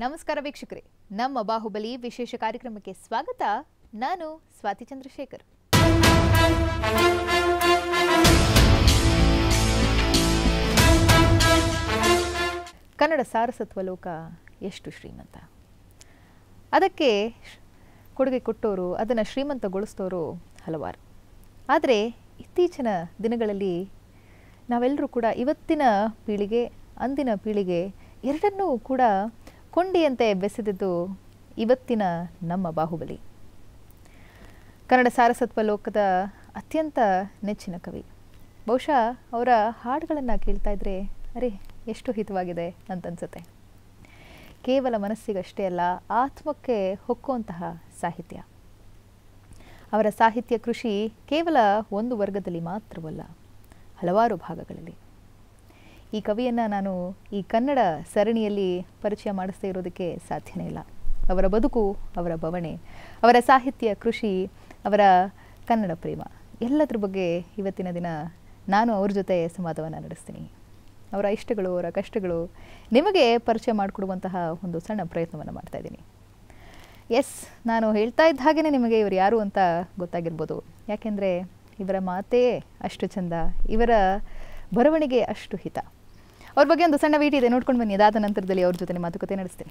ನಮಸ್ಕಾರ ವೀಕ್ಷಕರೇ ನಮ್ಮ ಬಾಹುಬಲಿ ವಿಶೇಷ ಕಾರ್ಯಕ್ರಮಕ್ಕೆ ಸ್ವಾಗತ ನಾನು ಸ್ವಾತಿ ಚಂದ್ರಶೇಖರ್ ಕನ್ನಡ ಸಾರಸತ್ವ ಲೋಕ ಎಷ್ಟು ಶ್ರೀಮಂತ ಅದಕ್ಕೆ ಶ್- ಕೊಡುಗೆ ಕೊಟ್ಟವರು ಅದನ್ನು ಶ್ರೀಮಂತಗೊಳಿಸಿದವರು ಹಲವಾರು ಆದರೆ ಇತ್ತೀಚಿನ ದಿನಗಳಲ್ಲಿ ನಾವೆಲ್ಲರೂ ಕೂಡ ಇವತ್ತಿನ ಪೀಳಿಗೆ ಅಂದಿನ ಪೀಳಿಗೆ ಎರಡನ್ನೂ ಕೂಡ ಕೊಂಡಿಯಂತೆ ಬೆಸೆದಿದ್ದು ಇವತ್ತಿನ ನಮ್ಮ ಬಾಹುಬಲಿ ಕನ್ನಡ ಸಾರಸತ್ವ ಲೋಕದ ಅತ್ಯಂತ ನೆಚ್ಚಿನ ಕವಿ ಬಹುಶಃ ಅವರ ಹಾಡುಗಳನ್ನು ಕೇಳ್ತಾ ಇದ್ರೆ ಅರೆ ಎಷ್ಟು ಹಿತವಾಗಿದೆ ಅಂತನ್ಸುತ್ತೆ ಕೇವಲ ಮನಸ್ಸಿಗಷ್ಟೇ ಅಲ್ಲ ಆತ್ಮಕ್ಕೆ ಹೊಕ್ಕುವಂತಹ ಸಾಹಿತ್ಯ ಅವರ ಸಾಹಿತ್ಯ ಕೃಷಿ ಕೇವಲ ಒಂದು ವರ್ಗದಲ್ಲಿ ಮಾತ್ರವಲ್ಲ ಹಲವಾರು ಭಾಗಗಳಲ್ಲಿ ಈ ಕವಿಯನ್ನು ನಾನು ಈ ಕನ್ನಡ ಸರಣಿಯಲ್ಲಿ ಪರಿಚಯ ಮಾಡಿಸ್ದೇ ಇರೋದಕ್ಕೆ ಸಾಧ್ಯನೇ ಇಲ್ಲ ಅವರ ಬದುಕು ಅವರ ಬವಣೆ ಅವರ ಸಾಹಿತ್ಯ ಕೃಷಿ ಅವರ ಕನ್ನಡ ಪ್ರೇಮ ಎಲ್ಲದ್ರ ಬಗ್ಗೆ ಇವತ್ತಿನ ದಿನ ನಾನು ಅವ್ರ ಜೊತೆ ಸಂವಾದವನ್ನು ನಡೆಸ್ತೀನಿ ಅವರ ಇಷ್ಟಗಳು ಅವರ ಕಷ್ಟಗಳು ನಿಮಗೆ ಪರಿಚಯ ಮಾಡಿಕೊಡುವಂತಹ ಒಂದು ಸಣ್ಣ ಪ್ರಯತ್ನವನ್ನು ಮಾಡ್ತಾ ಇದ್ದೀನಿ ಎಸ್ ನಾನು ಹೇಳ್ತಾ ಇದ್ದ ಹಾಗೆಯೇ ನಿಮಗೆ ಇವರು ಯಾರು ಅಂತ ಗೊತ್ತಾಗಿರ್ಬೋದು ಯಾಕೆಂದರೆ ಇವರ ಮಾತೇ ಅಷ್ಟು ಚಂದ ಇವರ ಬರವಣಿಗೆ ಅಷ್ಟು ಹಿತ ಅವ್ರ ಬಗ್ಗೆ ಒಂದು ಸಣ್ಣ ವೀಟ್ ಇದೆ ನೋಡ್ಕೊಂಡು ಬನ್ನಿ ಅದಾದ ನಂತರದಲ್ಲಿ ಅವ್ರ ಜೊತೆ ಮಾತುಕತೆ ನಡೆಸ್ತೀನಿ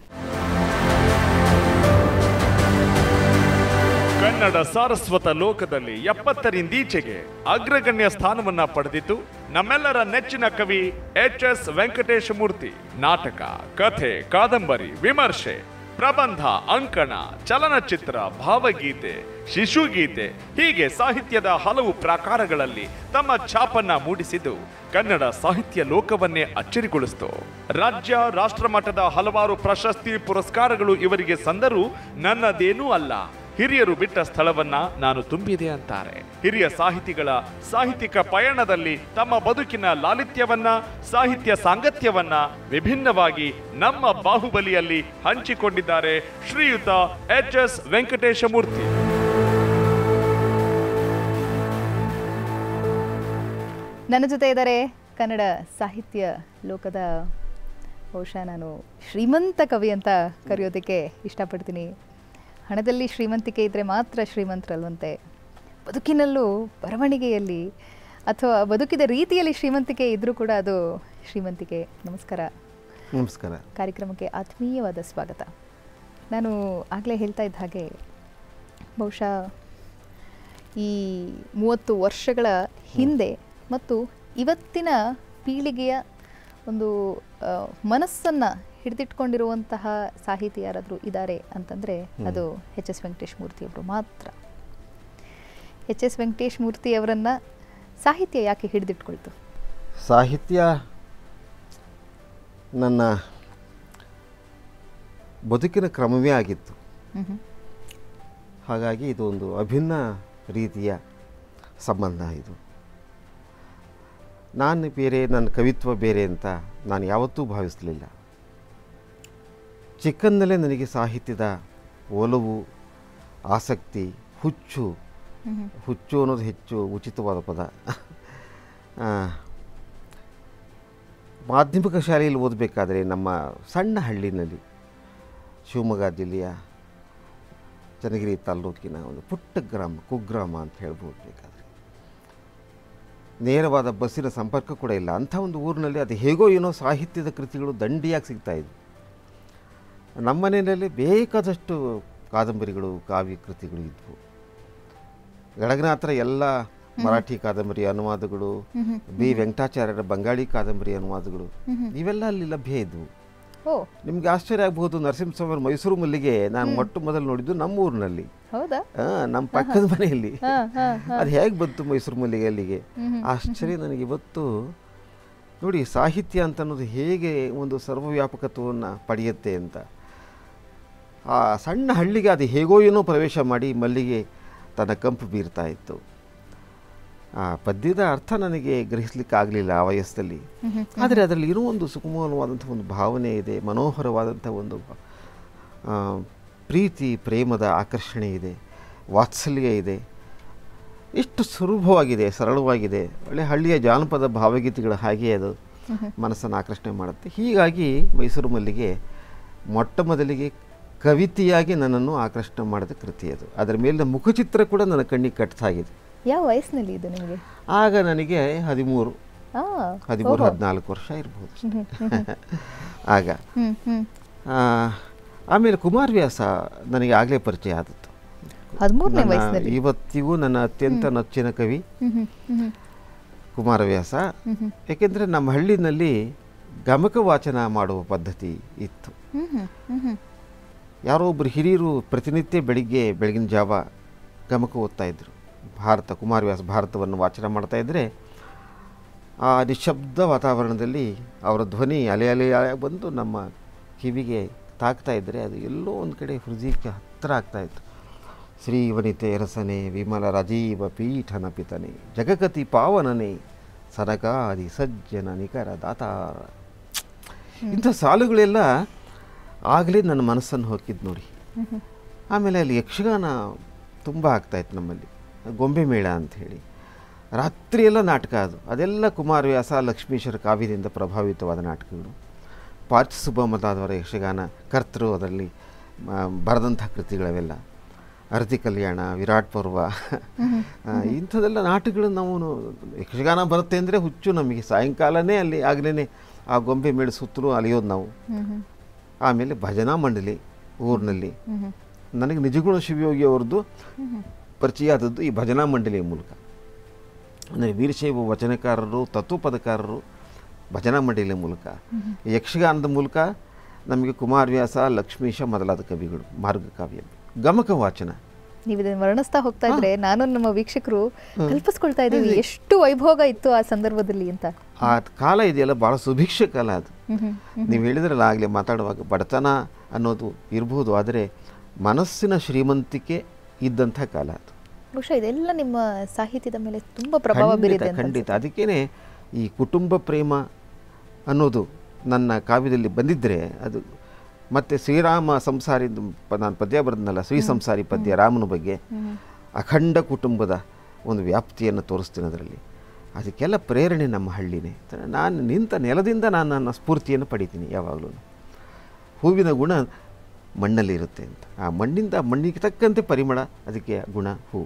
ಕನ್ನಡ ಸಾರಸ್ವತ ಲೋಕದಲ್ಲಿ ಎಪ್ಪತ್ತರಿಂದೀಚೆಗೆ ಅಗ್ರಗಣ್ಯ ಸ್ಥಾನವನ್ನ ಪಡೆದಿದ್ದು ನಮ್ಮೆಲ್ಲರ ನೆಚ್ಚಿನ ಕವಿ ಎಚ್ ಎಸ್ ವೆಂಕಟೇಶ ಮೂರ್ತಿ ನಾಟಕ ಕಥೆ ಕಾದಂಬರಿ ವಿಮರ್ಶೆ ಪ್ರಬಂಧ ಅಂಕಣ ಚಲನಚಿತ್ರ ಭಾವಗೀತೆ ಶಿಶುಗೀತೆ ಹೀಗೆ ಸಾಹಿತ್ಯದ ಹಲವು ಪ್ರಕಾರಗಳಲ್ಲಿ ತಮ್ಮ ಛಾಪನ್ನ ಮೂಡಿಸಿದ್ದು ಕನ್ನಡ ಸಾಹಿತ್ಯ ಲೋಕವನ್ನೇ ಅಚ್ಚರಿಗೊಳಿಸಿತು ರಾಜ್ಯ ರಾಷ್ಟ್ರಮಟ್ಟದ ಹಲವಾರು ಪ್ರಶಸ್ತಿ ಪುರಸ್ಕಾರಗಳು ಇವರಿಗೆ ಸಂದರೂ ನನ್ನದೇನೂ ಅಲ್ಲ ಹಿರಿಯರು ಬಿಟ್ಟ ಸ್ಥಳವನ್ನ ನಾನು ತುಂಬಿದೆ ಅಂತಾರೆ ಹಿರಿಯ ಸಾಹಿತಿಗಳ ಸಾಹಿತ್ಯಿಕ ಪಯಣದಲ್ಲಿ ತಮ್ಮ ಬದುಕಿನ ಲಾಲಿತ್ಯವನ್ನ ಸಾಹಿತ್ಯ ಸಾಂಗತ್ಯವನ್ನ ವಿಭಿನ್ನವಾಗಿ ನಮ್ಮ ಬಾಹುಬಲಿಯಲ್ಲಿ ಹಂಚಿಕೊಂಡಿದ್ದಾರೆ ಶ್ರೀಯುತ ಎಚ್ ಎಸ್ ವೆಂಕಟೇಶ ಮೂರ್ತಿ ನನ್ನ ಜೊತೆ ಇದ್ದಾರೆ ಕನ್ನಡ ಸಾಹಿತ್ಯ ಲೋಕದ ಬಹುಶಃ ನಾನು ಶ್ರೀಮಂತ ಕವಿ ಅಂತ ಕರೆಯೋದಕ್ಕೆ ಇಷ್ಟಪಡ್ತೀನಿ ಹಣದಲ್ಲಿ ಶ್ರೀಮಂತಿಕೆ ಇದ್ದರೆ ಮಾತ್ರ ಶ್ರೀಮಂತರಲ್ವಂತೆ ಬದುಕಿನಲ್ಲೂ ಬರವಣಿಗೆಯಲ್ಲಿ ಅಥವಾ ಬದುಕಿದ ರೀತಿಯಲ್ಲಿ ಶ್ರೀಮಂತಿಕೆ ಇದ್ದರೂ ಕೂಡ ಅದು ಶ್ರೀಮಂತಿಕೆ ನಮಸ್ಕಾರ ನಮಸ್ಕಾರ ಕಾರ್ಯಕ್ರಮಕ್ಕೆ ಆತ್ಮೀಯವಾದ ಸ್ವಾಗತ ನಾನು ಆಗಲೇ ಹೇಳ್ತಾ ಇದ್ದ ಹಾಗೆ ಬಹುಶಃ ಈ ಮೂವತ್ತು ವರ್ಷಗಳ ಹಿಂದೆ ಮತ್ತು ಇವತ್ತಿನ ಪೀಳಿಗೆಯ ಒಂದು ಮನಸ್ಸನ್ನು ಹಿಡಿದಿಟ್ಕೊಂಡಿರುವಂತಹ ಸಾಹಿತಿ ಯಾರಾದರೂ ಇದ್ದಾರೆ ಅಂತಂದರೆ ಅದು ಎಚ್ ಎಸ್ ವೆಂಕಟೇಶ್ ಮೂರ್ತಿಯವರು ಮಾತ್ರ ಎಚ್ ಎಸ್ ವೆಂಕಟೇಶ್ ಮೂರ್ತಿಯವರನ್ನು ಸಾಹಿತ್ಯ ಯಾಕೆ ಹಿಡಿದಿಟ್ಕೊಳ್ತು ಸಾಹಿತ್ಯ ನನ್ನ ಬದುಕಿನ ಕ್ರಮವೇ ಆಗಿತ್ತು ಮ್ಹೂ. ಹಾಗಾಗಿ ಇದು ಒಂದು ಅಭಿನ್ನ ರೀತಿಯ ಸಂಬಂಧ ಇದು ನಾನು ಬೇರೆ ನನ್ನ ಕವಿತ್ವ ಬೇರೆ ಅಂತ ನಾನು ಯಾವತ್ತೂ ಭಾವಿಸಲಿಲ್ಲ ಚಿಕ್ಕಂದಲೇ ನನಗೆ ಸಾಹಿತ್ಯದ ಒಲವು ಆಸಕ್ತಿ ಹುಚ್ಚು ಮ್ಹೂ. ಹುಚ್ಚು ಅನ್ನೋದು ಹೆಚ್ಚು ಉಚಿತವಾದ ಪದ ಆ, ಮಾಧ್ಯಮಿಕ ಶಾಲೆಯಲ್ಲಿ ಓದಬೇಕಾದ್ರೆ ನಮ್ಮ ಸಣ್ಣ ಹಳ್ಳಿನಲ್ಲಿ ಶಿವಮೊಗ್ಗ ಜಿಲ್ಲೆಯ ಚನ್ನಗಿರಿ ತಾಲ್ಲೂಕಿನ ಒಂದು ಪುಟ್ಟ ಗ್ರಾಮ ಕುಗ್ರಾಮ ಅಂತ ಹೇಳ್ಬೋದು ಬೇಕಾದರೆ ನೇರವಾದ ಬಸ್ಸಿನ ಸಂಪರ್ಕ ಕೂಡ ಇಲ್ಲ ಅಂಥ ಒಂದು ಊರಿನಲ್ಲಿ ಅದು ಹೇಗೋ ಏನೋ ಸಾಹಿತ್ಯದ ಕೃತಿಗಳು ದಂಡಿಯಾಗಿ ಸಿಗ್ತಾಯಿದ್ವು ನಮ್ಮ ಮನೆಯಲ್ಲಿ ಬೇಕಾದಷ್ಟು ಕಾದಂಬರಿಗಳು ಕಾವ್ಯ ಕೃತಿಗಳು ಇದ್ವು ಗಡಗನಾಥರ ಎಲ್ಲ ಮರಾಠಿ ಕಾದಂಬರಿ ಅನುವಾದಗಳು ಬಿ ವೆಂಕಟಾಚಾರ್ಯರ ಬಂಗಾಳಿ ಕಾದಂಬರಿ ಅನುವಾದಗಳು ಇವೆಲ್ಲ ಅಲ್ಲಿ ಲಭ್ಯ ಇದ್ವು ಓ ನಿಮ್ಗೆ ಆಶ್ಚರ್ಯ ಆಗಬಹುದು ನರಸಿಂಹಸ್ವಾಮಿ ಮೈಸೂರು ಮಲ್ಲಿಗೆ ನಾನು ಮೊಟ್ಟ ಮೊದಲು ನೋಡಿದ್ದು ನಮ್ಮ ಊರಿನಲ್ಲಿ ಹೌದಾ ಆ, ನಮ್ಮ ಪಕ್ಕದ ಮನೆಯಲ್ಲಿ ಹಾ, ಹಾ, ಅದು ಹೇಗೆ ಬಂತು ಮೈಸೂರು ಮಲ್ಲಿಗೆ ಅಲ್ಲಿಗೆ ಆಶ್ಚರ್ಯ ನನಗೆ ಇವತ್ತು ನೋಡಿ ಸಾಹಿತ್ಯ ಅಂತ ಅನ್ನೋದು ಹೇಗೆ ಒಂದು ಸರ್ವವ್ಯಾಪಕತ್ವವನ್ನು ಪಡೆಯುತ್ತೆ ಅಂತ ಆ ಸಣ್ಣ ಹಳ್ಳಿಗೆ ಅದು ಹೇಗೋ ಏನೋ ಪ್ರವೇಶ ಮಾಡಿ ಮಲ್ಲಿಗೆ ತನ್ನ ಕಂಪು ಬೀರ್ತಾ ಇತ್ತು ಆ ಪದ್ಯದ ಅರ್ಥ ನನಗೆ ಗ್ರಹಿಸ್ಲಿಕ್ಕೆ ಆಗಲಿಲ್ಲ ಆ ವಯಸ್ಸಲ್ಲಿ ಆದರೆ ಅದರಲ್ಲಿ ಇರೋ ಒಂದು ಸುಗಮವಾದಂಥ ಒಂದು ಭಾವನೆ ಇದೆ ಮನೋಹರವಾದಂಥ ಒಂದು ಆ, ಪ್ರೀತಿ ಪ್ರೇಮದ ಆಕರ್ಷಣೆ ಇದೆ ವಾತ್ಸಲ್ಯ ಇದೆ ಇಷ್ಟು ಸುಲಭವಾಗಿದೆ ಸರಳವಾಗಿದೆ ಒಳ್ಳೆ ಹಳ್ಳಿಯ ಜಾನಪದ ಭಾವಗೀತೆಗಳ ಹಾಗೆ ಅದು ಮನಸ್ಸನ್ನು ಆಕರ್ಷಣೆ ಮಾಡುತ್ತೆ ಹೀಗಾಗಿ ಮೈಸೂರು ಮಲ್ಲಿಗೆ ಮೊಟ್ಟ ಮೊದಲಿಗೆ ಕವಿತೆಯಾಗಿ ನನ್ನನ್ನು ಆಕರ್ಷಣೆ ಮಾಡಿದ ಕೃತಿ ಅದು ಅದರ ಮೇಲಿನ ಮುಖಚಿತ್ರ ಕೂಡ ನನ್ನ ಕಣ್ಣಿಗೆ ಕಟ್ಟಾಗಿದೆ ಯಾವ ವಯಸ್ಸಿನಲ್ಲಿ ಇದು ನಿಮಗೆ ಆಗ ನನಗೆ ಹದಿಮೂರು ಆ, ಹದಿಮೂರು ಓಹೋ. ಹದಿನಾಲ್ಕು ವರ್ಷ ಇರ್ಬೋದು ಅಷ್ಟೇ. ಹ್ಮ್, ಹ್ಮ್, ಆಗ ಹ್ಮ್, ಹ್ಮ್. ಆ, ಆಮೇಲೆ ಕುಮಾರವ್ಯಾಸ ನನಗೆ ಆಗಲೇ ಪರಿಚಯ ಆದದ್ದು ಹದಿಮೂರನೇ ನನ್ನ ವಯಸ್ಸಿನಲ್ಲಿ ಇವತ್ತಿಗೂ ನನ್ನ ಅತ್ಯಂತ ನೆಚ್ಚಿನ ಕವಿ ಹ್ಮ್, ಹ್ಮ್, ಹ್ಮ್, ಹ್ಮ್. ಕುಮಾರವ್ಯಾಸ ಹ್ಮ್, ಹ್ಮ್. ಏಕೆಂದರೆ ನಮ್ಮ ಹಳ್ಳಿನಲ್ಲಿ ಗಮಕ ವಾಚನ ಮಾಡುವ ಪದ್ಧತಿ ಇತ್ತು ಹ್ಮ್, ಹ್ಮ್, ಹ್ಮ್, ಹ್ಮ್. ಯಾರೋ ಒಬ್ಬರು ಹಿರಿಯರು ಪ್ರತಿನಿತ್ಯ ಬೆಳಿಗ್ಗೆ ಬೆಳಗಿನ ಜಾವ ಗಮಕ ಓದ್ತಾ ಇದ್ರು ಭಾರತ ಕುಮಾರವ್ಯಾಸ ಭಾರತವನ್ನು ವಾಚನ ಮಾಡ್ತಾ ಇದ್ದರೆ ಆ ನಿಶಬ್ದ ವಾತಾವರಣದಲ್ಲಿ ಅವರ ಧ್ವನಿ ಅಲೆ ಅಲೆ ಅಲೆ ಬಂದು ನಮ್ಮ ಕಿವಿಗೆ ತಾಕ್ತಾ ಇದ್ದರೆ ಅದು ಎಲ್ಲೋ ಒಂದು ಕಡೆ ಹೃದಯಕ್ಕೆ ಹತ್ತಿರ ಆಗ್ತಾ ಇತ್ತು ಶ್ರೀ ವನಿತೆ ರಸನೆ ವಿಮಲ ರಾಜೀವ ಪೀಠನ ಪಿತನೆ ಜಗಗತಿ ಪಾವನನೆ ಸನಕಾದಿ ಸಜ್ಜನ ನಿಕರ ದಾತಾರ ಇಂಥ ಸಾಲುಗಳೆಲ್ಲ ಆಗಲೇ ನನ್ನ ಮನಸ್ಸನ್ನು ಹೊಕ್ಕಿದ್ದು ನೋಡಿ ಆಮೇಲೆ ಅಲ್ಲಿ ಯಕ್ಷಗಾನ ತುಂಬ ಆಗ್ತಾಯಿತ್ತು ನಮ್ಮಲ್ಲಿ ಗೊಂಬೆ ಮೇಳ ಅಂತ ಹೇಳಿ ರಾತ್ರಿ ಎಲ್ಲ ನಾಟಕ ಅದು ಅದೆಲ್ಲ ಕುಮಾರವ್ಯಾಸ ಲಕ್ಷ್ಮೀಶ್ವರ ಕಾವ್ಯದಿಂದ ಪ್ರಭಾವಿತವಾದ ನಾಟಕಗಳು ಪಾರ್ಥ ಸುಬ್ಬ ಮೊದಲಾದವರ ಯಕ್ಷಗಾನ ಕರ್ತರು ಅದರಲ್ಲಿ ಆ, ಬರೆದಂಥ ಕೃತಿಗಳವೆಲ್ಲ ಅರತಿ ಕಲ್ಯಾಣ ವಿರಾಟ್ ಪರ್ವ ಆ, ಇಂಥದ್ದೆಲ್ಲ ನಾಟಕಗಳು ನಾವು ನೋ- ಯಕ್ಷಗಾನ ಬರುತ್ತೆ ಅಂದರೆ ಹುಚ್ಚು ನಮಗೆ ಸಾಯಂಕಾಲನೇ ಅಲ್ಲಿ ಆಗಲೇ ಆ ಗೊಂಬೆ ಮೇಳ ಸುತ್ತಲೂ ಅಲಿಯೋದು ನಾವು ಹ್ಮ್, ಹ್ಮ್, ಆಮೇಲೆ ಭಜನಾ ಮಂಡಳಿ ಊರಿನಲ್ಲಿ ಹ್ಮ್, ಹ್ಮ್. ನನಗೆ ನಿಜಗುಣ ಶಿವಯೋಗಿ ಅವ್ರದ್ದು ಹ್ಮ್, ಹ್ಮ್. ಪರಿಚಯ ಆದದ್ದು ಈ ಭಜನಾ ಮಂಡಳಿಯ ಮೂಲಕ ಅಂದರೆ ವೀರಶೈವ ವಚನಕಾರರು ತತ್ವಪದಕಾರರು ಭಜನಾ ಮಂಡಳಿಯ ಮೂಲಕ ಈ ಯಕ್ಷಗಾನದ ಮೂಲಕ ನಮಗೆ ಕುಮಾರವ್ಯಾಸ ಲಕ್ಷ್ಮೀಶ ಮೊದಲಾದ ಕವಿಗಳು ಮಾರ್ಗಕಾವ್ಯ ಗಮಕ ವಾಚನ ನೀವು ಇದನ್ನ ವರ್ಣಿಸ್ತಾ ಹೋಗ್ತಾ ಇದ್ರೆ ನಾನು ನಮ್ಮ ವೀಕ್ಷಕರು ಕಲ್ಪಿಸ್ಕೊಳ್ತಾ ಇದ್ದೀವಿ ಎಷ್ಟು ವೈಭೋಗ ಇತ್ತು ಆ ಸಂದರ್ಭದಲ್ಲಿ ಅಂತ ಆ ಕಾಲ ಇದೆಯಲ್ಲ ಭಾಳ ಸುಭಿಕ್ಷ ಕಾಲ ಅದು ಹ್ಮ್, ಹ್ಮ್, ಹ್ಮ್. ನೀವು ಹೇಳಿದ್ರಲ್ಲ ಆಗಲೇ ಮಾತಾಡುವಾಗ ಬಡತನ ಅನ್ನೋದು ಇರ್ಬೋದು ಆದರೆ ಮನಸ್ಸಿನ ಶ್ರೀಮಂತಿಕೆ ಇದ್ದಂಥ ಕಾಲ ಅದು ಬಹುಶಃ ಇದೆಲ್ಲ ನಿಮ್ಮ ಸಾಹಿತ್ಯದ ಮೇಲೆ ತುಂಬಾ ಪ್ರಭಾವ ಖಂಡಿತ, ಬೀರಿದೆ ಅಂತ ಖಂಡಿತ ಅದಕ್ಕೇನೆ ಈ ಕುಟುಂಬ ಪ್ರೇಮ ಅನ್ನೋದು ನನ್ನ ಕಾವ್ಯದಲ್ಲಿ ಬಂದಿದ್ದರೆ ಅದು ಮತ್ತು ಶ್ರೀರಾಮ ಸಂಸಾರಿ ನಾನು ಪದ್ಯ ಬರೆದ್ನಲ್ಲ ಶ್ರೀ ಸಂಸಾರಿ ಪದ್ಯ ರಾಮನ ಬಗ್ಗೆ ಅಖಂಡ ಕುಟುಂಬದ ಒಂದು ವ್ಯಾಪ್ತಿಯನ್ನು ತೋರಿಸ್ತೀನಿ ಅದರಲ್ಲಿ ಅದಕ್ಕೆಲ್ಲ ಪ್ರೇರಣೆ ನಮ್ಮ ಹಳ್ಳಿನೇ ನಾನು ನಿಂತ ನೆಲದಿಂದ ನಾನು ನನ್ನ ಸ್ಫೂರ್ತಿಯನ್ನು ಪಡಿತೀನಿ ಯಾವಾಗಲೂ ಹೂವಿನ ಗುಣ ಮಣ್ಣಲ್ಲಿರುತ್ತೆ ಅಂತ ಆ ಮಣ್ಣಿಂದ ಮಣ್ಣಿಗೆ ತಕ್ಕಂತೆ ಪರಿಮಳ ಅದಕ್ಕೆ ಗುಣ ಹೂ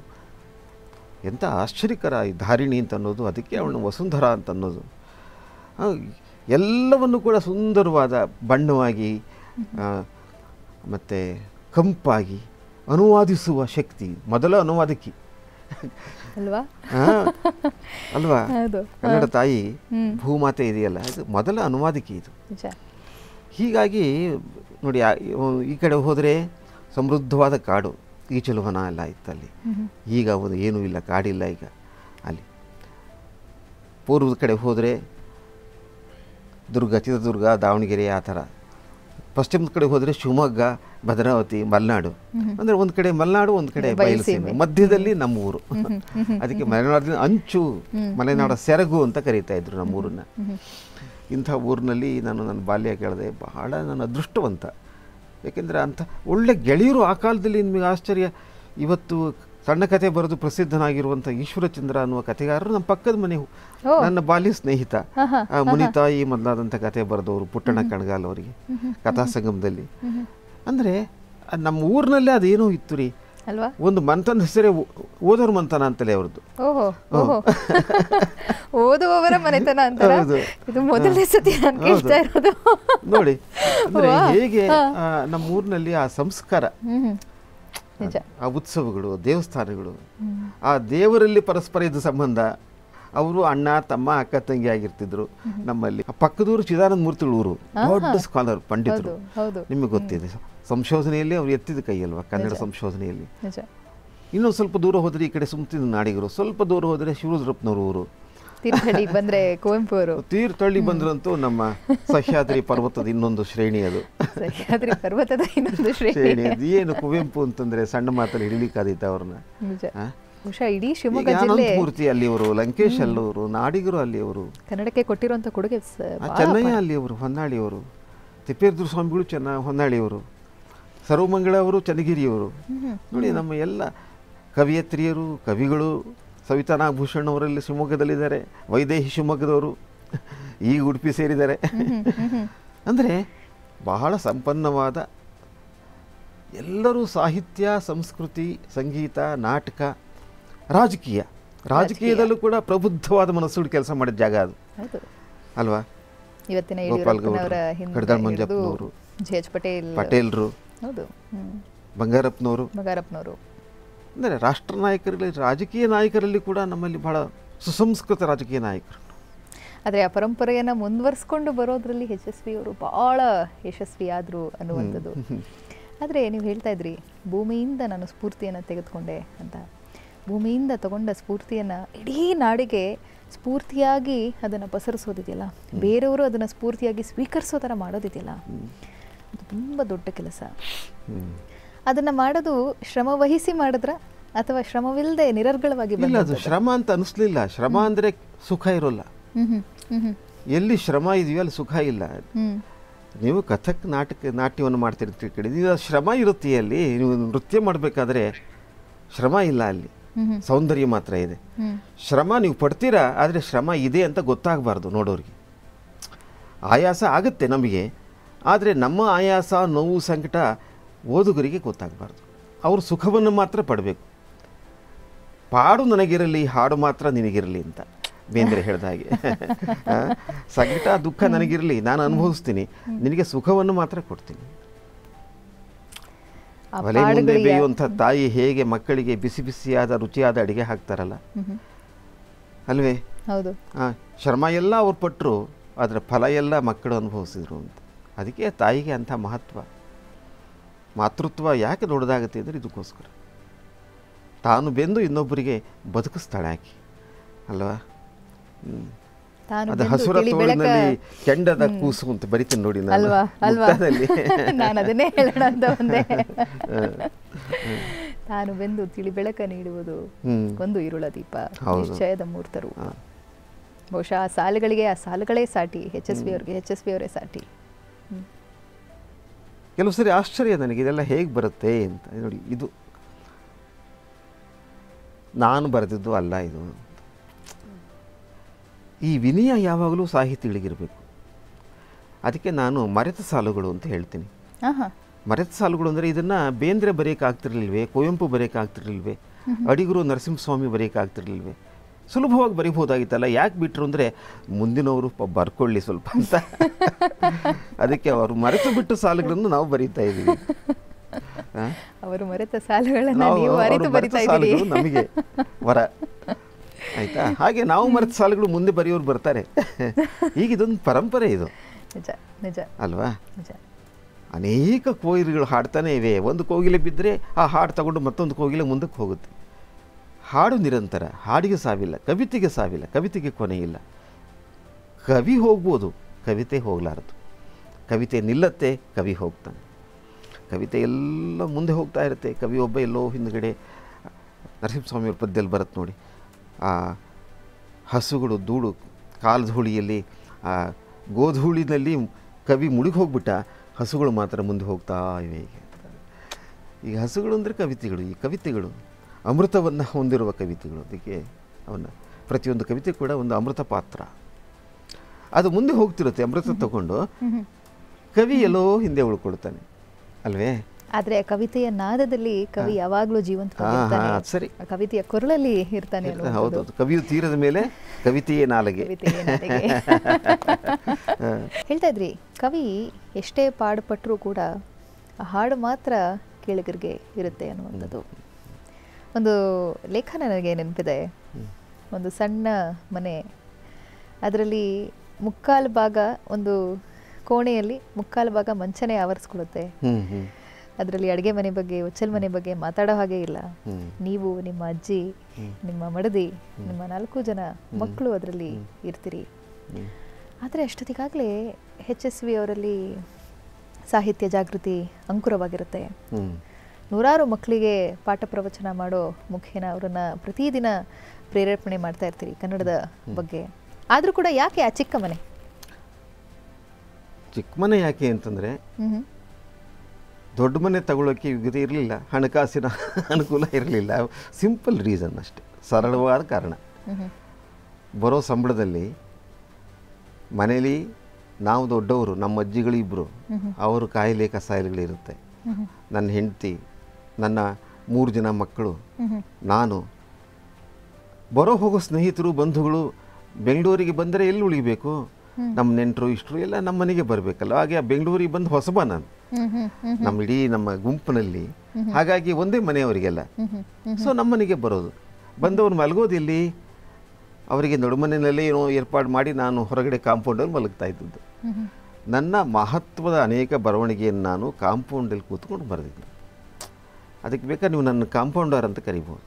ಎಂಥ ಆಶ್ಚರ್ಯಕರ ಈ ಧಾರಿಣಿ ಅಂತ ಅನ್ನೋದು ಅದಕ್ಕೆ ಅವಳು ವಸುಂಧರ ಅಂತ ಅನ್ನೋದು ಆ, ಎಲ್ಲವನ್ನು ಕೂಡ ಸುಂದರವಾದ ಬಣ್ಣವಾಗಿ ಮತ್ತು ಕಂಪಾಗಿ ಅನುವಾದಿಸುವ ಶಕ್ತಿ ಮೊದಲ ಅನುವಾದಕಿ ಅಲ್ವಾ ಆ, ಅಲ್ವಾ ಹೌದು. ಕನ್ನಡ ತಾಯಿ ಹ್ಮ್. ಭೂಮಾತೆ ಇದೆಯಲ್ಲ ಇದು ಮೊದಲ ಅನುವಾದಕಿ ಇದು ನಿಜ ಹೀಗಾಗಿ ನೋಡಿ ಆ- ಈ ಕಡೆ ಹೋದರೆ ಸಮೃದ್ಧವಾದ ಕಾಡು ಈಚಲುವನ ಎಲ್ಲ ಇತ್ತಲ್ಲಿ ಈಗ ಒಂದು ಏನೂ ಇಲ್ಲ ಕಾಡಿಲ್ಲ ಈಗ ಅಲ್ಲಿ ಪೂರ್ವದ ಕಡೆ ಹೋದರೆ ದುರ್ಗ ಚಿತ್ರದುರ್ಗ ದಾವಣಗೆರೆ ಆ ಥರ ಪಶ್ಚಿಮದ ಕಡೆ ಹೋದರೆ ಶಿವಮೊಗ್ಗ ಭದ್ರಾವತಿ ಮಲೆನಾಡು ಅಂದರೆ ಒಂದು ಕಡೆ ಮಲೆನಾಡು ಒಂದು ಕಡೆ ಬಯಲುಸೀಮೆ ಮಧ್ಯದಲ್ಲಿ ನಮ್ಮ ಊರು ಅದಕ್ಕೆ ಮಲೆನಾಡಿನ ಅಂಚು ಮಲೆನಾಡ ಸೆರಗು ಅಂತ ಕರೀತಾ ಇದ್ರು ನಮ್ಮ ಊರನ್ನ ಇಂಥ ಊರಿನಲ್ಲಿ ನಾನು ನನ್ನ ಬಾಲ್ಯ ಕೇಳಿದೆ ಬಹಳ ನಾನು ಅದೃಷ್ಟವಂತ ಏಕೆಂದರೆ ಅಂಥ ಒಳ್ಳೆ ಗೆಳೆಯರು ಆ ಕಾಲದಲ್ಲಿ ನಿಮಗೆ ಆಶ್ಚರ್ಯ ಇವತ್ತು ಸಣ್ಣ ಕಥೆ ಬರೆದು ಪ್ರಸಿದ್ಧನಾಗಿರುವಂಥ ಈಶ್ವರಚಂದ್ರ ಅನ್ನುವ ಕಥೆಗಾರರು ನಮ್ಮ ಪಕ್ಕದ ಮನೆ ಓ. ನನ್ನ ಬಾಲ್ಯ ಸ್ನೇಹಿತ ಆ ಮುನಿತಾಯಿ ಮೊದಲಾದಂಥ ಕಥೆ ಬರೆದವರು ಪುಟ್ಟಣ ಕಣಗಾಲ್ ಅವರಿಗೆ ಕಥಾ ಸಂಗಮದಲ್ಲಿ ಅಂದರೆ ನಮ್ಮ ಊರಿನಲ್ಲೇ ಅದೇನೋ ಇತ್ತು ರೀ ಅಲ್ವಾ ಒಂದು ಮಂಥನ ಹೆಸರೇ ಓ- ಓದೋರ್ ಮಂಥನ ಅಂತಲೇ ಅವ್ರದ್ದು ಓಹೋ ಓಹೋ ಓದುವವರ ಮನೆತನ ಅಂತಾರ ಹೌದು. ಇದು ಮೊದಲನೇ ಸತಿ ನಾನು ಕೇಳ್ತಾ ಇರೋದು ನೋಡಿ ಅಂದರೆ ವಾ. ಹೇಗೆ ಆ, ನಮ್ಮ ಊರಿನಲ್ಲಿ ಆ ಸಂಸ್ಕಾರ ಹ್ಮ್ ಹ್ಮ್. ನಿಜ ಆ ಉತ್ಸವಗಳು ದೇವಸ್ಥಾನಗಳು ಆ ದೇವರಲ್ಲಿ ಪರಸ್ಪರ ಇದ್ದ ಸಂಬಂಧ ಅವರು ಅಣ್ಣ ತಮ್ಮ ಅಕ್ಕ ತಂಗಿ ಆಗಿರ್ತಿದ್ರು ನಮ್ಮಲ್ಲಿ ಆ ಪಕ್ಕದೂರು ಚಿದಾನಂದ ಮೂರ್ತಿಗಳು ಊರು ದೊಡ್ಡ ಸ್ಕಾಲರ್ ಪಂಡಿತರು ಹೌದು ಹೌದು ನಿಮಗೆ ಗೊತ್ತಿದೆ ಸಂಶೋಧನೆಯಲ್ಲಿ ಅವ್ರು ಎತ್ತಿದ ಕೈ ಅಲ್ವಾ ಕನ್ನಡ ಸಂಶೋಧನೆಯಲ್ಲಿ ನಿಜ ಇನ್ನೊಂದು ಸ್ವಲ್ಪ ದೂರ ಹೋದರೆ ಈ ಕಡೆ ಸುಮ್ತಿದ ನಾಡಿಗರು ಸ್ವಲ್ಪ ದೂರ ಹೋದರೆ ಶಿವರುದ್ರಪ್ಪನವ್ರ ಊರು ತೀರ್ಥಹಳ್ಳಿ ಬಂದ್ರೆ ಕುವೆಂಪು ಅವರು ತೀರ್ಥಹಳ್ಳಿ ಬಂದ್ರಂತೂ ನಮ್ಮ ಸಹ್ಯಾದ್ರಿ ಪರ್ವತದ ಇನ್ನೊಂದು ಶ್ರೇಣಿ ಅದು ಸಹ್ಯಾದ್ರಿ ಪರ್ವತದ ಇನ್ನೊಂದು ಶ್ರೇಣಿ ಶ್ರೇಣಿ ಅದು ಏನು ಕುವೆಂಪು ಅಂತಂದ್ರೆ ಸಣ್ಣ ಮಾತಲ್ಲಿ ಹಿಡಿಲಿಕ್ಕಾದೀತ ಅವ್ರನ್ನ ನಿಜ ಆ? ಬಹುಶಃ ಇಡೀ ಈಗ ಶಿವಮೊಗ್ಗ ಜಿಲ್ಲೆ ಅನಂತಮೂರ್ತಿ ಅಲ್ಲಿಯವರು ಲಂಕೇಶ್ ಅಲ್ಲವರು ನಾಡಿಗರು ಅಲ್ಲಿಯವರು ಕನ್ನಡಕ್ಕೆ ಕೊಟ್ಟಿರುವಂತ ಕೊಡುಗೆ ಸ- ಆ ಬಹಳ ಚೆನ್ನಯ್ಯ ಅಲ್ಲಿಯವರು ಹೊನ್ನಾಳಿಯವರು ತಿಪ್ಪೇರುದ್ರ ಸ್ವಾಮಿಗಳು ಚೆನ್ನ ಹೊನ್ನಾಳಿಯವರು ಸರ್ವಮಂಗಳ ಅವರು ಚನ್ನಗಿರಿಯವರು ನೋಡಿ ನಮ್ಮ ಎಲ್ಲ ಕವಿಯತ್ರಿಯರು ಕವಿಗಳು ಸವಿತಾ ನಾಗಭೂಷಣ್ ಅವರಲ್ಲಿ ಶಿವಮೊಗ್ಗದಲ್ಲಿದ್ದಾರೆ ವೈದೇಹಿ ಶಿವಮೊಗ್ಗದವರು ಈಗ ಉಡುಪಿ ಸೇರಿದ್ದಾರೆ ಅಂದರೆ ಬಹಳ ಸಂಪನ್ನವಾದ ಎಲ್ಲರೂ ಸಾಹಿತ್ಯ ಸಂಸ್ಕೃತಿ ಸಂಗೀತ ನಾಟಕ ರಾಜಕೀಯ ರಾಜಕೀಯದಲ್ಲೂ ಕೂಡ ಪ್ರಬುದ್ಧವಾದ ಮನಸ್ಸುಗಳು ಕೆಲಸ ಮಾಡಿದ ಜಾಗ ಅದು ಹೌದು ಅಲ್ವಾ ಇವತ್ತಿನ ಗೋಪಾಲ್ ಯಡಿಯೂರಪ್ಪನವರ ಗೌಡ್ರು, ಹಿಂದೆ ಕಡದಾಳ್ ಹಿಡಿದು ಮಂಜಪ್ಪನವರು, ಜಿ ಎಚ್ ಪಟೇಲ್ ಪಟೇಲ್ರು ಹೌದು ಹ್ಮ್ ಬಂಗಾರಪ್ಪನವರು ಬಂಗಾರಪ್ಪನವರು ಅಂದರೆ ರಾಷ್ಟ್ರ ನಾಯಕರಲ್ಲಿ ರಾಜಕೀಯ ನಾಯಕರಲ್ಲಿ ಕೂಡ ನಮ್ಮಲ್ಲಿ ಬಹಳ ಸುಸಂಸ್ಕೃತ ರಾಜಕೀಯ ನಾಯಕರು ಆದರೆ ಆ ಪರಂಪರೆಯನ್ನು ಮುಂದುವರಿಸ್ಕೊಂಡು ಬರೋದ್ರಲ್ಲಿ ಯಶಸ್ವಿ ಅವರು ಭಾಳ ಯಶಸ್ವಿ ಆದರು ಅನ್ನುವಂಥದ್ದು ಆದರೆ ನೀವು ಹೇಳ್ತಾ ಇದ್ರಿ ಭೂಮಿಯಿಂದ ನಾನು ಸ್ಫೂರ್ತಿಯನ್ನು ತೆಗೆದುಕೊಂಡೆ ಅಂತ ಭೂಮಿಯಿಂದ ತಗೊಂಡ ಸ್ಫೂರ್ತಿಯನ್ನು ಇಡೀ ನಾಡಿಗೆ ಸ್ಫೂರ್ತಿಯಾಗಿ ಅದನ್ನು ಪಸರಿಸೋದಿದೆಯಲ್ಲ ಬೇರೆಯವರು ಅದನ್ನು ಸ್ಫೂರ್ತಿಯಾಗಿ ಸ್ವೀಕರಿಸೋ ಥರ ಮಾಡೋದಿದೆಯಲ್ಲ ಅದು ತುಂಬ ದೊಡ್ಡ ಕೆಲಸ ಹ್ಮ್. ಅದನ್ನು ಮಾಡೋದು ಶ್ರಮ ವಹಿಸಿ ಮಾಡಿದ್ರ ಅಥವಾ ಶ್ರಮವಿಲ್ಲದೆ ನಿರರ್ಗಳವಾಗಿ ಇಲ್ಲ ಅದು ಬಂದದ್ದಾ? ಶ್ರಮ ಅಂತ ಅನಿಸ್ಲಿಲ್ಲ ಶ್ರಮ ಅಂದರೆ ಸುಖ ಇರೋಲ್ಲ ಹ್ಮ್ ಹ್ಮ್ ಹ್ಮ್ ಹ್ಮ್ ಎಲ್ಲಿ ಶ್ರಮ ಇದೆಯೋ ಅಲ್ಲಿ ಸುಖ ಇಲ್ಲ ಹ್ಮ್ ನೀವು ಕಥಕ್ ನಾಟಕ ನಾಟ್ಯವನ್ನು ಮಾಡ್ತಿರ್ತೀರಿ ಕಡೆ ನೀವು ಶ್ರಮ ಇರುತ್ತೆ ಅಲ್ಲಿ ನೀವು ನೃತ್ಯ ಮಾಡಬೇಕಾದ್ರೆ ಶ್ರಮ ಇಲ್ಲ ಅಲ್ಲಿ ಹ್ಮ್ ಹ್ಮ್ ಸೌಂದರ್ಯ ಮಾತ್ರ ಇದೆ ಹ್ಮ್ ಶ್ರಮ ನೀವು ಪಡ್ತೀರಾ ಆದರೆ ಶ್ರಮ ಇದೆ ಅಂತ ಗೊತ್ತಾಗಬಾರ್ದು ನೋಡೋರಿಗೆ ಆಯಾಸ ಆಗುತ್ತೆ ನಮಗೆ ಆದರೆ ನಮ್ಮ ಆಯಾಸ ನೋವು ಸಂಕಟ ಓದುಗರಿಗೆ ಗೊತ್ತಾಗಬಾರ್ದು ಅವರು ಸುಖವನ್ನು ಮಾತ್ರ ಪಡಬೇಕು ಪಾಡು ನನಗಿರಲಿ ಹಾಡು ಮಾತ್ರ ನಿನಗಿರಲಿ ಅಂತ ಬೇಂದ್ರೆ ಹೇಳ್ದ ಹಾಗೆ ಆ, ಸಂಕಟ ದುಃಖ ನನಗಿರಲಿ ನಾನು ಅನುಭವಿಸ್ತೀನಿ ನಿನಗೆ ಸುಖವನ್ನು ಮಾತ್ರ ಕೊಡ್ತೀನಿ ಆ ಒಲೆ ಮುಂದೆ ಪಾಡುಗಳಿಗೆ- ಬೇಯುವಂಥ ತಾಯಿ ಹೇಗೆ ಮಕ್ಕಳಿಗೆ ಬಿಸಿ ಬಿಸಿಯಾದ ರುಚಿಯಾದ ಅಡಿಗೆ ಹಾಕ್ತಾರಲ್ಲ ಹ್ಮ್ ಹ್ಮ್. ಅಲ್ವೇ ಹೌದು ಆ, ಶ್ರಮ ಎಲ್ಲ ಅವ್ರು ಪಟ್ಟರು ಅದರ ಫಲ ಎಲ್ಲ ಮಕ್ಕಳು ಅನುಭವಿಸಿದ್ರು ಅಂತ ಅದಕ್ಕೆ ತಾಯಿಗೆ ಅಂಥ ಮಹತ್ವ ಮಾತೃತ್ವ ಯಾಕೆ ದೊಡ್ಡದಾಗುತ್ತೆ ಅಂದರೆ ಇದಕ್ಕೋಸ್ಕರ ತಾನು ಬೆಂದು ಇನ್ನೊಬ್ಬರಿಗೆ ಬದುಕಿಸ್ತಾಳೆ ಆಕೆ ಅಲ್ವಾ ಹ್ಮ್. ತಾನು ಅದು ಬೆಂದು ಹಸುರ ತಿಳಿ ಬೆಳಕ- ತೋಳಿನಲ್ಲಿ ಕೆಂಡದ ಕೂಸು ಅಂತ ಬರಿತೀನಿ ನೋಡಿ ನಾನು ಅಲ್ವಾ ಅಲ್ವಾ ಮುಕ್ತಾದಲ್ಲಿ. ನಾನು ಅದನ್ನೇ ಹೇಳೋಣ ಅಂತ ಒಂದೇ ಹ. ತಾನು ಬೆಂದು ತಿಳಿ ಬೆಳಕ ನೀಡುವುದು ಹ್ಮ್. ಒಂದು ಇರುಳ ದೀಪ ಹೌದು. ನಿಶ್ಚಯದ ಮೂರ್ತರು ಹಾ. ಬಹುಶಃ ಆ ಸಾಲುಗಳಿಗೆ ಆ ಸಾಲುಗಳೇ ಸಾಟಿ ಎಚ್ ಎಸ್ ವಿ ಅವ್ರಿಗೆ ಎಚ್ ಎಸ್ ವಿ ಅವರೇ ಸಾಟಿ ಹ್ಮ್. ಕೆಲವು ಸರಿ ಆಶ್ಚರ್ಯ ನನಗೆ ಇದೆಲ್ಲ ಹೇಗೆ ಬರುತ್ತೆ ಅಂತ ನೋಡಿ ಇದು ನಾನು ಬರೆದಿದ್ದು ಅಲ್ಲ ಇದು ಈ ವಿನಯ ಯಾವಾಗಲೂ ಸಾಹಿತಿಗಳಿಗಿರಬೇಕು ಅದಕ್ಕೆ ನಾನು ಮರೆತ ಸಾಲುಗಳು ಅಂತ ಹೇಳ್ತೀನಿ ಆಹಾ ಮರೆತ ಸಾಲುಗಳು ಅಂದರೆ ಇದನ್ನು ಬೇಂದ್ರೆ ಬರೆಯೋಕ್ಕಾಗ್ತಿರ್ಲಿಲ್ವೇ ಕುವೆಂಪು ಬರೆಯೋಕ್ಕಾಗ್ತಿರ್ಲಿಲ್ವೇ ಅಡಿಗರು ನರಸಿಂಹಸ್ವಾಮಿ ಬರೆಯೋಕ್ಕಾಗ್ತಿರ್ಲಿಲ್ವೇ ಸುಲಭವಾಗಿ ಬರಿಬೋದಾಗಿತ್ತಲ್ಲ ಯಾಕೆ ಬಿಟ್ಟರು ಅಂದರೆ ಮುಂದಿನವರು ಪ ಬರ್ಕೊಳ್ಳಿ ಸ್ವಲ್ಪ ಅಂತ ಅದಕ್ಕೆ ಅವರು ಮರೆತು ಬಿಟ್ಟು ಸಾಲುಗಳನ್ನು ನಾವು ಬರೀತಾ ಇದ್ದೀವಿ ಆ? ಅವರು ಮರೆತ ಸಾಲುಗಳನ್ನ ನಾವು ನೀವು ಅವರು ಅರಿತು ಮರೆತ ಬರಿತಾ ಇದ್ದೀರಿ ಸಾಲುಗಳು ನಮಗೆ ವರ ಆಯ್ತಾ ಹಾಗೆ ನಾವು ಮರೆತ ಸಾಲುಗಳು ಮುಂದೆ ಬರೆಯೋರು ಬರ್ತಾರೆ ಈಗ ಇದೊಂದು ಪರಂಪರೆ ಇದು ನಿಜ ನಿಜ ಅಲ್ವಾ ನಿಜ ಅನೇಕ ಕೋಗಿಲೆಗಳು ಹಾಡ್ತಾನೆ ಇವೆ ಒಂದು ಕೋಗಿಲೆ ಬಿದ್ದರೆ ಆ ಹಾಡು ತಗೊಂಡು ಮತ್ತೊಂದು ಕೋಗಿಲೆ ಮುಂದಕ್ಕೆ ಹೋಗುತ್ತೆ ಹಾಡು ನಿರಂತರ ಹಾಡಿಗೆ ಸಾವಿಲ್ಲ ಕವಿತೆಗೆ ಸಾವಿಲ್ಲ ಕವಿತೆಗೆ ಕೊನೆ ಇಲ್ಲ ಕವಿ ಹೋಗ್ಬೋದು ಕವಿತೆ ಹೋಗಲಾರದು ಕವಿತೆ ನಿಲ್ಲತ್ತೆ ಕವಿ ಹೋಗ್ತಾನೆ ಕವಿತೆ ಎಲ್ಲ ಮುಂದೆ ಹೋಗ್ತಾ ಇರುತ್ತೆ ಕವಿ ಒಬ್ಬ ಎಲ್ಲೋ ಹಿಂದ್ಗಡೆ ನರಸಿಂಹಸ್ವಾಮಿಯವ್ರ ಪದ್ಯದಲ್ಲಿ ಬರುತ್ತೆ ನೋಡಿ ಆ ಹಸುಗಳು ಧೂಳು ಕಾಲ್ಧೂಳಿಯಲ್ಲಿ ಆ ಗೋಧೂಳಿನಲ್ಲಿ ಕವಿ ಮುಳುಗಿ ಹೋಗ್ಬಿಟ್ಟ ಹಸುಗಳು ಮಾತ್ರ ಮುಂದೆ ಹೋಗ್ತಾ ಇವೆ ಈಗ ಈಗ ಹಸುಗಳು ಅಂದರೆ ಕವಿತೆಗಳು ಈ ಕವಿತೆಗಳು ಅಮೃತವನ್ನು ಹೊಂದಿರುವ ಕವಿತೆಗಳು ಅದಕ್ಕೆ ಅವನ್ನ ಪ್ರತಿಯೊಂದು ಕವಿತೆ ಕೂಡ ಒಂದು ಅಮೃತ ಪಾತ್ರ ಅದು ಮುಂದೆ ಹೋಗ್ತಿರುತ್ತೆ ಅಮೃತ ತಗೊಂಡು ಕವಿ ಎಲ್ಲೋ ಹಿಂದೆ ಉಳ್ಕೊಳ್ತಾನೆ ಅಲ್ವೇ ಆದ್ರೆ ಆ ಕವಿತೆಯ ನಾದದಲ್ಲಿ ಕವಿ ಯಾವಾಗ್ಲೂ ಹಾ, ಜೀವಂತವಾಗಿರ್ತಾನೆ ಹಾ, ಸರಿ. ಆ ಕವಿತೆಯ ಕೊರಳಲ್ಲಿ ಇರ್ತಾನೆ ಹೌದು ಅನ್ನುವಂಥದ್ದು. ಹೌದು ಕವಿಯು ತೀರದ ಮೇಲೆ ಕವಿತೆಯೇ ನಾಲಗೆ ಕವಿತೆಯ ನಾಲಿಗೆ. ಹೇಳ್ತಾ ಇದ್ರಿ ಕವಿ ಎಷ್ಟೇ ಪಾಡುಪಟ್ಟರೂ ಕೂಡ ಆ ಹಾಡು ಮಾತ್ರ ಕೇಳಿಗರಿಗೆ ಇರುತ್ತೆ ಅನ್ನುವಂಥದ್ದು ಒಂದು ಲೇಖನ ನನಗೆ ನೆನಪಿದೆ ಒಂದು ಸಣ್ಣ ಮನೆ ಅದರಲ್ಲಿ ಮುಕ್ಕಾಲು ಭಾಗ ಒಂದು ಕೋಣೆಯಲ್ಲಿ ಮುಕ್ಕಾಲು ಭಾಗ ಮಂಚನೆ ಆವರಿಸ್ಕೊಳ್ಳುತ್ತೆ ಹ್ಞೂ ಹ್ಞೂ ಅದರಲ್ಲಿ ಅಡುಗೆ ಮನೆ ಬಗ್ಗೆ ಒಚ್ಚಲ್ ಮನೆ ಬಗ್ಗೆ ಮಾತಾಡೋ ಹಾಗೆ ಇಲ್ಲ ಹ್ಮ್. ನೀವು ನಿಮ್ಮ ಅಜ್ಜಿ ನಿಮ್ಮ ಮಡದಿ ನಿಮ್ಮ ನಾಲ್ಕು ಜನ ಮಕ್ಕಳು ಅದರಲ್ಲಿ ಇರ್ತೀರಿ ಹ್ಮ್. ಆದರೆ ಅಷ್ಟೊತ್ತಿಗಾಗಲೇ ಎಚ್ ಎಸ್ ವಿ ಅವರಲ್ಲಿ ಸಾಹಿತ್ಯ ಜಾಗೃತಿ ಅಂಕುರವಾಗಿರುತ್ತೆ ಹ್ಞೂ ನೂರಾರು ಮಕ್ಕಳಿಗೆ ಪಾಠ ಪ್ರವಚನ ಮಾಡೋ ಮುಖೇನ ಅವರನ್ನ ಪ್ರತಿದಿನ ಪ್ರೇರೇಪಣೆ ಮಾಡ್ತಾ ಇರ್ತೀರಿ ಕನ್ನಡದ ಬಗ್ಗೆ ಆದರೂ ಕೂಡ ಯಾಕೆ ಆ ಚಿಕ್ಕ ಮನೆ ಚಿಕ್ಕ ಮನೆ ಯಾಕೆ ಅಂತಂದರೆ ಹ್ಮ್ ದೊಡ್ಡ ಮನೆ ತಗೊಳ್ಳೋಕ್ಕೆ ಯೋಗ್ಯತೆ ಇರಲಿಲ್ಲ ಹಣಕಾಸಿನ ಅನುಕೂಲ ಇರಲಿಲ್ಲ ಸಿಂಪಲ್ ರೀಸನ್ ಅಷ್ಟೆ ಸರಳವಾದ ಕಾರಣ ಹ್ಮ್ ಹ್ಮ್ ಬರೋ ಸಂಬಳದಲ್ಲಿ ಮನೇಲಿ ನಾವು ದೊಡ್ಡವರು ನಮ್ಮ ಅಜ್ಜಿಗಳಿಬ್ಬರು ಅವರು ಕಾಯಿಲೆ ಕಸಾಯಿಲೆಗಳಿರುತ್ತೆ ನನ್ನ ಹೆಂಡತಿ ನನ್ನ ಮೂರು ಜನ ಮಕ್ಕಳು ನಾನು ಬರೋ ಹೋಗೋ ಸ್ನೇಹಿತರು ಬಂಧುಗಳು ಬೆಂಗಳೂರಿಗೆ ಬಂದರೆ ಎಲ್ಲಿ ಉಳಿಬೇಕು ನಮ್ಮ ನೆಂಟರು ಇಷ್ಟರು ಎಲ್ಲ ನಮ್ಮ ಮನೆಗೆ ಬರಬೇಕಲ್ಲ ಹಾಗೆ ಆ ಬೆಂಗಳೂರಿಗೆ ಬಂದು ಹೊಸಬ ನಾನು ನಮ್ಮ ಇಡೀ ನಮ್ಮ ಗುಂಪಿನಲ್ಲಿ ಹಾಗಾಗಿ ಒಂದೇ ಮನೆಯವರಿಗೆಲ್ಲ ಸೊ ನಮ್ಮ ಮನೆಗೆ ಬರೋದು ಬಂದವ್ರು ಮಲಗೋದು ಇಲ್ಲಿ ಅವರಿಗೆ ನಡುಮನೆಯಲ್ಲೇ ಏನೋ ಏರ್ಪಾಡು ಮಾಡಿ ನಾನು ಹೊರಗಡೆ ಕಾಂಪೌಂಡಲ್ಲಿ ಮಲಗ್ತಾ ಇದ್ದದ್ದು ನನ್ನ ಮಹತ್ವದ ಅನೇಕ ಬರವಣಿಗೆಯನ್ನು ನಾನು ಕಾಂಪೌಂಡಲ್ಲಿ ಕೂತ್ಕೊಂಡು ಬರೆದಿದ್ದೆ ಅದಕ್ಕೆ ಬೇಕಾದ್ರೆ ನೀವು ನನ್ನ ಕಾಂಪೌಂಡರ್ ಅಂತ ಕರಿಬೋದು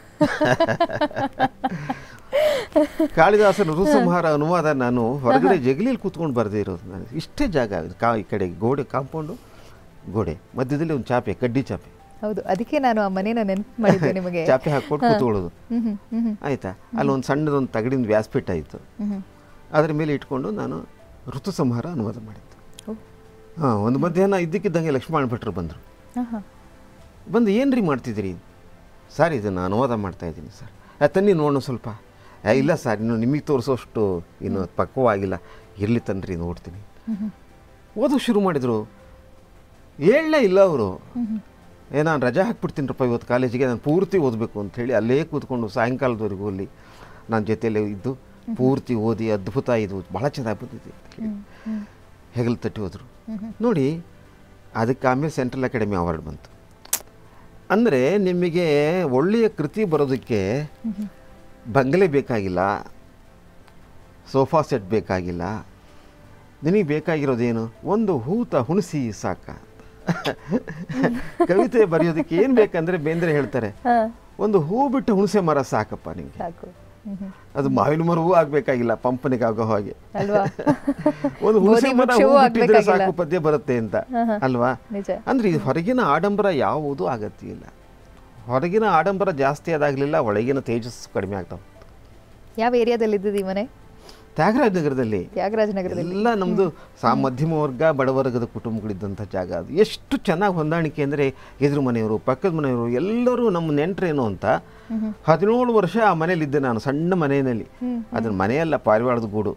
ಕಾಳಿದಾಸನ ಋತುಸಂಹಾರ ಅನುವಾದ ನಾನು ಹೊರಗಡೆ ಜಗಲಿಯಲ್ಲಿ ಕೂತ್ಕೊಂಡು ಬರೆದಿರೋದು ನಾನು ಇಷ್ಟೇ ಜಾಗ ಕಾ ಈ ಕಡೆ ಗೋಡೆ ಕಾಂಪೌಂಡು ಗೋಡೆ ಮಧ್ಯದಲ್ಲಿ ಒಂದು ಚಾಪೆ ಕಡ್ಡಿ ಚಾಪೆ ಹೌದು ಅದಕ್ಕೆ ನಾನು ಆ ಮನೇನ ನೆನಪು ಮಾಡಿದ್ದೆ ನಿಮಗೆ ಚಾಪೆ ಹಾಕ್ಕೊಂಡು ಕೂತ್ಕೊಳ್ಳೋದು ಹ್ಮ್ ಹ್ಮ್ ಹ್ಮ್ ಹ್ಮ್ ಆಯಿತಾ ಅಲ್ಲಿ ಒಂದು ಸಣ್ಣದೊಂದು ತಗಡಿನ ವ್ಯಾಸಪೀಠ ಇತ್ತು ಹ್ಮ್ ಅದರ ಮೇಲೆ ಇಟ್ಕೊಂಡು ನಾನು ಋತುಸಂಹಾರ ಅನುವಾದ ಮಾಡಿದ್ದೆ ಓ ಹಾಂ ಒಂದು ಮಧ್ಯಾಹ್ನ ಇದ್ದಕ್ಕಿದ್ದಂಗೆ ಲಕ್ಷ್ಮಣ ಭಟ್ರು ಬಂದರು ಆಹಾ. ಬಂದು ಏನು ರೀ ಮಾಡ್ತಿದ್ದೀರಿ ಸರ್ ಇದನ್ನು ಅನುವಾದ ಮಾಡ್ತಾ ಇದ್ದೀನಿ ಸರ್ ಆ, ತನ್ನಿ ನೋಡೋಣ ಸ್ವಲ್ಪ ಏ, ಇಲ್ಲ ಸರ್ ಇನ್ನು ನಿಮಗೆ ತೋರಿಸೋಷ್ಟು ಇನ್ನು ಪಕ್ವವಾಗಿಲ್ಲ ಇರಲಿ ತನ್ರಿ ನೋಡ್ತೀನಿ ಓದೋ ಶುರು ಮಾಡಿದರು ಹೇಳಲೇ ಇಲ್ಲ ಅವರು ಏ ನಾನು ರಜಾ ಹಾಕ್ಬಿಡ್ತೀನಿರಪ್ಪ ಇವತ್ತು ಕಾಲೇಜಿಗೆ ನಾನು ಪೂರ್ತಿ ಓದಬೇಕು ಅಂತ ಹೇಳಿ ಅಲ್ಲೇ ಕೂತ್ಕೊಂಡು ಸಾಯಂಕಾಲದವರೆಗೂ ಅಲ್ಲಿ ನನ್ನ ಜೊತೆಯಲ್ಲೇ ಇದ್ದು ಪೂರ್ತಿ ಓದಿ ಅದ್ಭುತ ಇದು ಭಾಳ ಚೆನ್ನಾಗಿ ಬಂದಿದೆ ಅಂತ ಹೇಳಿ ಹೆಗಲು ತಟ್ಟಿ ಹೋದರು ನೋಡಿ ಅದಕ್ಕೆ ಆಮೇಲೆ ಸೆಂಟ್ರಲ್ ಅಕಾಡೆಮಿ ಅವಾರ್ಡ್ ಬಂತು ಅಂದರೆ ನಿಮಗೆ ಒಳ್ಳೆಯ ಕೃತಿ ಬರೋದಕ್ಕೆ ಬಂಗಲೆ ಬೇಕಾಗಿಲ್ಲ ಸೋಫಾ ಸೆಟ್ ಬೇಕಾಗಿಲ್ಲ ನಿನಗೆ ಬೇಕಾಗಿರೋದೇನು ಒಂದು ಹೂತ ಹುಣಸಿ ಸಾಕ ಕವಿತೆ ಬರೆಯೋದಕ್ಕೆ ಏನು ಬೇಕಂದ್ರೆ ಬೇಂದ್ರೆ ಹೇಳ್ತಾರೆ ಹಾ, ಒಂದು ಹೂ ಬಿಟ್ಟು ಹುಣಸೆ ಮರ ಸಾಕಪ್ಪ ನಿಮಗೆ ಸಾಕು ಹ್ಮ್ ಹ್ಮ್. ಅದು ಮಾವಿನ ಮರವೂ ಆಗಬೇಕಾಗಿಲ್ಲ ಪಂಪನಿಗೆ ಆಗೋ ಹಾಗೆ ಅಲ್ವಾ ಒಂದು ಹುಣಸೆ ಗೋಧಿ ಮರ ವೃಕ್ಷವೂ ಹೂ ಬಿಟ್ಟಿದ್ರೆ ಆಗ್ಬೇಕಾಗಿಲ್ಲ. ಸಾಕು ಪದ್ಯ ಬರುತ್ತೆ ಅಂತ ಅಲ್ವಾ ನಿಜ ಅಂದ್ರೆ ಇದು ಹೊರಗಿನ ಆಡಂಬರ ಯಾವುದೂ ಅಗತ್ಯ ಇಲ್ಲ ಹೊರಗಿನ ಆಡಂಬರ ಜಾಸ್ತಿ ಆದಾಗಲಿಲ್ಲ ಒಳಗಿನ ತೇಜಸ್ಸು ಕಡಿಮೆ ಆಗ್ತಾ ಹೋಗ್ತು. ಯಾವ ಏರಿಯಾದಲ್ಲಿ ಇದ್ದಿದ್ದು ಈ ಮನೆ ತ್ಯಾಗರಾಜ ನಗರದಲ್ಲಿ ತ್ಯಾಗರಾಜ ನಗರದಲ್ಲಿ ಎಲ್ಲ ನಮ್ಮದು ಸಾ ಮಧ್ಯಮ ವರ್ಗ ಬಡವರ್ಗದ ಕುಟುಂಬಗಳಿದ್ದಂಥ ಜಾಗ ಅದು ಎಷ್ಟು ಚೆನ್ನಾಗಿ ಹೊಂದಾಣಿಕೆ ಅಂದರೆ ಎದುರು ಮನೆಯವರು ಪಕ್ಕದ ಮನೆಯವರು ಎಲ್ಲರೂ ನಮ್ಮ ನೆಂಟ್ರೇನು ಅಂತ ಹದಿನೇಳು ವರ್ಷ ಆ ಮನೇಲಿದ್ದೆ ನಾನು ಸಣ್ಣ ಮನೆಯಲ್ಲಿ ಅದನ್ನ ಮನೆಯಲ್ಲ ಪಾರಿವಾಳದ ಗೂಡು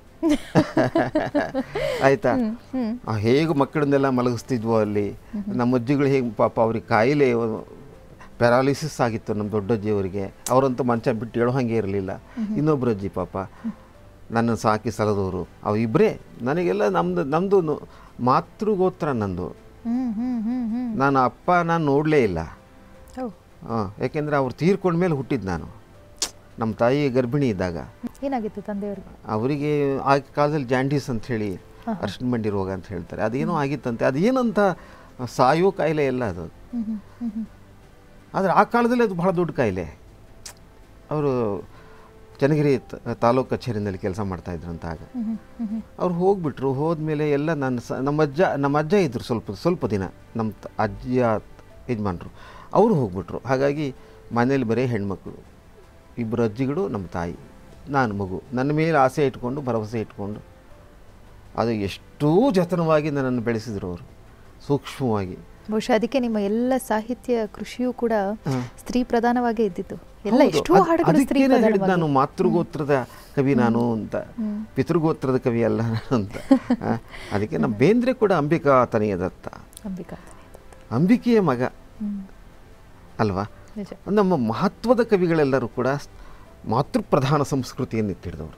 ಆಯ್ತಾ ಆ ಹೇಗೆ ಮಕ್ಕಳನ್ನೆಲ್ಲ ಮಲಗಿಸ್ತಿದ್ವೋ ಅಲ್ಲಿ ನಮ್ಮ ಅಜ್ಜಿಗಳು ಹೇಗೆ ಪಾಪ ಅವ್ರಿಗೆ ಕಾಯಿಲೆ ಪ್ಯಾರಾಲಿಸಿಸ್ ಆಗಿತ್ತು ನಮ್ಮ ದೊಡ್ಡಜ್ಜಿಯವರಿಗೆ ಅವರಂತೂ ಮಂಚ ಬಿಟ್ಟು ಹೇಳೋ ಹಾಗೆ ಇರಲಿಲ್ಲ ಇನ್ನೊಬ್ಬರು ಅಜ್ಜಿ ಪಾಪ ನನ್ನ ಸಾಕಿ ಸಲದವರು ಅವಿಬ್ಬರೇ ನನಗೆಲ್ಲ ನಮ್ಮದು ನಮ್ಮದು ಮಾತೃಗೋತ್ರ ನಂದು ಹ್ಮ್ ಹ್ಮ್ ಹ್ಮ್ ಹ್ಮ್ ನಾನು ಅಪ್ಪ ನಾನು ನೋಡಲೇ ಇಲ್ಲ ಓ ಹಾಂ ಯಾಕೆಂದರೆ ಅವ್ರು ತೀರ್ಕೊಂಡ್ಮೇಲೆ ಹುಟ್ಟಿದ್ದು ನಾನು ನಮ್ಮ ತಾಯಿ ಗರ್ಭಿಣಿ ಇದ್ದಾಗ ಏನಾಗಿತ್ತು ತಂದೆಯವ್ರಿಗೆ ಅವರಿಗೆ ಆ ಕಾಲದಲ್ಲಿ ಜಾಂಡೀಸ್ ಅಂತ ಹೇಳಿ ಅರ್ಶಿನ ಮಂಡಿ ರೋಗ ಅಂತ ಹೇಳ್ತಾರೆ ಅದೇನೋ ಆಗಿತ್ತಂತೆ ಅದೇನಂತ ಸಾಯೋ ಕಾಯಿಲೆ ಎಲ್ಲ ಅದು ಹ್ಮ್ ಹ್ಮ್ ಹ್ಮ್ ಹ್ಮ್ ಆದರೆ ಆ ಕಾಲದಲ್ಲಿ ಅದು ಬಹಳ ದೊಡ್ಡ ಕಾಯಿಲೆ ಅವರು ಚನ್ನಗಿರಿ ತ- ತಾಲೂಕು ಕಚೇರಿನಲ್ಲಿ ಕೆಲಸ ಮಾಡ್ತಾಯಿದ್ರಂತ ಆಗ ಹ್ಮ್ ಹ್ಮ್ ಹ್ಮ್ ಹ್ಮ್ ಅವ್ರು ಹೋಗ್ಬಿಟ್ರು ಹೋದ್ಮೇಲೆ ಎಲ್ಲ ನನ್ನ ಸ ನಮ್ಮ ಅಜ್ಜ ನಮ್ಮ ಅಜ್ಜ ಇದ್ದರು ಸ್ವಲ್ಪ ಸ್ವಲ್ಪ ದಿನ ನಮ್ಮ ತ- ಅಜ್ಜಿಯ ಯಜಮಾನ್ರು ಅವರು ಹೋಗ್ಬಿಟ್ರು ಹಾಗಾಗಿ ಮನೇಲಿ ಬರೀ ಹೆಣ್ಮಕ್ಳು ಇಬ್ಬರು ಅಜ್ಜಿಗಳು ನಮ್ಮ ತಾಯಿ ನಾನು ಮಗು ನನ್ನ ಮೇಲೆ ಆಸೆ ಇಟ್ಕೊಂಡು ಭರವಸೆ ಇಟ್ಕೊಂಡು ಅದು ಎಷ್ಟೋ ಜತನವಾಗಿ ನನ್ನನ್ನು ಬೆಳೆಸಿದ್ರು ಅವರು ಸೂಕ್ಷ್ಮವಾಗಿ ಬಹುಶಃ ಅದಕ್ಕೆ ನಿಮ್ಮ ಎಲ್ಲ ಸಾಹಿತ್ಯ ಕೃಷಿಯೂ ಕೂಡ ಹಾ. ಸ್ತ್ರೀ ಪ್ರಧಾನವಾಗೇ ಇದ್ದಿತ್ತು ಎಲ್ಲ ಹೌದು, ಎಷ್ಟೋ ಅದ್- ಹಾಡುಗಳು ಸ್ತ್ರೀ ಅದಕ್ಕೇನೆ ಹೇಳಿದ್ದು ಪ್ರಧಾನವಾಗಿ ನಾನು ಮಾತೃಗೋತ್ರದ ಕವಿ ನಾನು ಅಂತ ಪಿತೃಗೋತ್ರದ ಕವಿ ಅಲ್ಲ ನಾನು ಅಂತ ಆ, ಅದಕ್ಕೆ ನಮ್ಮ ಬೇಂದ್ರೆ ಕೂಡ ಅಂಬಿಕಾ ತನೆಯ ದತ್ತ ಅಂಬಿಕಾ ಅಂಬಿಕೆಯ ಮಗ ಹ್ಮ್ ಅಲ್ವಾ ನಿಜ ನಮ್ಮ ಮಹತ್ವದ ಕವಿಗಳೆಲ್ಲರೂ ಕೂಡ ಮಾತೃಪ್ರಧಾನ ಸಂಸ್ಕೃತಿಯನ್ನು ಎತ್ತಿಡಿದವರು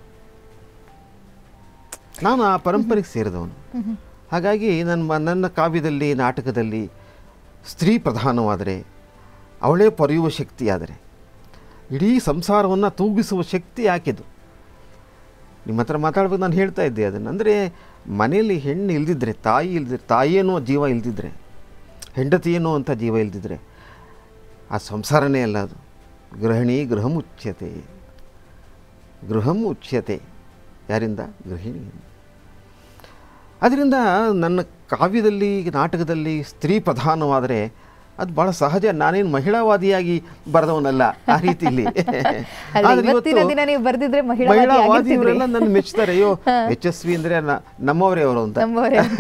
ನಾನು ಆ ಪರಂಪರೆಗೆ ಸೇರಿದವನು ಹ್ಮ್ ಹ್ಮ್ ಹಾಗಾಗಿ ನನ್ನ ನನ್ನ ಕಾವ್ಯದಲ್ಲಿ ನಾಟಕದಲ್ಲಿ ಸ್ತ್ರೀ ಪ್ರಧಾನವಾದರೆ ಅವಳೇ ಪೊರೆಯುವ ಶಕ್ತಿಯಾದರೆ ಇಡೀ ಸಂಸಾರವನ್ನು ತೂಗಿಸುವ ಶಕ್ತಿ ಯಾಕೆದು ನಿಮ್ಮ ಹತ್ರ ಮಾತಾಡ್ಬೇಕು ನಾನು ಹೇಳ್ತಾ ಇದ್ದೆ ಅದನ್ನು ಅಂದರೆ ಮನೆಯಲ್ಲಿ ಹೆಣ್ಣು ಇಲ್ದಿದ್ರೆ ತಾಯಿ ಇಲ್ದಿದ್ರೆ ತಾಯಿ ಅನ್ನುವ ಜೀವ ಇಲ್ದಿದ್ರೆ ಹೆಂಡತಿ ಅನ್ನುವಂಥ ಜೀವ ಇಲ್ದಿದ್ರೆ ಆ ಸಂಸಾರನೇ ಅಲ್ಲ ಅದು ಗೃಹಿಣಿ ಗೃಹಮುಚ್ಯತೆ ಗೃಹಂ ಉಚ್ಯತೆ ಯಾರಿಂದ ಗೃಹಿಣಿಯಿಂದ ಅದರಿಂದ ನನ್ನ ಕಾವ್ಯದಲ್ಲಿ ನಾಟಕದಲ್ಲಿ ಸ್ತ್ರೀ ಪ್ರಧಾನವಾದರೆ ಅದು ಭಾಳ ಸಹಜ ನಾನೇನು ಮಹಿಳಾವಾದಿಯಾಗಿ ಬರೆದವನಲ್ಲ ಆ ರೀತಿಯಲ್ಲಿ ಅಲ್ಲ, ಆದ್ರೆ ಇವತ್ತಿನ ಇವತ್ತು ದಿನ ನೀವು ಬರ್ದಿದ್ರೆ ಮಹಿಳಾವಾದಿ ಮಹಿಳಾವಾದಿಯವರೆಲ್ಲ ಆಗಿರ್ತಿದ್ರಿ. ನನ್ನ ಮೆಚ್ತಾರೆ ಅಯ್ಯೋ ಯಶಸ್ವಿ ಅಂದರೆ ನ- ನಮ್ಮವರೇ ಅವರು ಅಂತ ನಮ್ಮವರೇ ಅಂತ.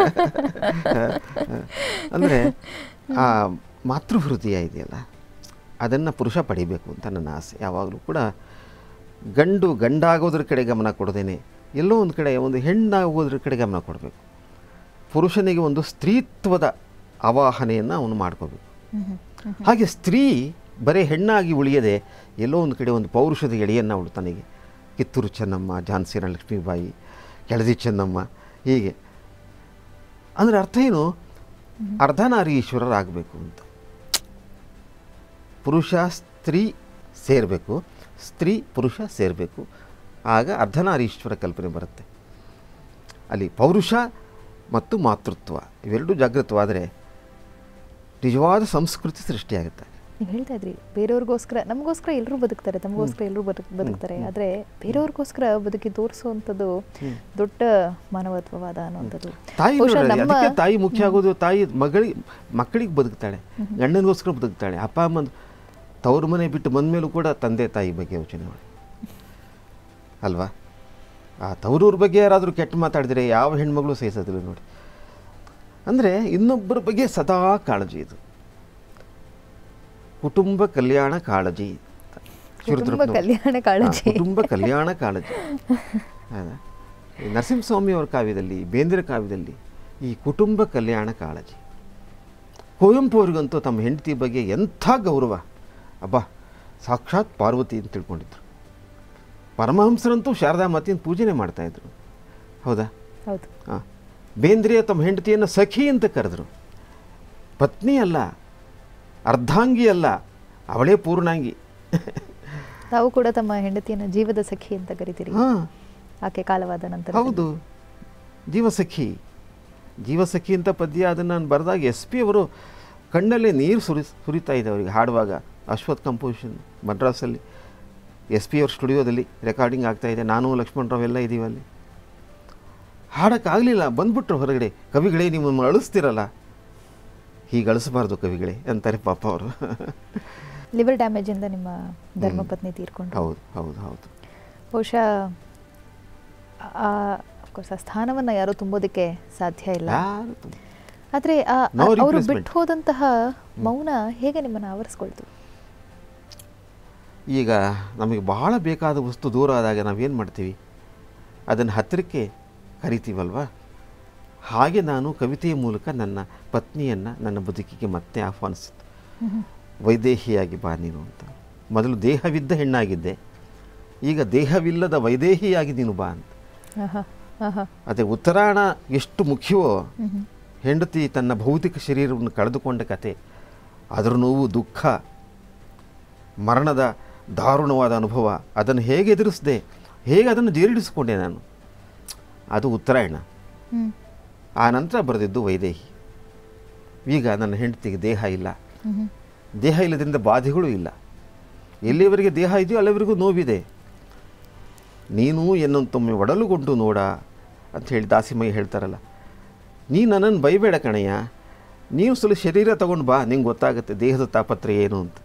ಅಂದರೆ ಆ ಮಾತೃಹೃದಯ ಇದೆಯಲ್ಲ ಅದನ್ನು ಪುರುಷ ಪಡಿಬೇಕು ಅಂತ ನನ್ನ ಆಸೆ ಯಾವಾಗಲೂ ಕೂಡ ಗಂಡು ಗಂಡಾಗೋದ್ರ ಕಡೆ ಗಮನ ಕೊಡದೇನೆ ಎಲ್ಲೋ ಒಂದು ಕಡೆ ಒಂದು ಹೆಣ್ಣಾಗೋದ್ರ ಕಡೆ ಗಮನ ಕೊಡಬೇಕು ಪುರುಷನಿಗೆ ಒಂದು ಸ್ತ್ರೀತ್ವದ ಅವಾಹನೆಯನ್ನು ಅವನು ಮಾಡ್ಕೋಬೇಕು ಹಾಗೆ ಸ್ತ್ರೀ ಬರೀ ಹೆಣ್ಣಾಗಿ ಉಳಿಯದೆ ಎಲ್ಲೋ ಒಂದು ಕಡೆ ಒಂದು ಪೌರುಷದ ಎಳೆಯನ್ನು ಅವಳು ತನಗೆ ಕಿತ್ತೂರು ಚೆನ್ನಮ್ಮ ಝಾನ್ಸಿ ರಾಣಿ ಲಕ್ಷ್ಮೀಬಾಯಿ ಕೆಳದಿ ಚೆನ್ನಮ್ಮ ಹೀಗೆ ಅಂದರೆ ಅರ್ಥ ಏನು ಅರ್ಧನಾರೀಶ್ವರರಾಗಬೇಕು ಅಂತ ಪುರುಷ ಸ್ತ್ರೀ ಸೇರಬೇಕು ಸ್ತ್ರೀ ಪುರುಷ ಸೇರಬೇಕು ಆಗ ಅರ್ಧನಾರೀಶ್ವರ ಕಲ್ಪನೆ ಬರುತ್ತೆ ಅಲ್ಲಿ ಪೌರುಷ ಮತ್ತು ಮಾತೃತ್ವ ಇವೆರಡೂ ಜಾಗೃತವಾದರೆ ನಿಜವಾದ ಸಂಸ್ಕೃತಿ ಸೃಷ್ಟಿಯಾಗುತ್ತೆ ನೀವು ಹೇಳ್ತಾ ಇದ್ರಿ ಬೇರೆಯವ್ರಿಗೋಸ್ಕರ ನಮಗೋಸ್ಕರ ಎಲ್ಲರೂ ಬದುಕ್ತಾರೆ ತಮಗೋಸ್ಕರ ಎಲ್ಲರೂ ಬದುಕ್ ಬದುಕ್ತಾರೆ ಆದರೆ ಬೇರೆಯವ್ರಿಗೋಸ್ಕರ ಬದುಕಿ ತೋರಿಸುವಂಥದ್ದು ದೊಡ್ಡ ಮಾನವತ್ವವಾದ ಅನ್ನುವಂಥದ್ದು ತಾಯಿ ಬಹುಶಃ ನೋಡ್ರಿ, ನಮ್ಮ ಅದಕ್ಕೆ ತಾಯಿ ಮುಖ್ಯ ಆಗೋದು ತಾಯಿ ಮಗಳಿಗೆ ಮಕ್ಕಳಿಗೆ ಬದುಕ್ತಾಳೆ ಗಂಡನಿಗೋಸ್ಕರ ಬದುಕ್ತಾಳೆ ಅಪ್ಪ ಅಮ್ಮ ತವ್ರ ಮನೆ ಬಿಟ್ಟು ಬಂದ ಮೇಲೂ ಕೂಡ ತಂದೆ ತಾಯಿ ಬಗ್ಗೆ ಯೋಚನೆ ಮಾಡಿ ಅಲ್ವಾ ಆ ತವರೂರ ಬಗ್ಗೆ ಯಾರಾದರೂ ಕೆಟ್ಟ ಮಾತಾಡಿದರೆ ಯಾವ ಹೆಣ್ಮಗಳು ಸಹಿಸೋದಿಲ್ಲ ನೋಡಿ ಅಂದರೆ ಇನ್ನೊಬ್ಬರ ಬಗ್ಗೆ ಸದಾ ಕಾಳಜಿ ಇದು ಕುಟುಂಬ ಕಲ್ಯಾಣ ಕಾಳಜಿ ಅಂತ. ಕುಟುಂಬ ಶಿವರುದ್ರಪ್ಪನವರು. ಕಲ್ಯಾಣ ಕಾಳಜಿ. ಹಾ, ಕುಟುಂಬ ಕಲ್ಯಾಣ ಕಾಳಜಿ ಹೌದಾ? ಈ ನರಸಿಂಹಸ್ವಾಮಿ ಅವರ ಕಾವ್ಯದಲ್ಲಿ ಬೇಂದ್ರೆ ಕಾವ್ಯದಲ್ಲಿ ಈ ಕುಟುಂಬ ಕಲ್ಯಾಣ ಕಾಳಜಿ ಕುವೆಂಪು ಅವರಿಗಂತೂ ತಮ್ಮ ಹೆಂಡತಿ ಬಗ್ಗೆ ಎಂಥ ಗೌರವ ಅಬ್ಬಾ ಸಾಕ್ಷಾತ್ ಪಾರ್ವತಿ ಅಂತ ತಿಳ್ಕೊಂಡಿದ್ರು ಪರಮಹಂಸರಂತೂ ಶಾರದಾ ಮಾತಿನ ಪೂಜೆನೇ ಮಾಡ್ತಾಯಿದ್ರು ಹೌದಾ ಹೌದು ಹಾಂ ಬೇಂದ್ರೆ ತಮ್ಮ ಹೆಂಡತಿಯನ್ನು ಸಖಿ ಅಂತ ಕರೆದ್ರು ಪತ್ನಿ ಅಲ್ಲ ಅರ್ಧಾಂಗಿ ಅಲ್ಲ ಅವಳೇ ಪೂರ್ಣಾಂಗಿ ತಾವು ಕೂಡ ತಮ್ಮ ಹೆಂಡತಿಯನ್ನು ಜೀವದ ಸಖಿ ಅಂತ ಕರಿತೀರಿ ಹಾಂ ಆಕೆ ಕಾಲವಾದ ನಂತರ ಹೌದು ಜೀವಸಖಿ ಜೀವಸಖಿ ಅಂತ ಪದ್ಯ ಅದನ್ನು ನಾನು ಬರೆದಾಗ ಎಸ್ ಪಿ ಅವರು ಕಣ್ಣಲ್ಲೇ ನೀರು ಸುರಿ ಸುರಿತಾ ಇದೆ ಅವರಿಗೆ ಹಾಡುವಾಗ ಅಶ್ವಥ್ ಕಂಪೋಸಿಷನ್ ಮದ್ರಾಸಲ್ಲಿ ಎಸ್ ಪಿ ಅವ್ರ ಸ್ಟುಡಿಯೋದಲ್ಲಿ ರೆಕಾರ್ಡಿಂಗ್ ಆಗ್ತಾ ಇದೆ ನಾನು ಲಕ್ಷ್ಮಣರಾವ್ ಎಲ್ಲ ಇದ್ದೀವಿ ಅಲ್ಲಿ ಹಾಡೋಕ್ಕಾಗಲಿಲ್ಲ ಬಂದ್ಬಿಟ್ರು ಹೊರಗಡೆ ಕವಿಗಳೇ ನಿಮ್ಮನ್ನು ಅಳಿಸ್ತಿರಲ್ಲ ಹೀಗೆ ಅಳಿಸಬಾರ್ದು ಕವಿಗಳೇ ಅಂತಾರೆ ಪಾಪ ಅವರು ಲಿವರ್ ಡ್ಯಾಮೇಜಿಂದ ನಿಮ್ಮ ಧರ್ಮಪತ್ನಿ ತೀರ್ಕೊಂಡು ಹೌದು ಹೌದು ಹೌದು ಬಹುಶಃ ಅಫ್ಕೋರ್ಸ್ ಆ ಸ್ಥಾನವನ್ನು ಯಾರೂ ತುಂಬೋದಕ್ಕೆ ಸಾಧ್ಯ ಇಲ್ಲ ಯಾರು ತುಂಬ ಆದರೆ No ಅವರು replacement. ಬಿಟ್ಟು ಹೋದಂತಹ ಮೌನ ಹೇಗೆ ನಿಮ್ಮನ್ನು ಆವರಿಸ್ಕೊಳ್ತು ಈಗ ನಮಗೆ ಬಹಳ ಬೇಕಾದ ವಸ್ತು ದೂರ ಆದಾಗ ನಾವೇನು ಮಾಡ್ತೀವಿ ಅದನ್ನು ಹತ್ತಿರಕ್ಕೆ ಕರಿತೀವಲ್ವಾ ಹಾಗೆ ನಾನು ಕವಿತೆಯ ಮೂಲಕ ನನ್ನ ಪತ್ನಿಯನ್ನು ನನ್ನ ಬದುಕಿಗೆ ಮತ್ತೆ ಆಹ್ವಾನಿಸಿದ್ದು ವೈದೇಹಿಯಾಗಿ ಬಾ ನೀನು ಅಂತ ಮೊದಲು ದೇಹವಿದ್ದ ಹೆಣ್ಣಾಗಿದ್ದೆ ಈಗ ದೇಹವಿಲ್ಲದ ವೈದೇಹಿಯಾಗಿ ನೀನು ಬಾ ಅಂತ ಆಹಾ, ಆಹಾ. ಅದೇ ಉತ್ತರಾಯಣ ಎಷ್ಟು ಮುಖ್ಯವೋ ಹೆಂಡತಿ ತನ್ನ ಭೌತಿಕ ಶರೀರವನ್ನು ಕಳೆದುಕೊಂಡ ಕತೆ ಅದರ ನೋವು ದುಃಖ ಮರಣದ ದಾರುಣವಾದ ಅನುಭವ ಅದನ್ನು ಹೇಗೆ ಎದುರಿಸಿದೆ ಹೇಗೆ ಅದನ್ನು ಜೀರ್ಣಿಸಿಕೊಂಡೆ ನಾನು ಅದು ಉತ್ತರಾಯಣ ಹ್ಮ್. ಆ ನಂತರ ಬರೆದಿದ್ದು ವೈದೇಹಿ ಈಗ ನನ್ನ ಹೆಂಡತಿಗೆ ದೇಹ ಇಲ್ಲ ಮ್ಹೂ. ದೇಹ ಇಲ್ಲದ್ರಿಂದ ಬಾಧೆಗಳೂ ಇಲ್ಲ ಎಲ್ಲಿವರೆಗೆ ದೇಹ ಇದೆಯೋ ಅಲ್ಲಿವರೆಗೂ ನೋವಿದೆ ನೀನು ಎನ್ನೊಂತೊಮ್ಮೆ ಒಡಲುಗೊಂಡು ನೋಡ ಅಂತ ಹೇಳಿ ದಾಸಿಮಯ್ಯ ಹೇಳ್ತಾರಲ್ಲ ನೀ ನನ್ನನ್ನು ಬೈಬೇಡ ಕಣಯ್ಯ ನೀವು ಸ್ವಲ್ಪ ಶರೀರ ತಗೊಂಡು ಬಾ ನಿಂಗೆ ಗೊತ್ತಾಗುತ್ತೆ ದೇಹದ ತಾಪತ್ರೆ ಏನು ಅಂತ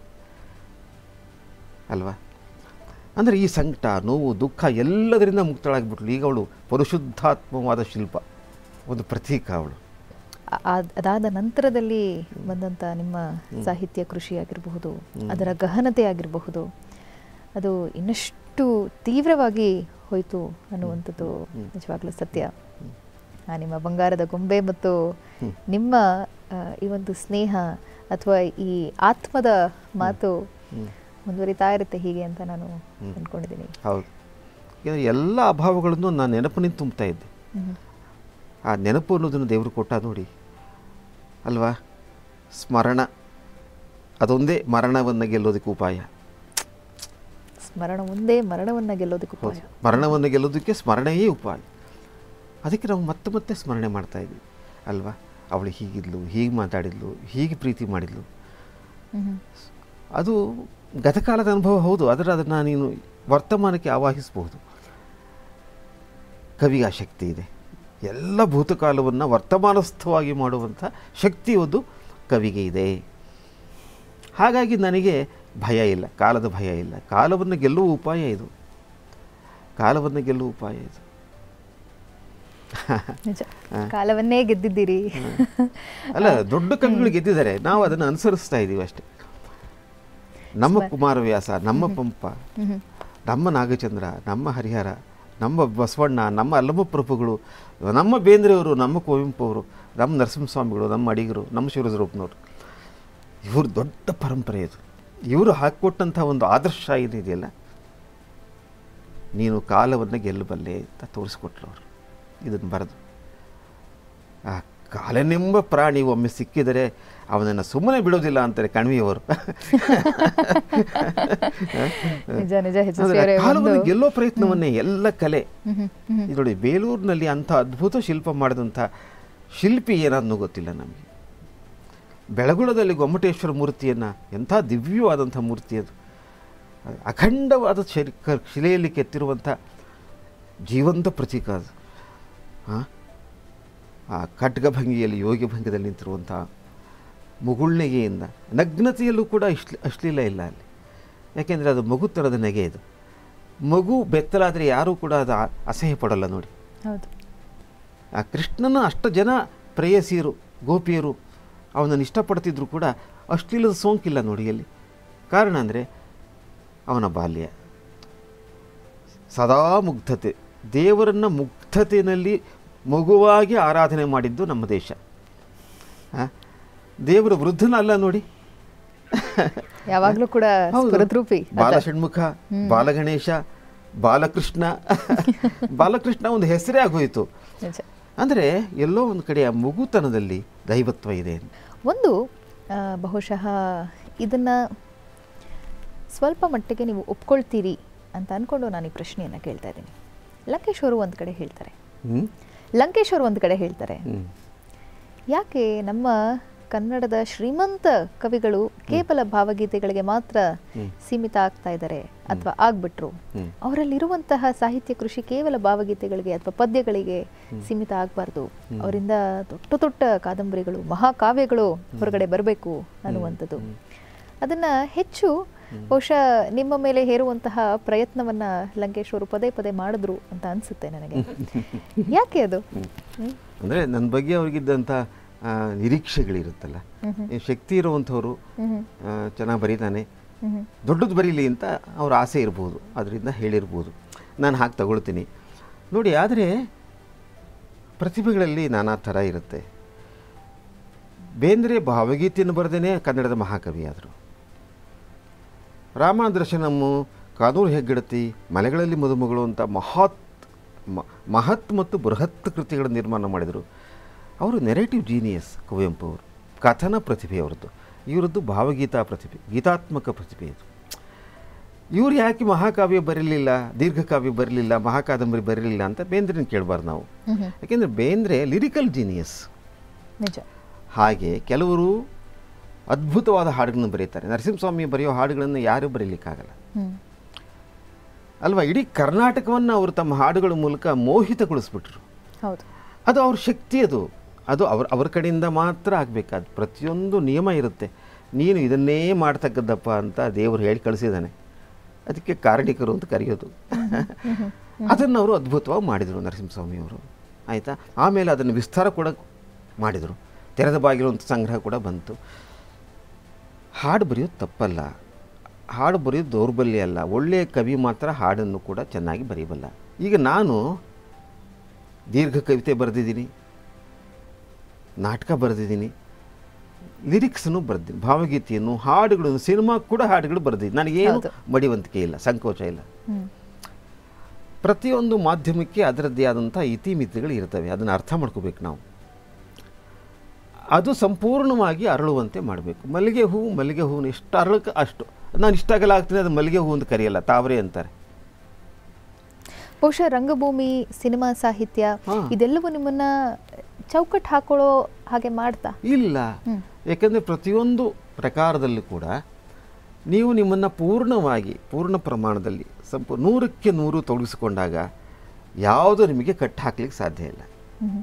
ಅಲ್ವಾ ಅಂದರೆ ಈ ಸಂಕಟ ನೋವು ದುಃಖ ಎಲ್ಲದರಿಂದ ಮುಕ್ತಳಾಗ್ಬಿಟ್ಲು ಈಗ ಅವಳು ಪರಿಶುದ್ಧಾತ್ಮವಾದ ಶಿಲ್ಪ ಒಂದು ಪ್ರತೀಕ ಅವಳು ಆ- ಆ- ಅದಾದ ನಂತರದಲ್ಲಿ ಬಂದಂಥ ನಿಮ್ಮ ಸಾಹಿತ್ಯ ಕೃಷಿ ಆಗಿರಬಹುದು ಅದರ ಗಹನತೆ ಆಗಿರಬಹುದು ಅದು ಇನ್ನಷ್ಟು ತೀವ್ರವಾಗಿ ಹೋಯಿತು ಅನ್ನುವಂಥದ್ದು ನಿಜವಾಗ್ಲೂ ಸತ್ಯ ಆ ನಿಮ್ಮ ಬಂಗಾರದ ಗೊಂಬೆ ಮತ್ತು ನಿಮ್ಮ ಆ, ಈ ಒಂದು ಸ್ನೇಹ ಅಥವಾ ಈ ಆತ್ಮದ ಮಾತು ಮುಂದುವರಿತಾ ಇರುತ್ತೆ ಹೀಗೆ ಅಂತ ನಾನು ಅಂದ್ಕೊಂಡಿದ್ದೀನಿ ಹೌದು ಯಾಕಂದರೆ ಎಲ್ಲ ಅಭಾವಗಳನ್ನು ನಾನು ನೆನಪಿನಿಂದ ತುಂಬ್ತಾ ಇದ್ದೆ ಹ್ಮ್. ಆ ನೆನಪು ಅನ್ನೋದನ್ನು ದೇವರು ಕೊಟ್ಟ ನೋಡಿ ಅಲ್ವಾ ಸ್ಮರಣ ಅದೊಂದೇ ಮರಣವನ್ನು ಗೆಲ್ಲೋದಕ್ಕೆ ಉಪಾಯ ಸ್ಮರಣ ಒಂದೇ ಮರಣವನ್ನು ಗೆಲ್ಲೋದಕ್ಕೆ ಉಪಾಯ ಮರಣವನ್ನು ಗೆಲ್ಲೋದಕ್ಕೆ ಸ್ಮರಣೆಯೇ ಉಪಾಯ ಅದಕ್ಕೆ ನಾವು ಮತ್ತೆ ಮತ್ತೆ ಸ್ಮರಣೆ ಮಾಡ್ತಾ ಇದ್ವಿ ಅಲ್ವಾ ಅವಳು ಹೀಗಿದ್ಲು ಹೀಗೆ ಮಾತಾಡಿದ್ಲು ಹೀಗೆ ಪ್ರೀತಿ ಮಾಡಿದ್ಲು ಹ್ಮ್. ಅದು ಗತಕಾಲದ ಅನುಭವ ಹೌದು ಆದರೆ ಅದನ್ನು ನೀನು ವರ್ತಮಾನಕ್ಕೆ ಆವಾಹಿಸಬಹುದು ಕವಿಗೆ ಆ ಶಕ್ತಿ ಇದೆ ಎಲ್ಲ ಭೂತಕಾಲವನ್ನು ವರ್ತಮಾನಸ್ಥವಾಗಿ ಮಾಡುವಂಥ ಶಕ್ತಿ ಒಂದು ಕವಿಗೆ ಇದೆ ಹಾಗಾಗಿ ನನಗೆ ಭಯ ಇಲ್ಲ ಕಾಲದ ಭಯ ಇಲ್ಲ ಕಾಲವನ್ನು ಗೆಲ್ಲುವ ಉಪಾಯ ಇದು ಕಾಲವನ್ನು ಗೆಲ್ಲುವ ಉಪಾಯ ಇದು ನಿಜ ಕಾಲವನ್ನೇ ಗೆದ್ದಿದ್ದೀರಿ ಅಲ್ಲ ದೊಡ್ಡ ಕವಿಗಳು ಗೆದ್ದಿದ್ದಾರೆ ನಾವು ಅದನ್ನು ಅನುಸರಿಸ್ತಾ ಇದ್ದೀವಿ ಅಷ್ಟೇ ನಮ್ಮ ಕುಮಾರವ್ಯಾಸ ನಮ್ಮ ಪಂಪ ಹ್ಮ್. ನಮ್ಮ ನಾಗಚಂದ್ರ ನಮ್ಮ ಹರಿಹರ ನಮ್ಮ ಬಸವಣ್ಣ ನಮ್ಮ ಅಲ್ಲಮ ಪ್ರಭುಗಳು ನಮ್ಮ ಬೇಂದ್ರೆಯವರು ನಮ್ಮ ಕುವೆಂಪು ಅವರು ನಮ್ಮ ನರಸಿಂಹಸ್ವಾಮಿಗಳು ನಮ್ಮ ಅಡಿಗರು ನಮ್ಮ ಶಿವರುದ್ರಪ್ಪನವರು ಇವರು ದೊಡ್ಡ ಪರಂಪರೆ ಇದು ಇವರು ಹಾಕಿಕೊಟ್ಟಂಥ ಒಂದು ಆದರ್ಶ ಏನಿದೆಯಲ್ಲ ನೀನು ಕಾಲವನ್ನು ಗೆಲ್ಲಬಲ್ಲೆ ಅಂತ ತೋರಿಸ್ಕೊಟ್ರು ಅವರು ಇದನ್ನು ಬರೆದು ಆ ಕಾಲನೆಂಬ ಪ್ರಾಣಿ ಒಮ್ಮೆ ಸಿಕ್ಕಿದರೆ ಅವನನ್ನು ಸುಮ್ಮನೆ ಬಿಡೋದಿಲ್ಲ ಅಂತಾರೆ ಕಣ್ವಿಯವರು ನಿಜ ನಿಜ ಎಚ್ ಎಸ್ ಅಂದ್ರೆ ಅವರೇ ಕಾಲವನ್ನು ಒಂದು ಗೆಲ್ಲೋ ಪ್ರಯತ್ನವನ್ನೇ ಎಲ್ಲ ಕಲೆ ಹ್ಮ್, ಹ್ಮ್, ಹ್ಮ್. ಇದು ನೋಡಿ ಬೇಲೂರಿನಲ್ಲಿ ಅಂಥ ಅದ್ಭುತ ಶಿಲ್ಪ ಮಾಡಿದಂಥ ಶಿಲ್ಪಿ ಏನಾದ್ನೂ ಗೊತ್ತಿಲ್ಲ ನಮಗೆ ಬೆಳಗುಳದಲ್ಲಿ ಗೊಮ್ಮಟೇಶ್ವರ ಮೂರ್ತಿಯನ್ನು ಎಂಥ ದಿವ್ಯವಾದಂಥ ಮೂರ್ತಿ ಅದು ಅಖಂಡವಾದ ಶರಿ ಕ- ಶಿಲೆಯಲ್ಲಿ ಕೆತ್ತಿರುವಂಥ ಜೀವಂತ ಪ್ರತೀಕ ಅದು ಹಾಂ ಆ ಖಡ್ಗಭಂಗಿಯಲ್ಲಿ ಯೋಗಿ ಭಂಗಿಯಲ್ಲಿ ನಿಂತಿರುವಂಥ ಮುಗುಳ್ನೆಗೆಯಿಂದ ನಗ್ನತೆಯಲ್ಲೂ ಕೂಡ ಅಶ್ಲಿ ಅಶ್ಲೀಲ ಇಲ್ಲ ಅಲ್ಲಿ ಯಾಕೆಂದರೆ ಅದು ಮಗು ಥರದ ನೆಗೆ ಇದು ಮಗು ಬೆತ್ತಲಾದರೆ ಯಾರೂ ಕೂಡ ಅದು ಆ- ಅಸಹ್ಯ ಪಡಲ್ಲ ನೋಡಿ ಹೌದು ಆ ಕೃಷ್ಣನ ಅಷ್ಟು ಜನ ಪ್ರೇಯಸಿಯರು ಗೋಪಿಯರು ಅವನನ್ನು ಇಷ್ಟಪಡ್ತಿದ್ರು ಕೂಡ ಅಶ್ಲೀಲದ ಸೋಂಕಿಲ್ಲ ನೋಡಿ ಅಲ್ಲಿ ಕಾರಣ ಅಂದರೆ ಅವನ ಬಾಲ್ಯ ಸದಾ ಮುಗ್ಧತೆ ದೇವರನ್ನು ಮುಗ್ಧತೆಯಲ್ಲಿ ಮಗುವಾಗಿ ಆರಾಧನೆ ಮಾಡಿದ್ದು ನಮ್ಮ ದೇಶ ಆ? ದೇವರು ವೃದ್ಧನಲ್ಲ ನೋಡಿ ಯಾವಾಗ್ಲೂ ಕೂಡ ಹೌದು. ಸ್ಫುರದ್ರೂಪಿ ಬಾಲ ಷಣ್ಮುಖ ಬಾಲಗಣೇಶ ಬಾಲಕೃಷ್ಣ ಬಾಲಕೃಷ್ಣ ಒಂದು ಹೆಸರೇ ಆಗೋಯಿತು ನಿಜ ಅಂದರೆ ಎಲ್ಲೋ ಒಂದು ಕಡೆ ಆ ಮಗುತನದಲ್ಲಿ ದೈವತ್ವ ಇದೆ ಒಂದು ಆ, ಬಹುಶಃ ಇದನ್ನ ಸ್ವಲ್ಪ ಮಟ್ಟಿಗೆ ನೀವು ಒಪ್ಕೊಳ್ತೀರಿ ಅಂತ ಅನ್ಕೊಂಡು ನಾನು ಈ ಪ್ರಶ್ನೆಯನ್ನು ಕೇಳ್ತಾ ಇದ್ದೀನಿ ಲಂಕೇಶ್ ಅವರು ಒಂದು ಕಡೆ ಹೇಳ್ತಾರೆ ಹ್ಞೂ ಲಂಕೇಶ್ ಅವರು ಒಂದು ಕಡೆ ಹೇಳ್ತಾರೆ ಹ್ಞೂ ಯಾಕೆ ನಮ್ಮ ಕನ್ನಡದ ಶ್ರೀಮಂತ ಕವಿಗಳು ಕೇವಲ ಭಾವಗೀತೆಗಳಿಗೆ ಮಾತ್ರ ಹ್ಮ್. ಸೀಮಿತ ಆಗ್ತಾ ಇದ್ದಾರೆ ಅಥವಾ ಆಗ್ಬಿಟ್ರು ಹ್ಮ್. ಅವರಲ್ಲಿರುವಂತಹ ಸಾಹಿತ್ಯ ಕೃಷಿ ಕೇವಲ ಭಾವಗೀತೆಗಳಿಗೆ ಅಥವಾ ಪದ್ಯಗಳಿಗೆ ಸೀಮಿತ ಆಗಬಾರ್ದು ಅವರಿಂದ ದೊಡ್ಡ ದೊಡ್ಡ ಕಾದಂಬರಿಗಳು ಮಹಾಕಾವ್ಯಗಳು ಹೊರಗಡೆ ಬರಬೇಕು ಅನ್ನುವಂಥದ್ದು ಅದನ್ನ ಹೆಚ್ಚು ಬಹುಶಃ ನಿಮ್ಮ ಮೇಲೆ ಹೇರುವಂತಹ ಪ್ರಯತ್ನವನ್ನ ಲಂಕೇಶ್ ಅವರು ಪದೇ ಪದೇ ಮಾಡಿದ್ರು ಅಂತ ಅನ್ಸುತ್ತೆ ನನಗೆ ಯಾಕೆ ಅದು ಹ್ಮ್. ಅಂದರೆ ನನ್ನ ಬಗ್ಗೆ ಅವ್ರಿಗಿದ್ದಂಥ ಆ, ನಿರೀಕ್ಷೆಗಳಿರುತ್ತಲ್ಲ ಈ ಶಕ್ತಿ ಇರುವಂಥವ್ರು ಹ್ಮ್ ಚೆನ್ನಾಗಿ ಬರೀತಾನೆ ಹ್ಮ್ ಹ್ಮ್ ದೊಡ್ಡದು ಬರೀಲಿ ಅಂತ ಅವ್ರ ಆಸೆ ಇರ್ಬೋದು ಅದರಿಂದ ಹೇಳಿರ್ಬೋದು ನಾನು ಹಾಗೆ ತಗೊಳ್ತೀನಿ ನೋಡಿ ಆದರೆ ಪ್ರತಿಭೆಗಳಲ್ಲಿ ನಾನಾ ಥರ ಇರುತ್ತೆ ಬೇಂದ್ರೆ ಭಾವಗೀತೆಯನ್ನು ಬರೆದೇನೆ ಕನ್ನಡದ ಮಹಾಕವಿ ಆದರು ರಾಮಾದರ್ಶನಮ್ಮು ಕಾನೂರು ಹೆಗ್ಗಡತಿ ಮಲೆಗಳಲ್ಲಿ ಮದುಮಗಳು ಅಂತ ಮಹತ್ ಮ- ಮಹತ್ ಮತ್ತು ಬೃಹತ್ ಕೃತಿಗಳನ್ನು ನಿರ್ಮಾಣ ಮಾಡಿದರು ಅವರು ನೆರೇಟಿವ್ ಜೀನಿಯಸ್ ಕುವೆಂಪು ಅವರು ಕಥನ ಪ್ರತಿಭೆ ಅವರದ್ದು ಇವರದ್ದು ಭಾವಗೀತಾ ಪ್ರತಿಭೆ ಗೀತಾತ್ಮಕ ಪ್ರತಿಭೆ ಇದು ಇವ್ರು ಯಾಕೆ ಮಹಾಕಾವ್ಯ ಬರಲಿಲ್ಲ ದೀರ್ಘಕಾವ್ಯ ಬರಲಿಲ್ಲ ಮಹಾಕಾದಂಬರಿ ಬರಲಿಲ್ಲ ಅಂತ ಬೇಂದ್ರೆನ ಕೇಳಬಾರ್ದು ನಾವು ಹ್ಮ್ ಹ್ಮ್. ಯಾಕೆಂದರೆ ಬೇಂದ್ರೆ ಲಿರಿಕಲ್ ಜೀನಿಯಸ್ ನಿಜ ಹಾಗೆ ಕೆಲವರು ಅದ್ಭುತವಾದ ಹಾಡುಗಳನ್ನು ಬರೀತಾರೆ ನರಸಿಂಹಸ್ವಾಮಿ ಬರೆಯೋ ಹಾಡುಗಳನ್ನು ಯಾರೂ ಬರೀಲಿಕ್ಕಾಗಲ್ಲ ಹ್ಮ್ ಅಲ್ವಾ ಇಡೀ ಕರ್ನಾಟಕವನ್ನು ಅವರು ತಮ್ಮ ಹಾಡುಗಳ ಮೂಲಕ ಮೋಹಿತಗೊಳಿಸ್ಬಿಟ್ರು ಹೌದು ಅದು ಅವ್ರ ಶಕ್ತಿ ಅದು ಅದು ಅವ್ರ ಅವ್ರ ಕಡೆಯಿಂದ ಮಾತ್ರ ಆಗಬೇಕಾದ ಪ್ರತಿಯೊಂದು ನಿಯಮ ಇರುತ್ತೆ ನೀನು ಇದನ್ನೇ ಮಾಡ್ತಕ್ಕದ್ದಪ್ಪ ಅಂತ ದೇವರು ಹೇಳಿ ಕಳಿಸಿದ್ದಾನೆ ಅದಕ್ಕೆ ಕಾರಣಿಕರು ಅಂತ ಕರೆಯೋದು ಅದನ್ನು ಅವರು ಅದ್ಭುತವಾಗಿ ಮಾಡಿದರು ನರಸಿಂಹಸ್ವಾಮಿಯವರು ಆಯಿತಾ ಆಮೇಲೆ ಅದನ್ನು ವಿಸ್ತಾರ ಕೂಡ ಮಾಡಿದರು ತೆರೆದ ಬಾಗಿಲು ಅಂತ ಸಂಗ್ರಹ ಕೂಡ ಬಂತು ಹಾಡು ಬರೆಯೋದು ತಪ್ಪಲ್ಲ ಹಾಡು ಬರೆಯೋದು ದೌರ್ಬಲ್ಯ ಅಲ್ಲ ಒಳ್ಳೆಯ ಕವಿ ಮಾತ್ರ ಹಾಡನ್ನು ಕೂಡ ಚೆನ್ನಾಗಿ ಬರೀಬಲ್ಲ ಈಗ ನಾನು ದೀರ್ಘ ಕವಿತೆ ಬರೆದಿದ್ದೀನಿ ನಾಟಕ ಬರೆದಿದ್ದೀನಿ ಲಿರಿಕ್ಸನ್ನು ಬರೆದಿದ್ದೀನಿ ಭಾವಗೀತೆಯನ್ನು ಹಾಡುಗಳನ್ನು ಸಿನಿಮಾ ಕೂಡ ಹಾಡುಗಳು ಬರೆದಿದ್ದೀನಿ ನನಗೇನು ಹೌದು. ಮಡಿವಂತಿಕೆ ಇಲ್ಲ ಸಂಕೋಚ ಇಲ್ಲ ಹ್ಮ್ ಪ್ರತಿಯೊಂದು ಮಾಧ್ಯಮಕ್ಕೆ ಅದರದ್ದೇ ಆದಂಥ ಇತಿಮಿತಿಗಳು ಇರ್ತವೆ ಅದನ್ನು ಅರ್ಥ ಮಾಡ್ಕೋಬೇಕು ನಾವು ಅದು ಸಂಪೂರ್ಣವಾಗಿ ಅರಳುವಂತೆ ಮಾಡಬೇಕು ಮಲ್ಲಿಗೆ ಹೂವು ಮಲ್ಲಿಗೆ ಹೂವು ಎಷ್ಟು ಅರಳಕ್ಕೆ ಅಷ್ಟು ನಾನು ಇಷ್ಟಾಗಲ್ಲ ಆಗ್ತೀನಿ ಅದು ಮಲ್ಲಿಗೆ ಹೂವು ಅಂತ ಕರೆಯಲ್ಲ ತಾವರೆ ಅಂತಾರೆ ಬಹುಶಃ ರಂಗಭೂಮಿ ಸಿನಿಮಾ ಸಾಹಿತ್ಯ ಹಾ. ಇದೆಲ್ಲವೂ ನಿಮ್ಮನ್ನ ಚೌಕಟ್ಟು ಹಾಕೊಳ್ಳೋ ಹಾಗೆ ಮಾಡ್ತಾ ಇಲ್ಲ ಹ್ಮ್. ಯಾಕಂದರೆ ಪ್ರತಿಯೊಂದು ಪ್ರಕಾರದಲ್ಲೂ ಕೂಡ ನೀವು ನಿಮ್ಮನ್ನು ಪೂರ್ಣವಾಗಿ ಪೂರ್ಣ ಪ್ರಮಾಣದಲ್ಲಿ ಸಂಪೂ ನೂರಕ್ಕೆ ನೂರು ತೊಡಗಿಸಿಕೊಂಡಾಗ ಯಾವುದು ನಿಮಗೆ ಕಟ್ಟು ಹಾಕ್ಲಿಕ್ಕೆ ಸಾಧ್ಯ ಇಲ್ಲ ಹ್ಮ್.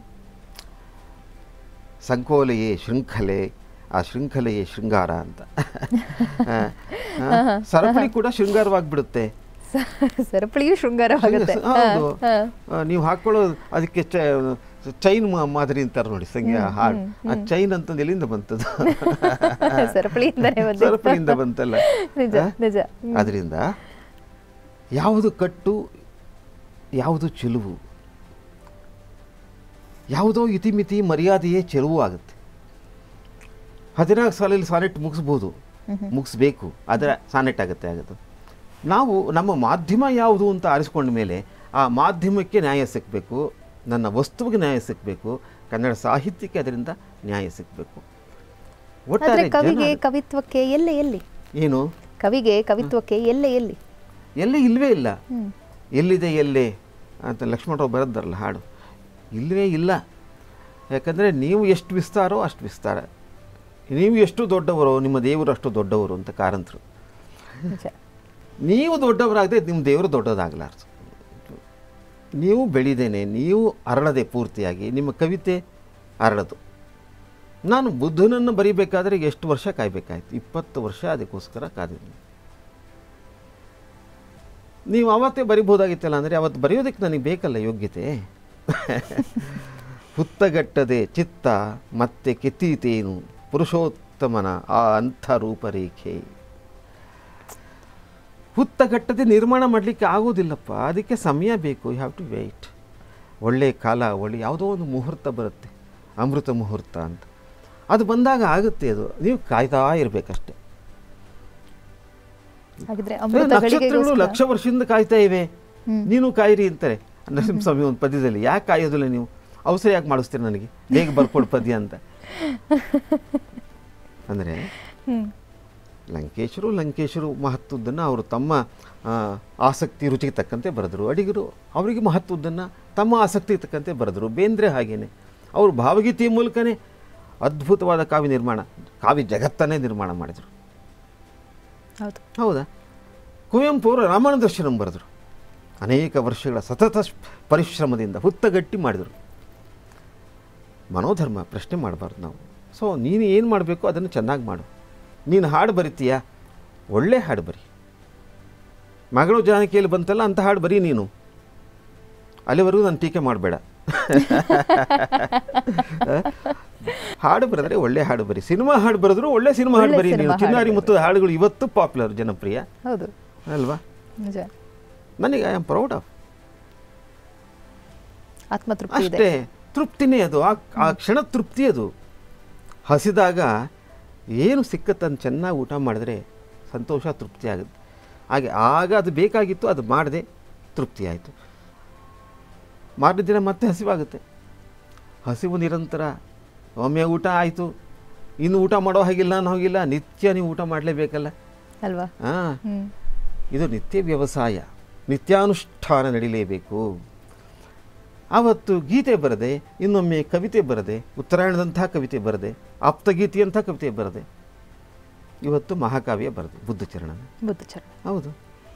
ಸಂಕೋಲೆಯೇ ಶೃಂಖಲೆ ಆ ಶೃಂಖಲೆಯೇ ಶೃಂಗಾರ ಅಂತ ಆ, ಆ, ಸರಪಳಿ ಕೂಡ ಶೃಂಗಾರವಾಗಿಬಿಡುತ್ತೆ ಸರಪಳಿಯೂ ಶೃಂಗಾರವಾಗುತ್ತೆ ಹೌದು ಹಾ, ಆ, ನೀವು ಹಾಕೊಳ್ಳೋ ಅದಕ್ಕೆ ಚೈನ್ ಮಾದರಿ ಅಂತಾರೆ ನೋಡಿ ಸಂಖ್ಯೆ ಹಾಡು ಆ ಚೈನ್ ಅಂತಂದು ಎಲ್ಲಿಂದ ಬಂತದ್ದು ಹಾ. ಸರಪಳಿಯಿಂದನೇ ಬಂದಿದ್ದು. ಸರಪಳಿಯಿಂದ ಬಂತಲ್ಲ ನಿಜ ಆ? ನಿಜ ಅದರಿಂದ ಯಾವುದು ಕಟ್ಟು ಯಾವುದು ಚೆಲುವು ಯಾವುದೋ ಇತಿಮಿತಿ ಮರ್ಯಾದೆಯೇ ಚೆಲುವು ಆಗುತ್ತೆ ಹದಿನಾಲ್ಕು ಸಾಲಲ್ಲಿ ಸಾನೆಟ್ ಮುಗಿಸ್ಬೋದು ಮುಗಿಸ್ಬೇಕು ಅದರ ಸಾನೆಟ್ ಆಗುತ್ತೆ ಆಗುತ್ತೆ ನಾವು ನಮ್ಮ ಮಾಧ್ಯಮ ಯಾವುದು ಅಂತ ಆರಿಸ್ಕೊಂಡ ಮೇಲೆ ಆ ಮಾಧ್ಯಮಕ್ಕೆ ನ್ಯಾಯ ಸಿಕ್ಕಬೇಕು ನನ್ನ ವಸ್ತುವಿಗೆ ನ್ಯಾಯ ಸಿಕ್ಕಬೇಕು ಕನ್ನಡ ಸಾಹಿತ್ಯಕ್ಕೆ ಅದರಿಂದ ನ್ಯಾಯ ಸಿಕ್ಕಬೇಕು ಆದ್ರೆ ಒಟ್ಟಾರೆ ಕವಿಗೆ ಜನ- ಕವಿತ್ವಕ್ಕೆ ಎಲ್ಲೆ ಎಲ್ಲಿ ಏನು ಕವಿಗೆ ಕವಿತ್ವಕ್ಕೆ ಎಲ್ಲೆ ಎಲ್ಲಿ ಎಲ್ಲಿ ಇಲ್ವೇ ಇಲ್ಲ ಹ್ಮ್ ಎಲ್ಲಿದೆ ಎಲ್ಲೇ ಅಂತ ಲಕ್ಷ್ಮಣರಾವ್ ಬರೆದ್ದಾರಲ್ಲ ಹಾಡು ಇಲ್ಲವೇ ಇಲ್ಲ ಯಾಕಂದರೆ ನೀವು ಎಷ್ಟು ವಿಸ್ತಾರೋ ಅಷ್ಟು ವಿಸ್ತಾರ ನೀವು ಎಷ್ಟು ದೊಡ್ಡವರು ನಿಮ್ಮ ದೇವರು ಅಷ್ಟು ದೊಡ್ಡವರು ಅಂತ ಕಾರಂತರು ನಿಜ ನೀವು ದೊಡ್ಡವರಾಗದೆ ನಿಮ್ಮ ದೇವರು ದೊಡ್ಡದಾಗಲಾರ್ದು ನೀವು ಬೆಳಿದೇನೆ ನೀವು ಅರಳದೆ ಪೂರ್ತಿಯಾಗಿ ನಿಮ್ಮ ಕವಿತೆ ಅರಳದು ನಾನು ಬುದ್ಧನನ್ನು ಬರಿಬೇಕಾದ್ರೆ ಎಷ್ಟು ವರ್ಷ ಕಾಯಬೇಕಾಯ್ತು ಇಪ್ಪತ್ತು ವರ್ಷ ಅದಕ್ಕೋಸ್ಕರ ಕಾದಿದ್ದೀನಿ ನೀವು ಅವತ್ತೇ ಬರಿಬೋದಾಗಿತ್ತಲ್ಲ ಅಂದರೆ ಅವತ್ತು ಬರೆಯೋದಕ್ಕೆ ನನಗೆ ಬೇಕಲ್ಲ ಯೋಗ್ಯತೆ ಹುತ್ತಗಟ್ಟದೆ ಚಿತ್ತ ಮತ್ತೆ ಕೆತ್ತೀತೇನು ಪುರುಷೋತ್ತಮನ ಆ ಅಂಥ ರೂಪರೇಖೆ ಹುತ್ತಗಟ್ಟದೆ ನಿರ್ಮಾಣ ಮಾಡಲಿಕ್ಕೆ ಆಗೋದಿಲ್ಲಪ್ಪ ಅದಕ್ಕೆ ಸಮಯ ಬೇಕು ಯು ಹ್ಯಾವ್ ಟು ವೆಯ್ಟ್ ಒಳ್ಳೆಯ ಕಾಲ ಒಳ್ಳೆ ಯಾವುದೋ ಒಂದು ಮುಹೂರ್ತ ಬರುತ್ತೆ ಅಮೃತ ಮುಹೂರ್ತ ಅಂತ ಅದು ಬಂದಾಗ ಆಗುತ್ತೆ ಅದು ನೀವು ಕಾಯ್ತಾ ಇರಬೇಕಷ್ಟೆ ಹಾಗಿದ್ರೆ ಅಮೃತ ನಕ್ಷತ್ರಗಳು ಗಳಿಗೆಗೋಸ್ಕರ ಲಕ್ಷ ವರ್ಷದಿಂದ ಕಾಯ್ತಾ ಇವೆ ಹ್ಮ್. ನೀನು ಕಾಯಿರಿ ಅಂತಾರೆ ನರಸಿಂಹಸ್ವಾಮಿ ಒಂದು ಪದ್ಯದಲ್ಲಿ ಯಾಕೆ ಕಾಯೋದಿಲ್ಲ ನೀವು ಅವಸರ ಯಾಕೆ ಮಾಡಿಸ್ತೀರಿ ನನಗೆ ಬೇಗ ಬರ್ಕೊಡು ಪದ್ಯ ಅಂತ ಅಂದರೆ ಹ್ಮ್ ಲಂಕೇಶರು ಲಂಕೇಶರು ಮಹತ್ವದ್ದನ್ನು ಅವರು ತಮ್ಮ ಆ, ಆಸಕ್ತಿ ರುಚಿಗೆ ತಕ್ಕಂತೆ ಬರೆದರು ಅಡಿಗರು ಅವರಿಗೆ ಮಹತ್ವದ್ದನ್ನು ತಮ್ಮ ಆಸಕ್ತಿಗೆ ತಕ್ಕಂತೆ ಬರೆದರು ಬೇಂದ್ರೆ ಹಾಗೇನೆ ಅವರು ಭಾವಗೀತೆಯ ಮೂಲಕನೇ ಅದ್ಭುತವಾದ ಕಾವ್ಯ ನಿರ್ಮಾಣ ಕಾವ್ಯ ಜಗತ್ತನ್ನೇ ನಿರ್ಮಾಣ ಮಾಡಿದರು ಹೌದು ಹೌದಾ ಕುವೆಂಪು ಅವರು ರಾಮಾಯಣ ದರ್ಶನಂ ಬರೆದರು ಅನೇಕ ವರ್ಷಗಳ ಸತತ ಸ್- ಪರಿಶ್ರಮದಿಂದ ಹುತ್ತಗಟ್ಟಿ ಮಾಡಿದರು ಮನೋಧರ್ಮ ಪ್ರಶ್ನೆ ಮಾಡಬಾರ್ದು ನಾವು ಸೊ ನೀನು ಏನು ಮಾಡಬೇಕು ಅದನ್ನು ಚೆನ್ನಾಗಿ ಮಾಡು ನೀನು ಹಾಡು ಬರಿತೀಯಾ ಒಳ್ಳೆ ಹಾಡು ಬರಿ ಮಗಳು ಜಾನಕಿಯಲ್ಲಿ ಬಂತಲ್ಲ ಅಂತ ಹಾಡು ಬರೀ ನೀನು ಅಲ್ಲಿವರೆಗೂ ನಾನು ಟೀಕೆ ಮಾಡಬೇಡ ಹಾಡು ಬರೆದ್ರೆ ಒಳ್ಳೆ ಹಾಡು ಬರಿ ಸಿನಿಮಾ ಹಾಡು ಬರೆದ್ರು ಒಳ್ಳೆ ಸಿನಿಮಾ ಹಾಡು ಒಳ್ಳೆ ಬರಿ ನೀನು ಸಿನಿಮಾ ಚಿನ್ನಾರಿ ಹಾಡು ಮುತ್ತದ ಹಾಡುಗಳು ಇವತ್ತು ಪಾಪ್ಯುಲರ್ ಜನಪ್ರಿಯ ಹೌದು ಅಲ್ವಾ ನಿಜ ನನಗೆ ಐ ಆಮ್ ಪ್ರೌಡ್ ಆಫ್ ಆತ್ಮತೃಪ್ತಿ ಇದೆ ಅಷ್ಟೇ ತೃಪ್ತಿನೇ ಅದು ಆ ಆ ಕ್ಷಣ ತೃಪ್ತಿ ಅದು ಹಸಿದಾಗ ಏನು ಸಿಕ್ಕತ್ತನ್ನು ಚೆನ್ನಾಗಿ ಊಟ ಮಾಡಿದ್ರೆ ಸಂತೋಷ ತೃಪ್ತಿ ಆಗುತ್ತೆ ಹಾಗೆ ಆಗ ಅದು ಬೇಕಾಗಿತ್ತು ಅದು ಮಾಡದೆ ತೃಪ್ತಿ ಆಯಿತು ಮಾರನೇ ದಿನ ಮತ್ತೆ ಹಸಿವಾಗುತ್ತೆ ಹಸಿವು ನಿರಂತರ ಒಮ್ಮೆ ಊಟ ಆಯಿತು ಇನ್ನು ಊಟ ಮಾಡೋ ಹಾಗಿಲ್ಲ ಅನ್ನೋ ಹಾಗಿಲ್ಲ ನಿತ್ಯ ನೀವು ಊಟ ಮಾಡಲೇಬೇಕಲ್ಲ ಅಲ್ವಾ ಹಾಂ ಹ್ಮ್ ಇದು ನಿತ್ಯ ವ್ಯವಸಾಯ ನಿತ್ಯಾನುಷ್ಠಾನ ನಡಿಲೇಬೇಕು ಆವತ್ತು ಗೀತೆ ಬರದೆ ಇನ್ನೊಮ್ಮೆ ಕವಿತೆ ಬರದೆ ಉತ್ತರಾಯಣದಂಥ ಕವಿತೆ ಬರದೆ ಆಪ್ತಗೀತೆಯಂಥ ಕವಿತೆ ಬರದೆ ಇವತ್ತು ಮಹಾಕಾವ್ಯ ಬರದೆ ಬುದ್ಧಚರಣನ ಬುದ್ಧಚರಣ ಹೌದು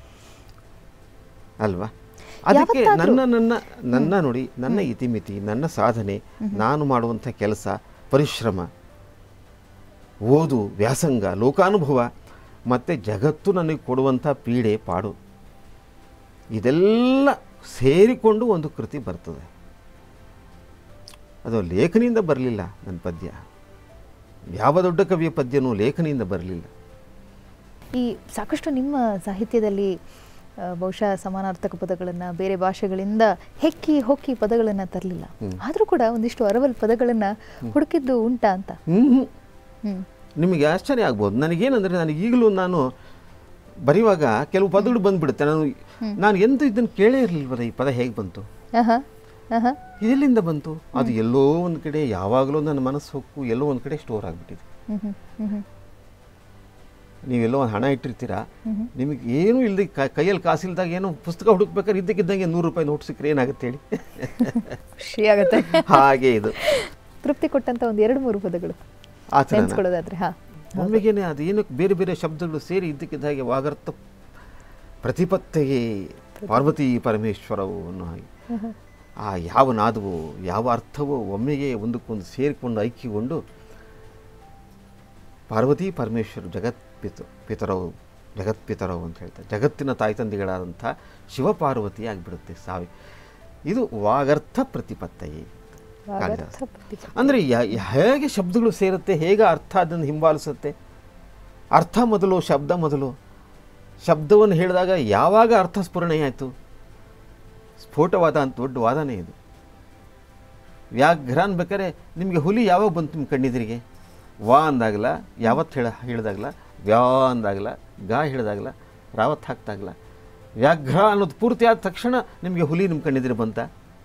ಅಲ್ವಾ ಅದಕ್ಕೆ ಯಾವತ್ತಾದ್ರೂ- ನನ್ನ ನನ್ನ ನನ್ನ ನೋಡಿ ನನ್ನ ಇತಿಮಿತಿ ನನ್ನ ಸಾಧನೆ ನಾನು ಮಾಡುವಂಥ ಕೆಲಸ ಪರಿಶ್ರಮ ಓದು ವ್ಯಾಸಂಗ ಲೋಕಾನುಭವ ಮತ್ತು ಜಗತ್ತು ನನಗೆ ಕೊಡುವಂಥ ಪೀಡೆ ಪಾಡು ಇದೆಲ್ಲ ಸೇರಿಕೊಂಡು ಒಂದು ಕೃತಿ ಬರ್ತದೆ ಅದು ಲೇಖನಿಯಿಂದ ಬರಲಿಲ್ಲ ನನ್ನ ಪದ್ಯ ಯಾವ ದೊಡ್ಡ ಕವಿಯ ಪದ್ಯನೂ ಲೇಖನಿಯಿಂದ ಬರಲಿಲ್ಲ ಈ ಸಾಕಷ್ಟು ನಿಮ್ಮ ಸಾಹಿತ್ಯದಲ್ಲಿ ಆ, ಬಹುಶಃ ಸಮಾನಾರ್ಥಕ ಪದಗಳನ್ನು ಬೇರೆ ಭಾಷೆಗಳಿಂದ ಹೆಕ್ಕಿ ಹೊಕ್ಕಿ ಪದಗಳನ್ನು ತರಲಿಲ್ಲ ಆದರೂ ಕೂಡ ಒಂದಿಷ್ಟು ಅರವಲ್ ಪದಗಳನ್ನು ಹುಡುಕಿದ್ದು ಉಂಟಾ ಅಂತ ಹ್ಞೂ ಹ್ಮ್ ನಿಮಗೆ ಆಶ್ಚರ್ಯ ಆಗ್ಬೋದು ನನಗೇನಂದರೆ ನನಗೆ ಈಗಲೂ ನಾನು ಬರೆಯುವಾಗ ಕೆಲವು ಪದಗಳು ಬಂದ್ಬಿಡುತ್ತೆ ನಾನು ನಾನು ಎಂದೂ ಇದನ್ನು ಕೇಳೇ ಇರಲಿಲ್ವಲ್ಲ ಈ ಪದ ಹೇಗೆ ಬಂತು ಆಹಾ ಆಹಾ ಇದೆಲ್ಲಿಂದ ಬಂತು ಅದು ಎಲ್ಲೋ ಒಂದು ಕಡೆ ಯಾವಾಗಲೂ ನನ್ನ ಮನಸ್ಸು ಹೊಕ್ಕು ಎಲ್ಲೋ ಒಂದು ಕಡೆ ಸ್ಟೋರ್ ಆಗಿಬಿಟ್ಟಿದೆ ಹ್ಮ್ ಹ್ಮ್ ಹ್ಮ್ ಹ್ಮ್ ನೀವೆಲ್ಲೋ ಒಂದು ಹಣ ಇಟ್ಟಿರ್ತೀರಾ ನಿಮಗೆ ಏನೂ ಇಲ್ಲದೆ ಕೈಯಲ್ಲಿ ಕಾಸಿಲ್ದಾಗ ಏನೋ ಪುಸ್ತಕ ಹುಡುಕ್ಬೇಕಾದ್ರೆ ಇದ್ದಕ್ಕಿದ್ದಂಗೆ ನೂರು ರೂಪಾಯಿ ನೋಟ್ ಸಿಕ್ಕರೆ ಏನಾಗುತ್ತೆ ಹೇಳಿ ಖುಷಿ ಆಗುತ್ತೆ ಹಾಗೆ ಇದು ತೃಪ್ತಿ ಕೊಟ್ಟಂತ ಒಂದು ಎರಡು ಮೂರು ಪದಗಳು ಆ ಥರನ. ನೆನ್ಸ್ಕೊಳ್ಳೋದಾದ್ರೆ ಹಾ ಒಮ್ಮೆಗೇನೆ ಅದು ಏನಕ್ಕೆ ಬೇರೆ ಬೇರೆ ಶಬ್ದಗಳು ಸೇರಿ ಇದ್ದಕ್ಕಿದ್ದ ಹಾಗೆ ವಾಗರ್ಥ ಪ್ರತಿಪತ್ತೆಗೆ ಪಾರ್ವತಿ ಪರಮೇಶ್ವರವು ಅನ್ನೋ ಹಾಗೆ ಆ ಯಾವ ನಾದವೋ ಯಾವ ಅರ್ಥವೋ ಒಮ್ಮೆಗೆ ಒಂದಕ್ಕೊಂದು ಸೇರಿಕೊಂಡು ಐಕ್ಯಗೊಂಡು ಪಾರ್ವತಿ ಪರಮೇಶ್ವರ ಜಗತ್ ಪಿತ ಪಿತರವು ಜಗತ್ಪಿತರವು ಅಂತ ಹೇಳ್ತಾರೆ ಜಗತ್ತಿನ ತಾಯ್ತಂದಿಗಳಾದಂಥ ಶಿವಪಾರ್ವತಿ ಆಗಿಬಿಡುತ್ತೆ ಸಾವಿ ಇದು ವಾಗರ್ಥ ಪ್ರತಿಪತ್ತೆಯೇ ಕಾಳಿದಾಸ ವಾಗರ್ಥ ಪ್ರತಿಪತ್ತಿ. ಅಂದರೆ ಹೇಗೆ ಶಬ್ದಗಳು ಸೇರುತ್ತೆ ಹೇಗೆ ಅರ್ಥ ಅದನ್ನು ಹಿಂಬಾಲಿಸುತ್ತೆ ಅರ್ಥ ಮೊದಲು ಶಬ್ದ ಮೊದಲು ಶಬ್ದವನ್ನು ಹೇಳಿದಾಗ ಯಾವಾಗ ಅರ್ಥ ಸ್ಫುರಣೆ ಆಯಿತು ಸ್ಫೋಟವಾದ ಅಂತ ದೊಡ್ಡ ವಾದನೇ ಇದು ವ್ಯಾಘ್ರ ಅನ್ಬೇಕಾದ್ರೆ ನಿಮಗೆ ಹುಲಿ ಯಾವಾಗ ಬಂತು ನಿಮ್ಮ ಕಣ್ಣೆದುರಿಗೆ ವಾ ಅಂದಾಗಲ ಯಾವತ್ತು ಹೇಳ ಹೇಳಿದಾಗಲ ವ್ಯಾ ಅಂದಾಗಲ ಗಾ ಹೇಳಿದಾಗಲ ರಾವತ್ ಹಾಕ್ದಾಗಲ ವ್ಯಾಘ್ರ ಅನ್ನೋದು ಪೂರ್ತಿ ಆದ ತಕ್ಷಣ ನಿಮಗೆ ಹುಲಿ ನಿಮ್ಮ ಕಣ್ಣೆದುರು ಬಂತ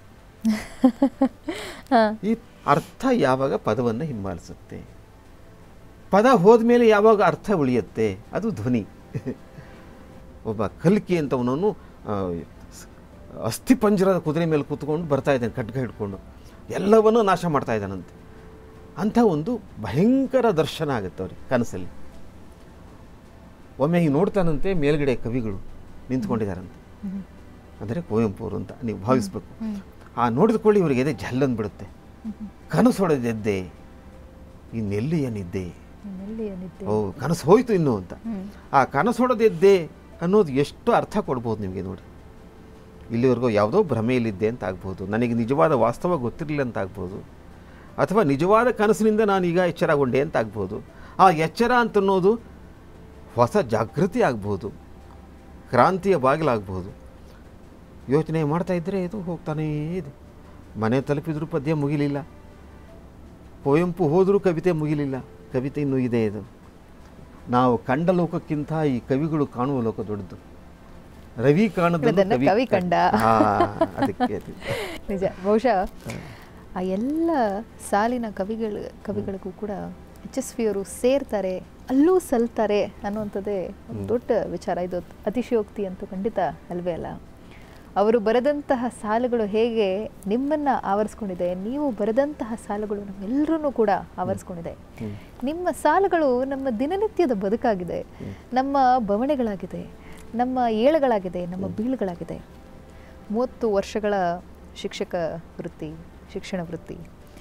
ಈ ಅರ್ಥ ಯಾವಾಗ ಪದವನ್ನು ಹಿಂಬಾಲಿಸುತ್ತೆ ಪದ ಹೋದ್ಮೇಲೆ ಯಾವಾಗ ಅರ್ಥ ಉಳಿಯುತ್ತೆ ಅದು ಧ್ವನಿ ಒಬ್ಬ ಕಲ್ಕಿ ಅಂತವನವನು ಅಸ್ಥಿಪಂಜರದ ಕುದುರೆ ಮೇಲೆ ಕೂತ್ಕೊಂಡು ಬರ್ತಾ ಇದ್ದಾನೆ ಖಡ್ಗ ಹಿಡ್ಕೊಂಡು ಎಲ್ಲವನ್ನೂ ನಾಶ ಮಾಡ್ತಾ ಇದ್ದಾನಂತೆ ಅಂಥ ಒಂದು ಭಯಂಕರ ದರ್ಶನ ಆಗುತ್ತೆ ಅವ್ರಿಗೆ ಕನಸಲ್ಲಿ ಒಮ್ಮೆ ಹಿಂಗೆ ನೋಡ್ತಾನಂತೆ ಮೇಲ್ಗಡೆ ಕವಿಗಳು ನಿಂತ್ಕೊಂಡಿದ್ದಾರಂತೆ ಅಂದರೆ ಕುವೆಂಪು ಅವರು ಅಂತ ನೀವು ಭಾವಿಸ್ಬೇಕು ಆ ನೋಡಿದ ಕೊಳ್ಳಿ ಇವರಿಗೆ ಎದೆ ಜಲ್ಲಂದು ಬಿಡುತ್ತೆ ಕನಸು ಹೊಡೆದೆದ್ದೆ ಇನ್ನೆಲ್ಲಿ ಏನಿದ್ದೆ ನೆಲ್ಲಿಯ ನಿದ್ದೆ ಓ ಕನಸು ಹೋಯ್ತು ಇನ್ನು ಅಂತ ಹ್ಮ್. ಆ ಕನಸು ಹೊಡೆದಿದ್ದೆ ಅನ್ನೋದು ಎಷ್ಟು ಅರ್ಥ ಕೊಡ್ಬೋದು ನಿಮಗೆ ನೋಡಿ ಇಲ್ಲಿವರೆಗೂ ಯಾವುದೋ ಭ್ರಮೆಯಲ್ಲಿದ್ದೆ ಅಂತ ಆಗ್ಬೋದು ನನಗೆ ನಿಜವಾದ ವಾಸ್ತವ ಗೊತ್ತಿರಲಿಲ್ಲ ಅಂತ ಆಗ್ಬೋದು ಅಥವಾ ನಿಜವಾದ ಕನಸಿನಿಂದ ನಾನು ಈಗ ಎಚ್ಚರಗೊಂಡೆ ಅಂತ ಆಗ್ಬೋದು ಆ ಎಚ್ಚರ ಅಂತ ಅನ್ನೋದು ಹೊಸ ಜಾಗೃತಿ ಆಗ್ಬೋದು ಕ್ರಾಂತಿಯ ಬಾಗಿಲಾಗ್ಬೋದು ಯೋಚನೆ ಮಾಡ್ತಾ ಇದ್ದರೆ ಇದು ಹೋಗ್ತಾನೇ ಇದೆ ಮನೆ ತಲುಪಿದ್ರೂ ಪದ್ಯ ಮುಗಿಲಿಲ್ಲ ಕುವೆಂಪು ಹೋದರೂ ಕವಿತೆ ಮುಗಿಲಿಲ್ಲ ಕವಿತೆ ಇನ್ನೂ ಇದೆ ಇದು ನಾವು ಕಂಡ ಲೋಕಕ್ಕಿಂತ ಈ ಕವಿಗಳು ಕಾಣುವ ಲೋಕ ದೊಡ್ಡದು ರವಿ ಕಾಣದಲ್ಲೂ ಅದನ್ನ ಕವಿ ಕಂಡ. ಹಾ, ಅದಕ್ಕೆ ಅದು. ನಿಜ ಬಹುಶಃ ಆ ಎಲ್ಲ ಸಾಲಿನ ಕವಿಗಳ ಕವಿಗಳಿಗೂ ಕೂಡ ಎಚ್ ಎಸ್ ವಿ ಅವರು ಸೇರ್ತಾರೆ ಅಲ್ಲೂ ಸಲ್ತಾರೆ ಅನ್ನುವಂಥದ್ದೇ ಒಂದು ದೊಡ್ಡ ವಿಚಾರ ಇದು ಅತಿಶಯೋಕ್ತಿ ಅಂತೂ ಖಂಡಿತ ಅಲ್ವೇ ಅಲ್ಲ ಅವರು ಬರೆದಂತಹ ಸಾಲುಗಳು ಹೇಗೆ ನಿಮ್ಮನ್ನ ಆವರಿಸ್ಕೊಂಡಿದೆ ನೀವು ಬರೆದಂತಹ ಸಾಲುಗಳು ನಮ್ಮೆಲ್ಲರೂ ಕೂಡ ಆವರಿಸ್ಕೊಂಡಿದೆ ನಿಮ್ಮ ಸಾಲುಗಳು ನಮ್ಮ ದಿನನಿತ್ಯದ ಬದುಕಾಗಿದೆ ನಮ್ಮ ಬವಣೆಗಳಾಗಿದೆ ನಮ್ಮ ಏಳುಗಳಾಗಿದೆ ನಮ್ಮ ಬೀಳುಗಳಾಗಿದೆ ಮೂವತ್ತು ವರ್ಷಗಳ ಶಿಕ್ಷಕ ವೃತ್ತಿ ಶಿಕ್ಷಣ ವೃತ್ತಿ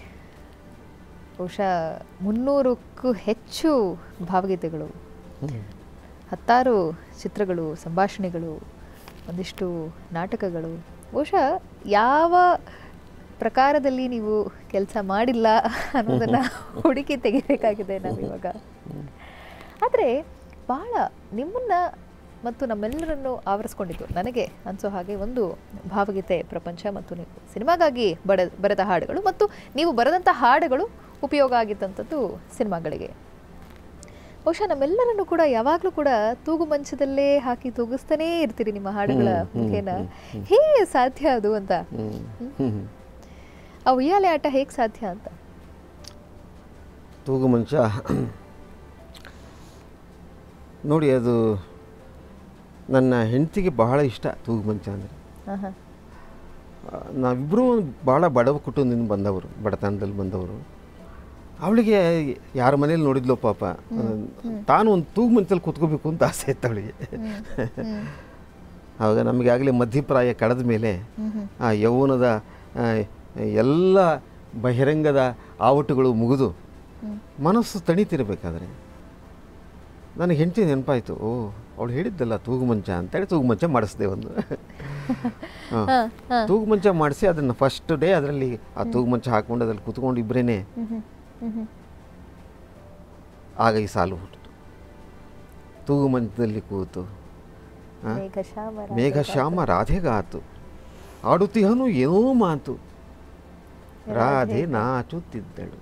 ಬಹುಶಃ ಮುನ್ನೂರಕ್ಕೂ ಹೆಚ್ಚು ಭಾವಗೀತೆಗಳು ಹತ್ತಾರು ಚಿತ್ರಗಳು ಸಂಭಾಷಣೆಗಳು ಒಂದಿಷ್ಟು ನಾಟಕಗಳು ಬಹುಶಃ ಯಾವ ಪ್ರಕಾರದಲ್ಲಿ ನೀವು ಕೆಲಸ ಮಾಡಿಲ್ಲ ಅನ್ನೋದನ್ನ ಹುಡುಕಿ ತೆಗಿಬೇಕಾಗಿದೆ ನಾವಿವಾಗ ಆದರೆ ಬಹಳ ನಿಮ್ಮನ್ನ ಮತ್ತು ನಮ್ಮೆಲ್ಲರನ್ನು ಆವರಿಸ್ಕೊಂಡಿದ್ದು ನನಗೆ ಅನಿಸೋ ಹಾಗೆ ಒಂದು ಭಾವಗೀತೆ ಪ್ರಪಂಚ ಮತ್ತು ನೀವು ಸಿನಿಮಾಗಾಗಿ ಬಡ ಬರೆದ ಹಾಡುಗಳು ಮತ್ತು ನೀವು ಬರೆದಂಥ ಹಾಡುಗಳು ಉಪಯೋಗ ಆಗಿದ್ದಂಥದ್ದು ಸಿನಿಮಾಗಳಿಗೆ ಬಹುಶಃ ನಮ್ಮೆಲ್ಲರನ್ನು ಕೂಡ ಯಾವಾಗಲೂ ಕೂಡ ತೂಗು ಮಂಚದಲ್ಲೇ ಹಾಕಿ ತೂಗಿಸ್ತಾನೇ ಇರ್ತೀರಿ ನಿಮ್ಮ ಹಾಡುಗಳ ಮುಖೇನ ಹೇಗೆ ಸಾಧ್ಯ ಅದು ಅಂತ ಹ್ಮ್. ಹ್ಮ್. ಆ ಉಯ್ಯಾಲೆ ಆಟ ಹೇಗೆ ಸಾಧ್ಯ ಅಂತ ತೂಗು ಮಂಚ ನೋಡಿ ಅದು ನನ್ನ ಹೆಂಡತಿಗೆ ಬಹಳ ಇಷ್ಟ ತೂಗು ಮಂಚ ಅಂದರೆ ಆಹಾ. ನಾವಿಬ್ಬರೂ ಭಾಳ ಬಡವ ಕುಟುಂಬದಿಂದ ಬಂದವರು ಬಡತನದಲ್ಲಿ ಬಂದವರು ಅವಳಿಗೆ ಯಾರ ಮನೇಲಿ ನೋಡಿದ್ಲೋ ಪಾಪ ತಾನು ಒಂದು ತೂಗು ಮಂಚಲ್ಲಿ ಕೂತ್ಕೋಬೇಕು ಅಂತ ಆಸೆ ಇತ್ತು ಅವಳಿಗೆ ಹ್ಮ್. ಆವಾಗ ನಮಗೆ ಆಗಲೇ ಮಧ್ಯಪ್ರಾಯ ಕಳೆದ ಮೇಲೆ ಆ ಯೌವನದ ಆ, ಎಲ್ಲ ಬಹಿರಂಗದ ಆವಟುಗಳು ಮುಗಿದು ಮನಸ್ಸು ತಣಿತಿರಬೇಕಾದ್ರೆ ನನಗೆ ಹೆಂಡತಿ ನೆನಪಾಯಿತು ಓ ಅವಳು ಹೇಳಿದ್ದಲ್ಲ ತೂಗು ಮಂಚ ಅಂತೇಳಿ ತೂಗು ಮಂಚ ಮಾಡಿಸ್ದೆ ಒಂದು ಹಾ. ಹಾ, ಹಾ. ತೂಗು ಮಂಚ ಮಾಡಿಸಿ ಅದನ್ನು ಫಸ್ಟ್ ಡೇ ಅದರಲ್ಲಿ ಆ ತೂಗು ಮಂಚ ಹಾಕೊಂಡು ಅದ್ರಲ್ಲಿ ಕುತ್ಕೊಂಡು ಇಬ್ಬರೇ ಹ್ಮ್ ಹ್ಮ್. ಹ್ಮ್ ಹ್ಮ್. ಆಗ ಈ ಸಾಲು ಹುಟ್ಟಿತು ತೂಗು ಮಂಚದಲ್ಲಿ ಕೂತು ಆ? ಮೇಘ ಶ್ಯಾಮ ರಾಗ ಮೇಘ ಶ್ಯಾಮ ರಾಧೆಗಾತು ಆಡುತ್ತಿಹನು ಏನೋ ಮಾತು ರಾಧೆ ನಾಚುತ್ತಿದ್ದಳು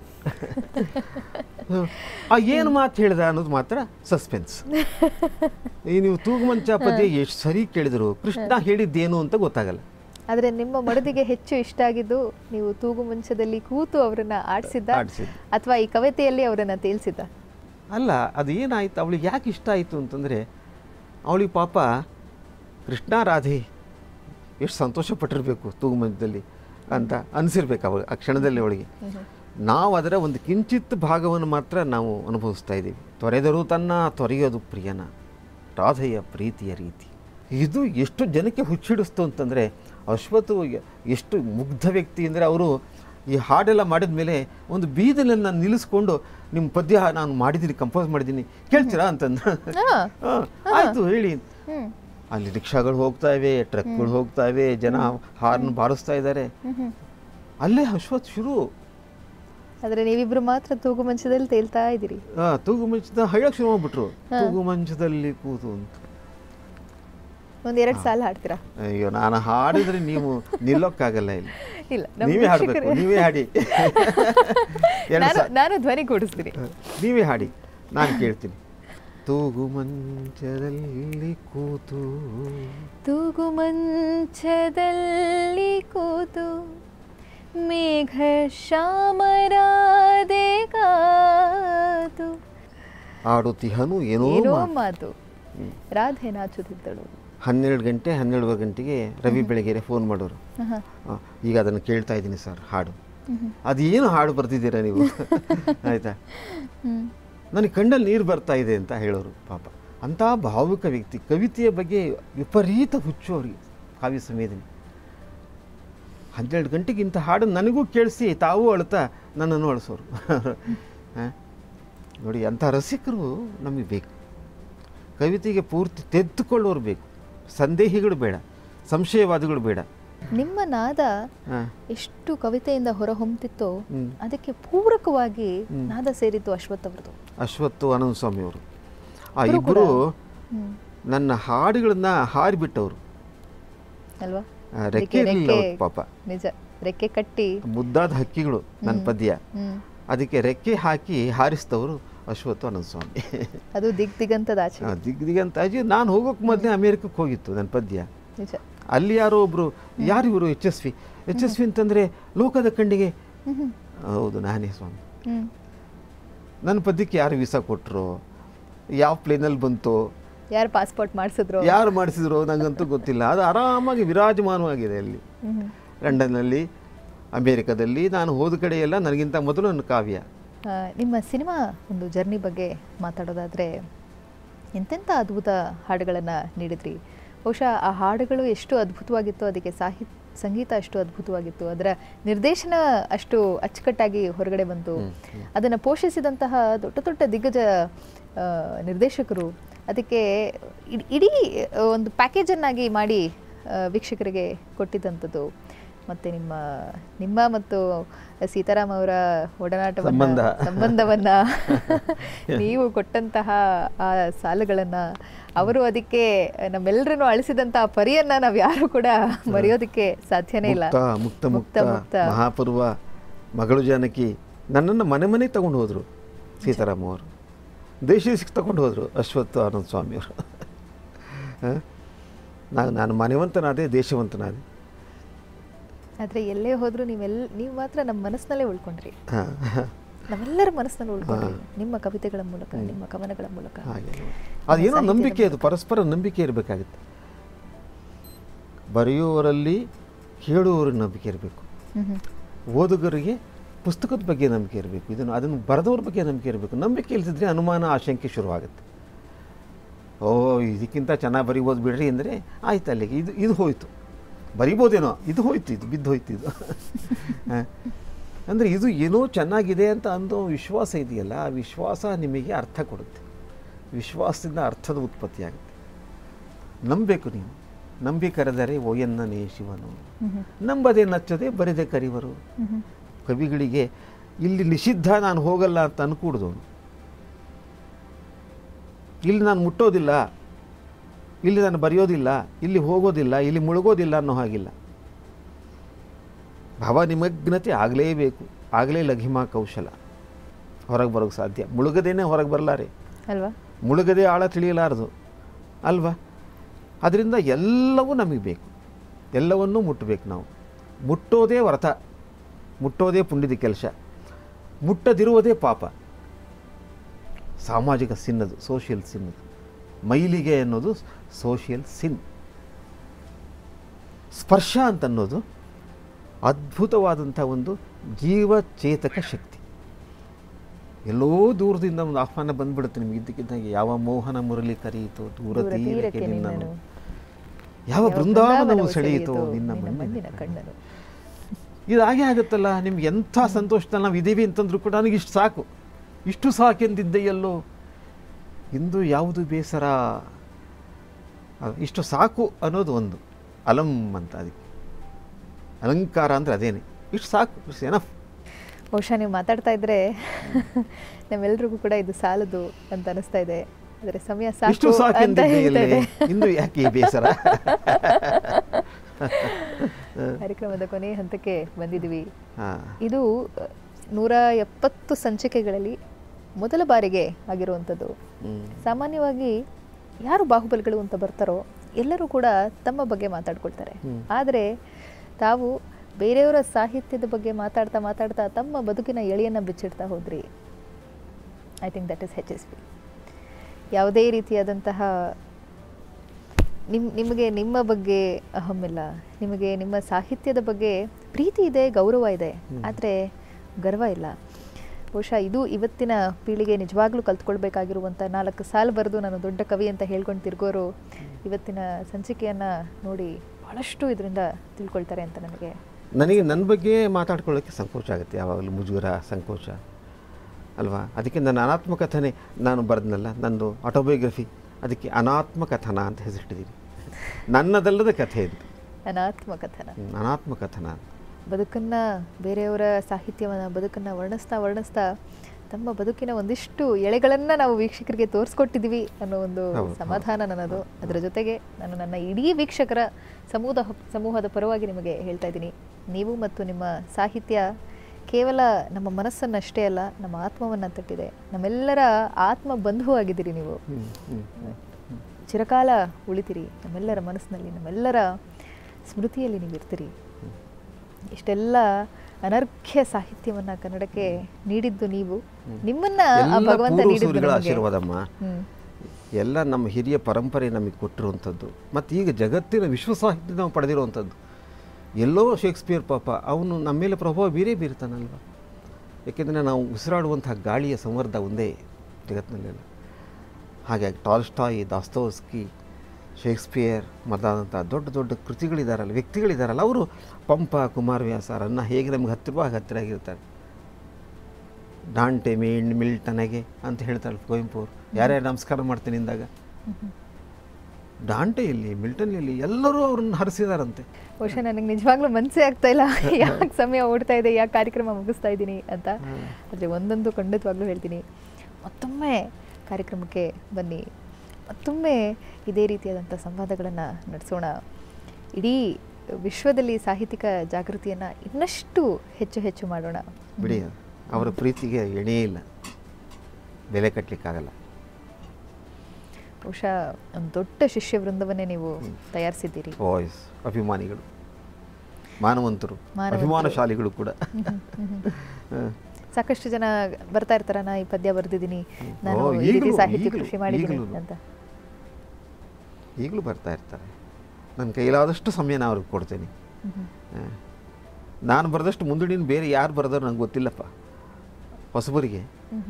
ಆ ಏನು ಮಾತು ಹೇಳಿದ ಅನ್ನೋದು ಮಾತ್ರ ಸಸ್ಪೆನ್ಸ್ ಈ ನೀವು ತೂಗು ಮಂಚ ಪದ್ಯ ಎಷ್ಟು ಸರಿ ಕೇಳಿದ್ರು ಕೃಷ್ಣ ಹೇಳಿದ್ದೇನು ಅಂತ ಗೊತ್ತಾಗಲ್ಲ ಆದ್ರೆ ನಿಮ್ಮ ಮಡದಿಗೆ ಹೆಚ್ಚು ಇಷ್ಟ ಆಗಿದ್ದು ನೀವು ತೂಗು ಮಂಚದಲ್ಲಿ ಕೂತು ಅವರನ್ನ ಆಡಿಸಿದ್ದ ಆಡ್ಸಿದ್ದು. ಅಥವಾ ಈ ಕವಿತೆಯಲ್ಲಿ ಅವರನ್ನ ತೇಲ್ಸಿದ್ದ ಅಲ್ಲ ಅದು ಏನಾಯ್ತು ಅವಳಿಗೆ ಯಾಕೆ ಇಷ್ಟ ಆಯಿತು ಅಂತಂದರೆ ಅವಳಿಗೆ ಪಾಪ ಕೃಷ್ಣ ರಾಧೆ ಎಷ್ಟು ಸಂತೋಷ ಪಟ್ಟಿರಬೇಕು ತೂಗು ಮಂಚದಲ್ಲಿ ಅಂತ ಅನಿಸಿರ್ಬೇಕು ಅವಳು ಆ ಕ್ಷಣದಲ್ಲಿ ಅವಳಿಗೆ ನಾವು ಅದರ ಒಂದು ಕಿಂಚಿತ್ ಭಾಗವನ್ನು ಮಾತ್ರ ನಾವು ಅನುಭವಿಸ್ತಾ ಇದ್ದೀವಿ ತೊರೆದರೂ ತನ್ನ ತೊರೆಯೋದು ಪ್ರಿಯನ ರಾಧೆಯ ಪ್ರೀತಿಯ ರೀತಿ ಇದು ಎಷ್ಟು ಜನಕ್ಕೆ ಹುಚ್ಚಿಡಿಸ್ತು ಅಂತಂದರೆ ಅಶ್ವಥ್ ಎ- ಎಷ್ಟು ಮುಗ್ಧ ವ್ಯಕ್ತಿ ಅಂದರೆ ಅವರು ಈ ಹಾಡೆಲ್ಲ ಮಾಡಿದ ಮೇಲೆ ಒಂದು ಬೀದಿಲನ್ನು ನಿಲ್ಲಿಸ್ಕೊಂಡು ನಿಮ್ಮ ಪದ್ಯ ನಾನು ಮಾಡಿದ್ದೀನಿ ಕಂಪೋಸ್ ಮಾಡಿದ್ದೀನಿ ಕೇಳ್ತೀರಾ ಅಂತಂದ್ರೆ ಹಾ. ಹಾಂ ಆಯಿತು ಹೇಳಿ ಹ್ಮ್ ಅಲ್ಲಿ ರಿಕ್ಷಾಗಳು ಹೋಗ್ತಾ ಇವೆ ಟ್ರಕ್ಗಳು ಹೋಗ್ತಾ ಇವೆ ಜನ ಹಾರ್ನ್ ಬಾರಿಸ್ತಾ ಇದ್ದಾರೆ ಹ್ಮ್ ಹ್ಮ್. ಅಲ್ಲೇ ಅಶ್ವಥ್ ಶುರು ಆದ್ರೆ ನೀವಿಬ್ರು ಮಾತ್ರ ತೂಗು ಮಂಚದಲ್ಲಿ ತೇಲ್ತಾ ಇದ್ದೀರಿ ಆ, ತೂಗು ಮಂಚದ ಹೇಳಕ್ ಶುರು ಮಾಡ್ಬಿಟ್ರು ತೂಗು ಮಂಚದಲ್ಲಿ ಕೂತು ಅಂತ ಒಂದ್ ಎರಡು ಸಾಲ ಹಾಡ್ತೀರಾ ಅಯ್ಯೋ ನಾನು ಹಾಡಿದ್ರೆ ನೀವು ನಿಲ್ಲೋಕ್ಕಾಗಲ್ಲ ಇಲ್ಲಿ ಇಲ್ಲ ನಮ್ಮ ನೀವೇ ಹಾಡಬೇಕು ವೀಕ್ಷಕರೇ- ನೀವೇ ಹಾಡಿ ಎರಡು ನಾನು ಸಾ ನಾನು ಧ್ವನಿ ಕೂಡಿಸ್ತೀನಿ ನೀವೇ ಹಾಡಿ ನಾನು ಕೇಳ್ತೀನಿ ತೂಗು ಮಂಚದಲ್ಲಿ ಕೂತು ತೂಗು ಮಂಚದಲ್ಲಿ ಕೂತು ಮೇಘ ಶ್ಯಾಮರಾದೆ ಕಾತು ಆಡುತ್ತಿಹನು ಏನೋ ಏನೋ ಮಾತು. ಮಾತು ರಾಧೆ ನಾಚುತ್ತಿದ್ದಳು ಹನ್ನೆರಡು ಗಂಟೆ ಹನ್ನೆರಡುವರೆ ಗಂಟೆಗೆ ರವಿ ಬೆಳಗೆರೆ ಫೋನ್ ಮಾಡೋರು ಆಹಾ. ಆ, ಈಗ ಅದನ್ನು ಕೇಳ್ತಾ ಇದ್ದೀನಿ ಸರ್ ಹಾಡು ಅದೇನು ಹಾಡು ಬರ್ತಿದ್ದೀರಾ ನೀವು ಆಯಿತಾ ಹ್ಮ್. ನನಗೆ ಕಣ್ಣಲ್ಲಿ ನೀರು ಬರ್ತಾ ಇದೆ ಅಂತ ಹೇಳೋರು ಪಾಪ ಅಂಥ ಭಾವುಕ ವ್ಯಕ್ತಿ ಕವಿತೆಯ ಬಗ್ಗೆ ವಿಪರೀತ ಹುಚ್ಚು ಅವರಿಗೆ ಕಾವ್ಯ ಸಂವೇದನೆ ಹನ್ನೆರಡು ಗಂಟೆಗೆ ಇಂಥ ಹಾಡು ನನಗೂ ಕೇಳಿಸಿ ತಾವು ಅಳ್ತಾ ನನ್ನನ್ನು ಅಳಿಸೋರು ಆ? ನೋಡಿ ಅಂಥ ರಸಿಕರು ನಮಗೆ ಬೇಕು ಕವಿತೆಗೆ ಪೂರ್ತಿ ತೆಗೆದುಕೊಳ್ಳೋರು ಬೇಕು ಸಂದೇಹಿಗಳು ಬೇಡ ಸಂಶಯವಾದಿಗಳು ಬೇಡ ನಿಮ್ಮ ನಾದ ಹಾಂ ಎಷ್ಟು ಕವಿತೆಯಿಂದ ಹೊರಹೊಮ್ಮತಿತ್ತೋ ಹ್ಮ್. ಅದಕ್ಕೆ ಪೂರಕವಾಗಿ ಹ್ಮ್. ನಾದ ಸೇರಿತ್ತು ಅಶ್ವಥ್ ಅವರದು ಅಶ್ವತ್ತು ಆನಂದ ಸ್ವಾಮಿ ಅವರು ಆ ಇಬ್ರು ಇಬ್ಬರು ಹ್ಮ್. ನನ್ನ ಹಾಡುಗಳನ್ನ ಹಾರಿಬಿಟ್ಟವರು ಅಲ್ವಾ ಆ, ರೆಕ್ಕೆ ಇರಲಿಲ್ಲ ಅವ್ರಿಗೆ ಪಾಪ ನಿಜ ರೆಕ್ಕೆ ಕಟ್ಟಿ ಮುದ್ದಾದ ಹಕ್ಕಿಗಳು ನನ್ನ ಪದ್ಯ ಹ್ಮ್ ಅದಕ್ಕೆ ರೆಕ್ಕೆ ಹಾಕಿ ಹಾರಿಸಿದವರು ಅಶ್ವತ್ಥ ಆನಂದ ಸ್ವಾಮಿ ಅದು ದಿಗ್ ದಿಗಂತದ ಆಚೆ ಆ, ದಿಗ್ ದಿಗಂತ ಅಜ್ಜಿ ನಾನು ಹೋಗೋಕೆ ಮೊದಲೇ ಅಮೇರಿಕಕ್ಕೆ ಹೋಗಿತ್ತು ನನ್ನ ಪದ್ಯ ನಿಜ ಅಲ್ಲಿ ಯಾರೋ ಒಬ್ಬರು ಯಾರು ಇವರು H S V H S V ಅಂತಂದರೆ ಲೋಕದ ಕಣ್ಣಿಗೆ ಹ್ಮ್ ಹೌದು ನಾನೇ ಸ್ವಾಮಿ ಹ್ಮ್ ನನ್ನ ಪದ್ಯಕ್ಕೆ ಯಾರು ವೀಸಾ ಕೊಟ್ಟರು ಯಾವ ಪ್ಲೇನಲ್ಲಿ ಬಂತು ಯಾರು ಪಾಸ್ಪೋರ್ಟ್ ಮಾಡಿಸಿದ್ರು ಯಾರು ಮಾಡಿಸಿದ್ರು ನಂಗಂತೂ ಗೊತ್ತಿಲ್ಲ ಅದು ಆರಾಮಾಗಿ ವಿರಾಜಮಾನವಾಗಿದೆ ಅಲ್ಲಿ ಹ್ಮ್ ಲಂಡನ್ನಲ್ಲಿ ಅಮೇರಿಕಾದಲ್ಲಿ ನಾನು ಹೋದ ಕಡೆ ಎಲ್ಲ ನನಗಿಂತ ಮೊದಲು ನನ್ನ ಕಾವ್ಯ ಆ, ನಿಮ್ಮ ಸಿನಿಮಾ ಒಂದು ಜರ್ನಿ ಬಗ್ಗೆ ಮಾತಾಡೋದಾದರೆ ಎಂತೆಂಥ ಅದ್ಭುತ ಹಾಡುಗಳನ್ನು ನೀಡಿದ್ರಿ ಬಹುಶಃ ಆ ಹಾಡುಗಳು ಎಷ್ಟು ಅದ್ಭುತವಾಗಿತ್ತು ಅದಕ್ಕೆ ಸಾಹಿತ್ಯ ಸಂಗೀತ ಅಷ್ಟು ಅದ್ಭುತವಾಗಿತ್ತು ಅದರ ನಿರ್ದೇಶನ ಅಷ್ಟು ಅಚ್ಚುಕಟ್ಟಾಗಿ ಹೊರಗಡೆ ಬಂತು ಅದನ್ನು ಪೋಷಿಸಿದಂತಹ ದೊಡ್ಡ ದೊಡ್ಡ ದಿಗ್ಗಜ ಆ, ನಿರ್ದೇಶಕರು ಅದಕ್ಕೆ ಇಡ್- ಇಡೀ ಆ, ಒಂದು ಪ್ಯಾಕೇಜನ್ನಾಗಿ ಮಾಡಿ ಆ, ವೀಕ್ಷಕರಿಗೆ ಕೊಟ್ಟಿದ್ದಂಥದ್ದು ಮತ್ತು ನಿಮ್ಮ ನಿಮ್ಮ ಮತ್ತು ಸೀತಾರಾಮ್ ಅವರ ಒಡನಾಟವನ್ನ ಸಂಬಂಧ. ಸಂಬಂಧವನ್ನ ನೀವು ಕೊಟ್ಟಂತಹ ಆ ಸಾಲುಗಳನ್ನ ಅವರು ಅದಕ್ಕೆ ನಮ್ಮೆಲ್ಲರನ್ನು ಅಳಿಸಿದಂತಹ ಪರಿಯನ್ನ ನಾವು ಯಾರು ಕೂಡ ಮರೆಯೋದಕ್ಕೆ ಸಾಧ್ಯನೇ ಇಲ್ಲ ಮುಕ್ತ ಮುಕ್ತ ಮುಕ್ತ ಮುಕ್ತ ಮಹಾಪರ್ವ ಮಗಳು ಜಾನಕಿ ನನ್ನನ್ನು ಮನೆ ಮನೆಗೆ ತಗೊಂಡು ಹೋದರು ಸೀತಾರಾಮ್ ಅವರು ದೇಶಕ್ಕೆ ತಗೊಂಡು ಹೋದರು ಅಶ್ವತ್ಥ ಆನಂದ ಸ್ವಾಮಿಯವರು ನಾನು ನಾನು ಮನೆವಂತನಾದೆ ದೇಶವಂತನಾದೆ ಆದ್ರೆ ಎಲ್ಲೇ ಹೋದ್ರು ನೀವೆಲ್ಲ ನೀವು ಮಾತ್ರ ನಮ್ಮ ಮನಸ್ಸಿನಲ್ಲೇ ಉಳ್ಕೊಂಡ್ರಿ ಹಾಂ ನಮ್ಮೆಲ್ಲರ ಮನಸ್ಸಿನಲ್ಲಿ ಉಳ್ಕೊಂಡ್ರಿ ನಿಮ್ಮ ಕವಿತೆಗಳ ಮೂಲಕ ನಿಮ್ಮ ಕವನಗಳ ಮೂಲಕ ಹಾಗೆ ಅದೇನೋ ಸಾಹಿತ್ಯದ ನಂಬಿಕೆ ಅದು ಪರಸ್ಪರ ನಂಬಿಕೆ ಇರಬೇಕಾಗುತ್ತೆ ಬರೆಯುವವರಲ್ಲಿ ಕೇಳುವವರಿಗೆ ನಂಬಿಕೆ ಇರಬೇಕು ಹ್ಮ್ ಹ್ಮ್. ಓದುಗರಿಗೆ ಪುಸ್ತಕದ ಬಗ್ಗೆ ನಂಬಿಕೆ ಇರಬೇಕು ಇದನ್ನು ಅದನ್ನು ಬರೆದವ್ರ ಬಗ್ಗೆ ನಂಬಿಕೆ ಇರಬೇಕು ನಂಬಿಕೆ ಇಲ್ದಿದ್ರೆ ಅನುಮಾನ ಆಶಂಕೆ ಶುರುವಾಗುತ್ತೆ ಓ ಇದಕ್ಕಿಂತ ಚೆನ್ನಾಗಿ ಬರಿಬೋದು ಬಿಡ್ರಿ ಅಂದರೆ ಆಯ್ತು ಅಲ್ಲಿಗೆ ಇದು ಇದು ಹೋಯ್ತು ಬರಿಬೋದೇನೋ ಇದು ಹೋಯ್ತು ಇದು ಬಿದ್ದು ಹೋಯ್ತು ಇದು ಅಂದರೆ ಇದು ಏನೋ ಚೆನ್ನಾಗಿದೆ ಅಂತ ಅಂದೋ ವಿಶ್ವಾಸ ಇದೆಯಲ್ಲ ಆ ವಿಶ್ವಾಸ ನಿಮಗೆ ಅರ್ಥ ಕೊಡುತ್ತೆ ವಿಶ್ವಾಸದಿಂದ ಅರ್ಥದ ಉತ್ಪತ್ತಿ ಆಗುತ್ತೆ ನಂಬಬೇಕು ನೀವು ನಂಬಿ ಕರೆದರೆ ಓಯನ್ನನೇ ಶಿವನು ಹ್ಮ್ ಹ್ಮ್. ನಂಬದೆ ನಚ್ಚದೆ ಬರೆದೆ ಕರಿವರು ಹ್ಮ್ ಹ್ಮ್. ಕವಿಗಳಿಗೆ ಇಲ್ಲಿ ನಿಷಿದ್ಧ ನಾನು ಹೋಗಲ್ಲ ಅಂತ ಅನ್ಕೂಡ್ದು ಅವನು ಇಲ್ಲಿ ನಾನು ಮುಟ್ಟೋದಿಲ್ಲ ಇಲ್ಲಿ ನಾನು ಬರೆಯೋದಿಲ್ಲ ಇಲ್ಲಿ ಹೋಗೋದಿಲ್ಲ ಇಲ್ಲಿ ಮುಳುಗೋದಿಲ್ಲ ಅನ್ನೋ ಹಾಗಿಲ್ಲ ಭಾವ ನಿಮಗ್ನತೆ ಆಗಲೇಬೇಕು ಆಗಲೇ ಲಘಿಮಾ ಕೌಶಲ ಹೊರಗೆ ಬರೋಕ್ಕೆ ಸಾಧ್ಯ ಮುಳುಗದೇನೆ ಹೊರಗೆ ಬರಲಾರೆ ಅಲ್ವಾ ಮುಳುಗದೆ ಆಳ ತಿಳಿಯಲಾರದು ಅಲ್ವಾ ಅದರಿಂದ ಎಲ್ಲವೂ ನಮಗೆ ಬೇಕು ಎಲ್ಲವನ್ನೂ ಮುಟ್ಟಬೇಕು ನಾವು ಮುಟ್ಟೋದೇ ವ್ರತ ಮುಟ್ಟೋದೇ ಪುಣ್ಯದ ಕೆಲಸ ಮುಟ್ಟದಿರುವುದೇ ಪಾಪ ಸಾಮಾಜಿಕ ಸಿನ್ನದು ಸೋಷಿಯಲ್ ಸಿನ್ನದು ಮೈಲಿಗೆ ಅನ್ನೋದು ಸೋಷಿಯಲ್ ಸಿನ್ ಸ್ಪರ್ಶ ಅಂತನ್ನೋದು ಅದ್ಭುತವಾದಂಥ ಒಂದು ಜೀವಚೇತಕ ಶಕ್ತಿ ಎಲ್ಲೋ ದೂರದಿಂದ ಒಂದು ಆಹ್ವಾನ ಬಂದ್ಬಿಡುತ್ತೆ ನಿಮ್ಗೆ ಇದ್ದಕ್ಕಿದ್ದಂಗೆ ಯಾವ ಮೋಹನ ಮುರಳಿ ಕರೆಯಿತು ದೂರ ದೂರ ತೀರಕ್ಕೆ ತೀರಕ್ಕೆ ನಿನ್ನನು ನಿನ್ನನು. ಯಾವ ಯಾವ ಬೃಂದಾವನವು ಬೃಂದಾವನವು ಸೆಳೆಯಿತು ಸೆಳೆಯಿತು ನಿನ್ನ ನಿನ್ನ ಮಣ್ಣಿನ ಮಣ್ಣಿನ ಕಣ್ಣನು. ಇದು ಹಾಗೆ ಆಗುತ್ತಲ್ಲ ನಿಮ್ಗೆ ಎಂಥ ಸಂತೋಷದಲ್ಲಿ ನಾವು ಇದ್ದೀವಿ ಅಂತಂದ್ರೂ ಕೂಡ ನನಗೆ ಇಷ್ಟು ಸಾಕು ಇಷ್ಟು ಸಾಕೆಂದಿದ್ದೆ ಎಲ್ಲೋ ಇಂದು ಯಾವುದು ಬೇಸರ ಅಹ್, ಇಷ್ಟು ಸಾಕು ಅನ್ನೋದು ಒಂದು ಅಲಂ ಅಂತ ಅದಕ್ಕೆ ಅಲಂಕಾರ ಅಂದರೆ ಅದೇನೆ ಇಷ್ಟು ಸಾಕು ಇಟ್ಸ್ ಎನಫ್ ಬಹುಶಃ ನೀವು ಮಾತಾಡ್ತಾ ಇದ್ರೆ ನಮ್ಮೆಲ್ರಿಗೂ ಕೂಡ ಇದು ಸಾಲದು ಅಂತ ಅನಿಸ್ತಾ ಇದೆ ಆದರೆ ಸಮಯ ಇಷ್ಟು ಸಾಕು ಅಂತ ಸಾಕೆಂದಿದ್ದೆ ಹೇಳ್ತಾ ಇಲ್ಲಿ ಇದೆ ಇನ್ನು ಯಾಕೆ ಈ ಬೇಸರ ಕಾರ್ಯಕ್ರಮದ ಕೊನೆಯ ಹಂತಕ್ಕೆ ಬಂದಿದ್ವಿ ಹಾ ಇದು ಅ, ನೂರ ಎಪ್ಪತ್ತು ಸಂಚಿಕೆಗಳಲ್ಲಿ ಮೊದಲ ಬಾರಿಗೆ ಆಗಿರುವಂಥದ್ದು ಹ್ಮ್. ಸಾಮಾನ್ಯವಾಗಿ ಯಾರು ಬಾಹುಬಲಿಗಳು ಅಂತ ಬರ್ತಾರೋ ಎಲ್ಲರೂ ಕೂಡ ತಮ್ಮ ಬಗ್ಗೆ ಮಾತಾಡ್ಕೊಳ್ತಾರೆ ಆದರೆ ತಾವು ಬೇರೆಯವರ ಸಾಹಿತ್ಯದ ಬಗ್ಗೆ ಮಾತಾಡ್ತಾ ಮಾತಾಡ್ತಾ ತಮ್ಮ ಬದುಕಿನ ಎಳೆಯನ್ನು ಬಿಚ್ಚಿಡ್ತಾ ಹೋದ್ರಿ I think that is H S P ಯಾವುದೇ ರೀತಿಯಾದಂತಹ ನಿಮ್ ನಿಮಗೆ ನಿಮ್ಮ ಬಗ್ಗೆ ಅಹಮಿಲ್ಲ ನಿಮಗೆ ನಿಮ್ಮ ಸಾಹಿತ್ಯದ ಬಗ್ಗೆ ಪ್ರೀತಿ ಇದೆ ಗೌರವ ಇದೆ ಆದರೆ ಗರ್ವ ಇಲ್ಲ ಬಹುಶಃ ಇದು ಇವತ್ತಿನ ಪೀಳಿಗೆ ನಿಜವಾಗ್ಲೂ ಕಲ್ತ್ಕೊಳ್ಬೇಕಾಗಿರುವಂಥ ನಾಲ್ಕು ಸಾಲು ಬರೆದು ನಾನು ದೊಡ್ಡ ಕವಿ ಅಂತ ಹೇಳ್ಕೊಂಡು ತಿರ್ಗೋರು ಇವತ್ತಿನ ಸಂಚಿಕೆಯನ್ನು ನೋಡಿ ಭಾಳಷ್ಟು ಇದರಿಂದ ತಿಳ್ಕೊಳ್ತಾರೆ ಅಂತ ನನಗೆ ನನಗೆ ನನ್ನ ಬಗ್ಗೆ ಮಾತಾಡ್ಕೊಳ್ಳೋಕ್ಕೆ ಸಂಕೋಚ ಆಗುತ್ತೆ ಯಾವಾಗಲೂ ಮುಜುಗರ ಸಂಕೋಚ ಅಲ್ವಾ ಅದಕ್ಕೆ ನನ್ನ ಅನಾತ್ಮಕಥನೆ ನಾನು ಬರೆದ್ನಲ್ಲ ನಂದು ಆಟೋಬಯೋಗ್ರಫಿ ಅದಕ್ಕೆ ಅನಾತ್ಮಕಥನ ಅಂತ ಹೆಸರಿಟ್ಟಿದ್ದೀನಿ ನನ್ನದಲ್ಲದ ಕಥೆ ಅಂತ ಅನಾತ್ಮಕಥನ ಹ್ಮ್, ಅನಾತ್ಮಕಥನ ಬದುಕನ್ನು ಬೇರೆಯವರ ಸಾಹಿತ್ಯವನ್ನು ಬದುಕನ್ನು ವರ್ಣಿಸ್ತಾ ವರ್ಣಿಸ್ತಾ ತಮ್ಮ ಬದುಕಿನ ಒಂದಿಷ್ಟು ಎಳೆಗಳನ್ನು ನಾವು ವೀಕ್ಷಕರಿಗೆ ತೋರಿಸ್ಕೊಟ್ಟಿದ್ದೀವಿ ಅನ್ನೋ ಒಂದು ಹೌದು, ಸಮಾಧಾನ ನನ್ನದು ಅದರ ಜೊತೆಗೆ ನಾನು ನನ್ನ ಇಡೀ ವೀಕ್ಷಕರ ಸಮೂಹ ಸಮೂಹದ ಪರವಾಗಿ ನಿಮಗೆ ಹೇಳ್ತಾ ಇದ್ದೀನಿ ನೀವು ಮತ್ತು ನಿಮ್ಮ ಸಾಹಿತ್ಯ ಕೇವಲ ನಮ್ಮ ಮನಸ್ಸನ್ನಷ್ಟೇ ಅಲ್ಲ ನಮ್ಮ ಆತ್ಮವನ್ನು ತಟ್ಟಿದೆ ನಮ್ಮೆಲ್ಲರ ಆತ್ಮ ಬಂಧು ಆಗಿದ್ದೀರಿ ನೀವು ಹ್ಮ್, ಹ್ಮ್, ಹ್ಮ್. ಚಿರಕಾಲ ಉಳಿತೀರಿ ನಮ್ಮೆಲ್ಲರ ಮನಸ್ಸಿನಲ್ಲಿ ನಮ್ಮೆಲ್ಲರ ಸ್ಮೃತಿಯಲ್ಲಿ ನೀವು ಇರ್ತೀರಿ ಇಷ್ಟೆಲ್ಲ ಅನರ್ಘ್ಯ ಸಾಹಿತ್ಯವನ್ನ ಕನ್ನಡಕ್ಕೆ ನೀಡಿದ್ದು ನೀವು ನಿಮ್ಮನ್ನ ಆ ಎಲ್ಲ ಭಗವಂತ ನೀಡಿದ್ದು ಪೂರ್ವಸೂರಿಗಳ ನಮಗೆ. ಆಶೀರ್ವಾದಮ್ಮ ಹ್ಮ್. ಎಲ್ಲ ನಮ್ಮ ಹಿರಿಯ ಪರಂಪರೆ ನಮಗೆ ಕೊಟ್ಟಿರುವಂಥದ್ದು ಮತ್ತು ಈಗ ಜಗತ್ತಿನ ವಿಶ್ವ ಸಾಹಿತ್ಯ ನಾವು ಪಡೆದಿರುವಂಥದ್ದು ಎಲ್ಲೋ ಶೇಕ್ಸ್ಪಿಯರ್ ಪಾಪ ಅವನು ನಮ್ಮ ಮೇಲೆ ಪ್ರಭಾವ ಬೀರೇ ಬೀರ್ತಾನಲ್ವ ಏಕೆಂದರೆ ನಾವು ಉಸಿರಾಡುವಂತಹ ಗಾಳಿಯ ಸಂವರ್ಧ ಒಂದೇ ಜಗತ್ತಿನಲ್ಲೆಲ್ಲ ಹಾಗಾಗಿ ಟಾಲ್ಸ್ಟಾಯಿ ದಾಸ್ತೋಸ್ಕಿ ಶೇಕ್ಸ್ಪಿಯರ್ ಮೊದಲಾದಂಥ ದೊಡ್ಡ ದೊಡ್ಡ ಕೃತಿಗಳಿದಾರಲ್ಲ ವ್ಯಕ್ತಿಗಳಿದಾರಲ್ಲ ಅವರು ಪಂಪ ಕುಮಾರವ್ಯಾಸ ರನ್ನ ಹೇಗೆ ನಮ್ಗೆ ಹತ್ತಿರ ಹಾಗೆ ಹತ್ತಿರ ಆಗಿರ್ತಾರೆ ಡಾಂಟೆ ಮೀಣ್ ಮಿಲ್ಟನೆಗೆ ಅಂತ ಹೇಳ್ತಾರೆ ಕುವೆಂಪು ಅವರು ಯಾರ್ಯಾರು ನಮಸ್ಕಾರ ಮಾಡ್ತೀನಿ ಇಂದಾಗ ಡಾಂಟೆ ಇಲ್ಲಿ ಮಿಲ್ಟನ್ ಇಲ್ಲಿ ಎಲ್ಲರೂ ಅವ್ರನ್ನ ಹರಿಸಿದಾರಂತೆ ಬಹುಶಃ ನನಗೆ ನಿಜವಾಗ್ಲೂ ಮನಸ್ಸೇ ಆಗ್ತಾ ಇಲ್ಲ ಯಾಕೆ ಸಮಯ ಓಡ್ತಾ ಇದೆ ಯಾಕೆ ಕಾರ್ಯಕ್ರಮ ಮುಗಿಸ್ತಾ ಇದ್ದೀನಿ ಅಂತ ಆದರೆ ಒಂದೊಂದು ಖಂಡಿತವಾಗ್ಲೂ ಹೇಳ್ತೀನಿ ಮತ್ತೊಮ್ಮೆ ಕಾರ್ಯಕ್ರಮಕ್ಕೆ ಬನ್ನಿ ಮತ್ತೊಮ್ಮೆ ಇದೇ ರೀತಿಯಾದಂಥ ಸಂವಾದಗಳನ್ನು ನಡೆಸೋಣ ಇಡೀ ವಿಶ್ವದಲ್ಲಿ ಸಾಹಿತ್ಯಿಕ ಜಾಗೃತಿಯನ್ನು ಇನ್ನಷ್ಟು ಹೆಚ್ಚು ಹೆಚ್ಚು ಮಾಡೋಣ ಬಿಡಿ ಅವರ ಪ್ರೀತಿಗೆ ಎಣೇ ಇಲ್ಲ ಬೆಲೆ ಕಟ್ಟಲಿಕ್ಕಾಗಲ್ಲ ಬಹುಶಃ ಒಂದು ದೊಡ್ಡ ಶಿಷ್ಯ ವೃಂದವನ್ನೇ ನೀವು ತಯಾರಿಸಿದ್ದೀರಿ ವಾಯ್ಸ್ ಅಭಿಮಾನಿಗಳು ಮಾನವಂತರು ಮಾನವಂತರು. ಅಭಿಮಾನಶಾಲಿಗಳು ಕೂಡ ಹ. ಸಾಕಷ್ಟು ಜನ ಬರ್ತಾ ಇರ್ತಾರ ನಾ ಈ ಪದ್ಯ ಬರೆದಿದ್ದೀನಿ ನಾನು ಓ, ಈ ರೀತಿ ಈಗ್ಲೂ- ಸಾಹಿತ್ಯ ಈಗ್ಲೂ- ಕೃಷಿ ಮಾಡಿದ್ದೀನಿ ಈಗ್ಲೂ. ಅಂತ ಈಗಲೂ ಬರ್ತಾ ಇರ್ತಾರೆ ನನ್ನ ಕೈಲಾದಷ್ಟು ಸಮಯ ನಾನು ಅವ್ರಿಗೆ ಕೊಡ್ತೇನೆ ಹ. ನಾನು ಬರೆದಷ್ಟು ಮುಂದಡಿನ ಬೇರೆ ಯಾರು ಬರೆದೋ ನಂಗೆ ಗೊತ್ತಿಲ್ಲಪ್ಪ ಹೊಸಬರಿಗೆ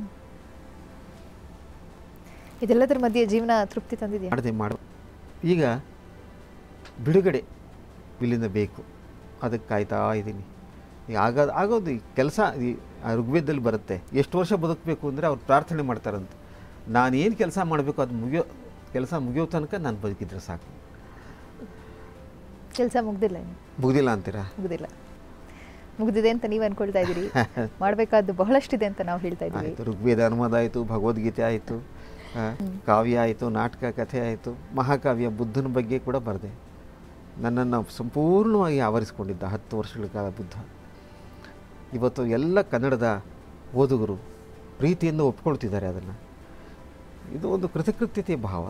ಇದೆಲ್ಲದರ ಮಧ್ಯೆ ಜೀವನ ತೃಪ್ತಿ ತಂದಿದೆಯಾ ಮಾಡದೆ ಮಾಡ ಈಗ ಬಿಡುಗಡೆ ಇಲ್ಲಿಂದ ಬೇಕು ಅದಕ್ಕೆ ಕಾಯ್ತಾ ಇದ್ದೀನಿ ಈಗ ಆಗೋದು ಆಗೋದು ಈ ಕೆಲಸ ಈ ಆ ಋಗ್ವೇದದಲ್ಲಿ ಬರುತ್ತೆ ಎಷ್ಟು ವರ್ಷ ಬದುಕಬೇಕು ಅಂದರೆ ಅವ್ರು ಪ್ರಾರ್ಥನೆ ಮಾಡ್ತಾರಂತೆ ನಾನು ಏನು ಕೆಲಸ ಮಾಡಬೇಕು ಅದು ಮುಗಿಯೋ ಕೆಲಸ ಮುಗಿಯೋ ತನಕ ನಾನು ಬದುಕಿದ್ರೆ ಸಾಕು ಕೆಲಸ ಮುಗ್ದಿಲ್ಲ ಇನ್ನು ಮುಗ್ದಿಲ್ಲ ಅಂತೀರಾ ಮುಗ್ದಿಲ್ಲ ಮುಗ್ದಿದೆ ಅಂತ ನೀವು ಅನ್ಕೊಳ್ತಾ ಇದ್ದೀರಿ ಮಾಡಬೇಕಾದ್ದು ಬಹಳಷ್ಟಿದೆ ಅಂತ ನಾವು ಹೇಳ್ತಾ ಇದ್ದೀವಿ ಆಯಿತು ಋಗ್ವೇದ ಅನುವಾದ ಆಯಿತು ಭಗವದ್ಗೀತೆ ಆಯಿತು ಕಾವ್ಯ ಆಯಿತು ನಾಟಕ ಕಥೆ ಆಯಿತು ಮಹಾಕಾವ್ಯ ಬುದ್ಧನ ಬಗ್ಗೆ ಕೂಡ ಬರೆದೆ ನನ್ನನ್ನು ಸಂಪೂರ್ಣವಾಗಿ ಆವರಿಸಿಕೊಂಡಿದ್ದ ಹತ್ತು ವರ್ಷಗಳ ಕಾಲ ಬುದ್ಧ ಇವತ್ತು ಎಲ್ಲ ಕನ್ನಡದ ಓದುಗರು ಪ್ರೀತಿಯಿಂದ ಒಪ್ಕೊಳ್ತಿದ್ದಾರೆ ಅದನ್ನು ಇದು ಒಂದು ಕೃತಕೃತ್ಯತೆಯ ಭಾವ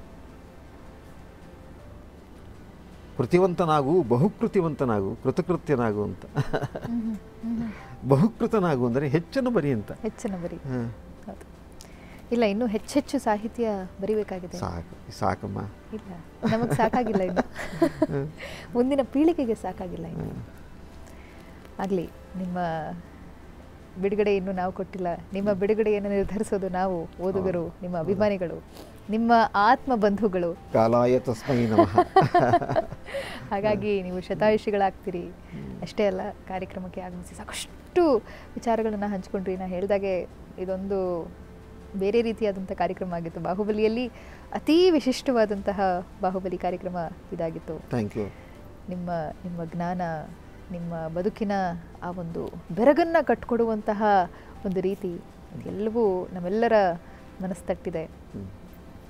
ಕೃತಿವಂತನಾಗು ಬಹುಕೃತಿವಂತನಾಗು ಕೃತಕೃತ್ಯನಾಗು ಅಂತ ಬಹುಕೃತನಾಗು ಅಂದರೆ ಹೆಚ್ಚನ್ನು ಬರಿ ಅಂತ ಹೆಚ್ಚಿನ ಬರಿ ಹಾಂ ಹೌದು ಇಲ್ಲ ಇನ್ನೂ ಹೆಚ್ಚೆಚ್ಚು ಸಾಹಿತ್ಯ ಬರಿಬೇಕಾಗಿದೆ ಸಾಕು ಸಾಕಮ್ಮ ಇಲ್ಲ ನಮಗೆ ಸಾಕಾಗಿಲ್ಲ ಇನ್ನು ಮುಂದಿನ ಪೀಳಿಗೆಗೆ ಸಾಕಾಗಿಲ್ಲ ಇನ್ನು ಆಗಲಿ ನಿಮ್ಮ ಬಿಡುಗಡೆ ಇನ್ನು ನಾವು ಕೊಟ್ಟಿಲ್ಲ ನಿಮ್ಮ ಬಿಡುಗಡೆಯನ್ನು ನಿರ್ಧರಿಸೋದು ನಾವು ಓದುಗರು ನಿಮ್ಮ ಅಭಿಮಾನಿಗಳು ನಿಮ್ಮ ಆತ್ಮ ಬಂಧುಗಳು ಕಾಲಾಯ ತಸ್ಮೈ ನಮಃ ಹಾಗಾಗಿ ನೀವು ಶತಾಯುಷಿಗಳಾಗ್ತೀರಿ ಅಷ್ಟೇ ಅಲ್ಲ ಕಾರ್ಯಕ್ರಮಕ್ಕೆ ಆಗಮಿಸಿ ಸಾಕಷ್ಟು ವಿಚಾರಗಳನ್ನು ಹಂಚ್ಕೊಂಡ್ರಿ ನಾ ಹೇಳಿದಾಗೆ ಇದೊಂದು ಬೇರೆ ರೀತಿಯಾದಂಥ ಕಾರ್ಯಕ್ರಮ ಆಗಿತ್ತು ಬಾಹುಬಲಿಯಲ್ಲಿ ಅತೀ ವಿಶಿಷ್ಟವಾದಂತಹ ಬಾಹುಬಲಿ ಕಾರ್ಯಕ್ರಮ ಇದಾಗಿತ್ತು ಥ್ಯಾಂಕ್ ಯು ನಿಮ್ಮ ನಿಮ್ಮ ಜ್ಞಾನ ನಿಮ್ಮ ಬದುಕಿನ ಆ ಒಂದು ಬೆರಗನ್ನು ಕಟ್ಕೊಡುವಂತಹ ಒಂದು ರೀತಿ ಎಲ್ಲವೂ ನಮ್ಮೆಲ್ಲರ ಮನಸ್ಸು ತಟ್ಟಿದೆ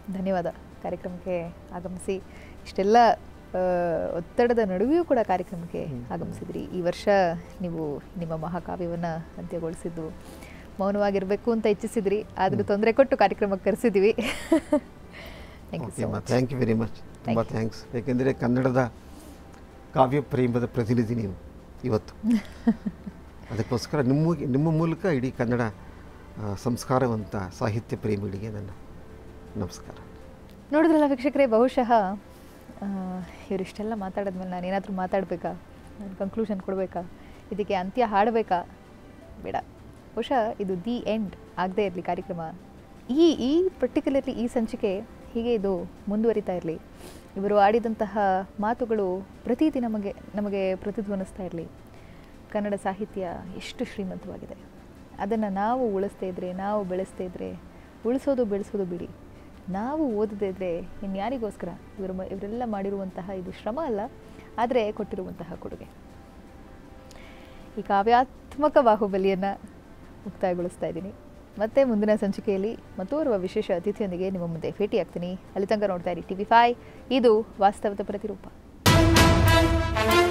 ಧನ್ಯವಾದ ಕಾರ್ಯಕ್ರಮಕ್ಕೆ ಆಗಮಿಸಿ ಇಷ್ಟೆಲ್ಲ ಆ, ಒತ್ತಡದ ನಡುವೆಯೂ ಕೂಡ ಕಾರ್ಯಕ್ರಮಕ್ಕೆ ಆಗಮಿಸಿದ್ರಿ ಈ ವರ್ಷ ನೀವು ನಿಮ್ಮ ಮಹಾಕಾವ್ಯವನ್ನು ಅಂತ್ಯಗೊಳಿಸಿದ್ದು ಮೌನವಾಗಿರಬೇಕು ಅಂತ ಇಚ್ಛಿಸಿದ್ರಿ ಆದರೂ ತೊಂದರೆ ಕೊಟ್ಟು ಕಾರ್ಯಕ್ರಮಕ್ಕೆ ಕರೆಸಿದ್ವಿ ಥ್ಯಾಂಕ್ ಯು ಓಕೆ ಸೊ ಅಮ್ಮ much thank you very much ತುಂಬ you. ಥ್ಯಾಂಕ್ಸ್ ಏಕೆಂದರೆ ಕನ್ನಡದ ಕಾವ್ಯ ಪ್ರೇಮದ ಪ್ರತಿನಿಧಿ ನೀವು ಇವತ್ತು ಅದಕ್ಕೋಸ್ಕರ ನಿಮ್ಮ ನಿಮ್ಮ ಮೂಲಕ ಇಡೀ ಕನ್ನಡ ಆ, ಸಂಸ್ಕಾರವಂತ ಸಾಹಿತ್ಯ ಪ್ರೇಮಿಗಳಿಗೆ ನನ್ನ ನಮಸ್ಕಾರ ನೋಡಿದ್ರಲ್ಲ ವೀಕ್ಷಕರೇ ಬಹುಶಃ ಆ, ಇವರಿಷ್ಟೆಲ್ಲ ಮಾತಾಡಿದ್ಮೇಲೆ ನಾನು ಏನಾದರೂ ಮಾತಾಡಬೇಕಾ ನಾನು ಕನ್ಕ್ಲೂಷನ್ ಕೊಡಬೇಕಾ ಇದಕ್ಕೆ ಅಂತ್ಯ ಹಾಡಬೇಕಾ ಬೇಡ ಬಹುಶಃ ಇದು ದಿ ಎಂಡ್ ಆಗದೇ ಇರಲಿ ಕಾರ್ಯಕ್ರಮ ಈ ಈ ಪರ್ಟಿಕ್ಯುಲರ್ಲಿ ಈ ಸಂಚಿಕೆ ಹೀಗೆ ಇದು ಮುಂದುವರಿತಾ ಇರಲಿ ಇವರು ಆಡಿದಂತಹ ಮಾತುಗಳು ಪ್ರತಿದಿನ ನಮಗೆ ನಮಗೆ ಪ್ರತಿಧ್ವನಿಸ್ತಾ ಇರಲಿ ಕನ್ನಡ ಸಾಹಿತ್ಯ ಎಷ್ಟು ಶ್ರೀಮಂತವಾಗಿದೆ ಅದನ್ನು ನಾವು ಉಳಿಸ್ತಾ ಇದ್ರೆ ನಾವು ಬೆಳೆಸ್ತಾ ಇದ್ರೆ ಉಳಿಸೋದು ಬೆಳೆಸೋದು ಬಿಡಿ ನಾವು ಓದದೇ ಇದ್ರೆ ಇನ್ಯಾರಿಗೋಸ್ಕರ ಇವರು ಮ- ಇವರೆಲ್ಲ ಮಾಡಿರುವಂತಹ ಇದು ಶ್ರಮ ಅಲ್ಲ ಆದರೆ ಕೊಟ್ಟಿರುವಂತಹ ಕೊಡುಗೆ ಈ ಕಾವ್ಯಾತ್ಮಕ ಬಾಹುಬಲಿಯನ್ನು ಮುಕ್ತಾಯಗೊಳಿಸ್ತಾ ಇದ್ದೀನಿ ಮತ್ತೆ ಮುಂದಿನ ಸಂಚಿಕೆಯಲ್ಲಿ ಮತ್ತೋರ್ವ ವಿಶೇಷ ಅತಿಥಿಯೊಂದಿಗೆ ನಿಮ್ಮ ಮುಂದೆ ಭೇಟಿಯಾಗ್ತೀನಿ ಅಲ್ಲಿ ತನಕ ನೋಡ್ತಾ ಇರಿ ಟಿ ವಿ ಫೈ ಇದು ವಾಸ್ತವದ ಪ್ರತಿರೂಪ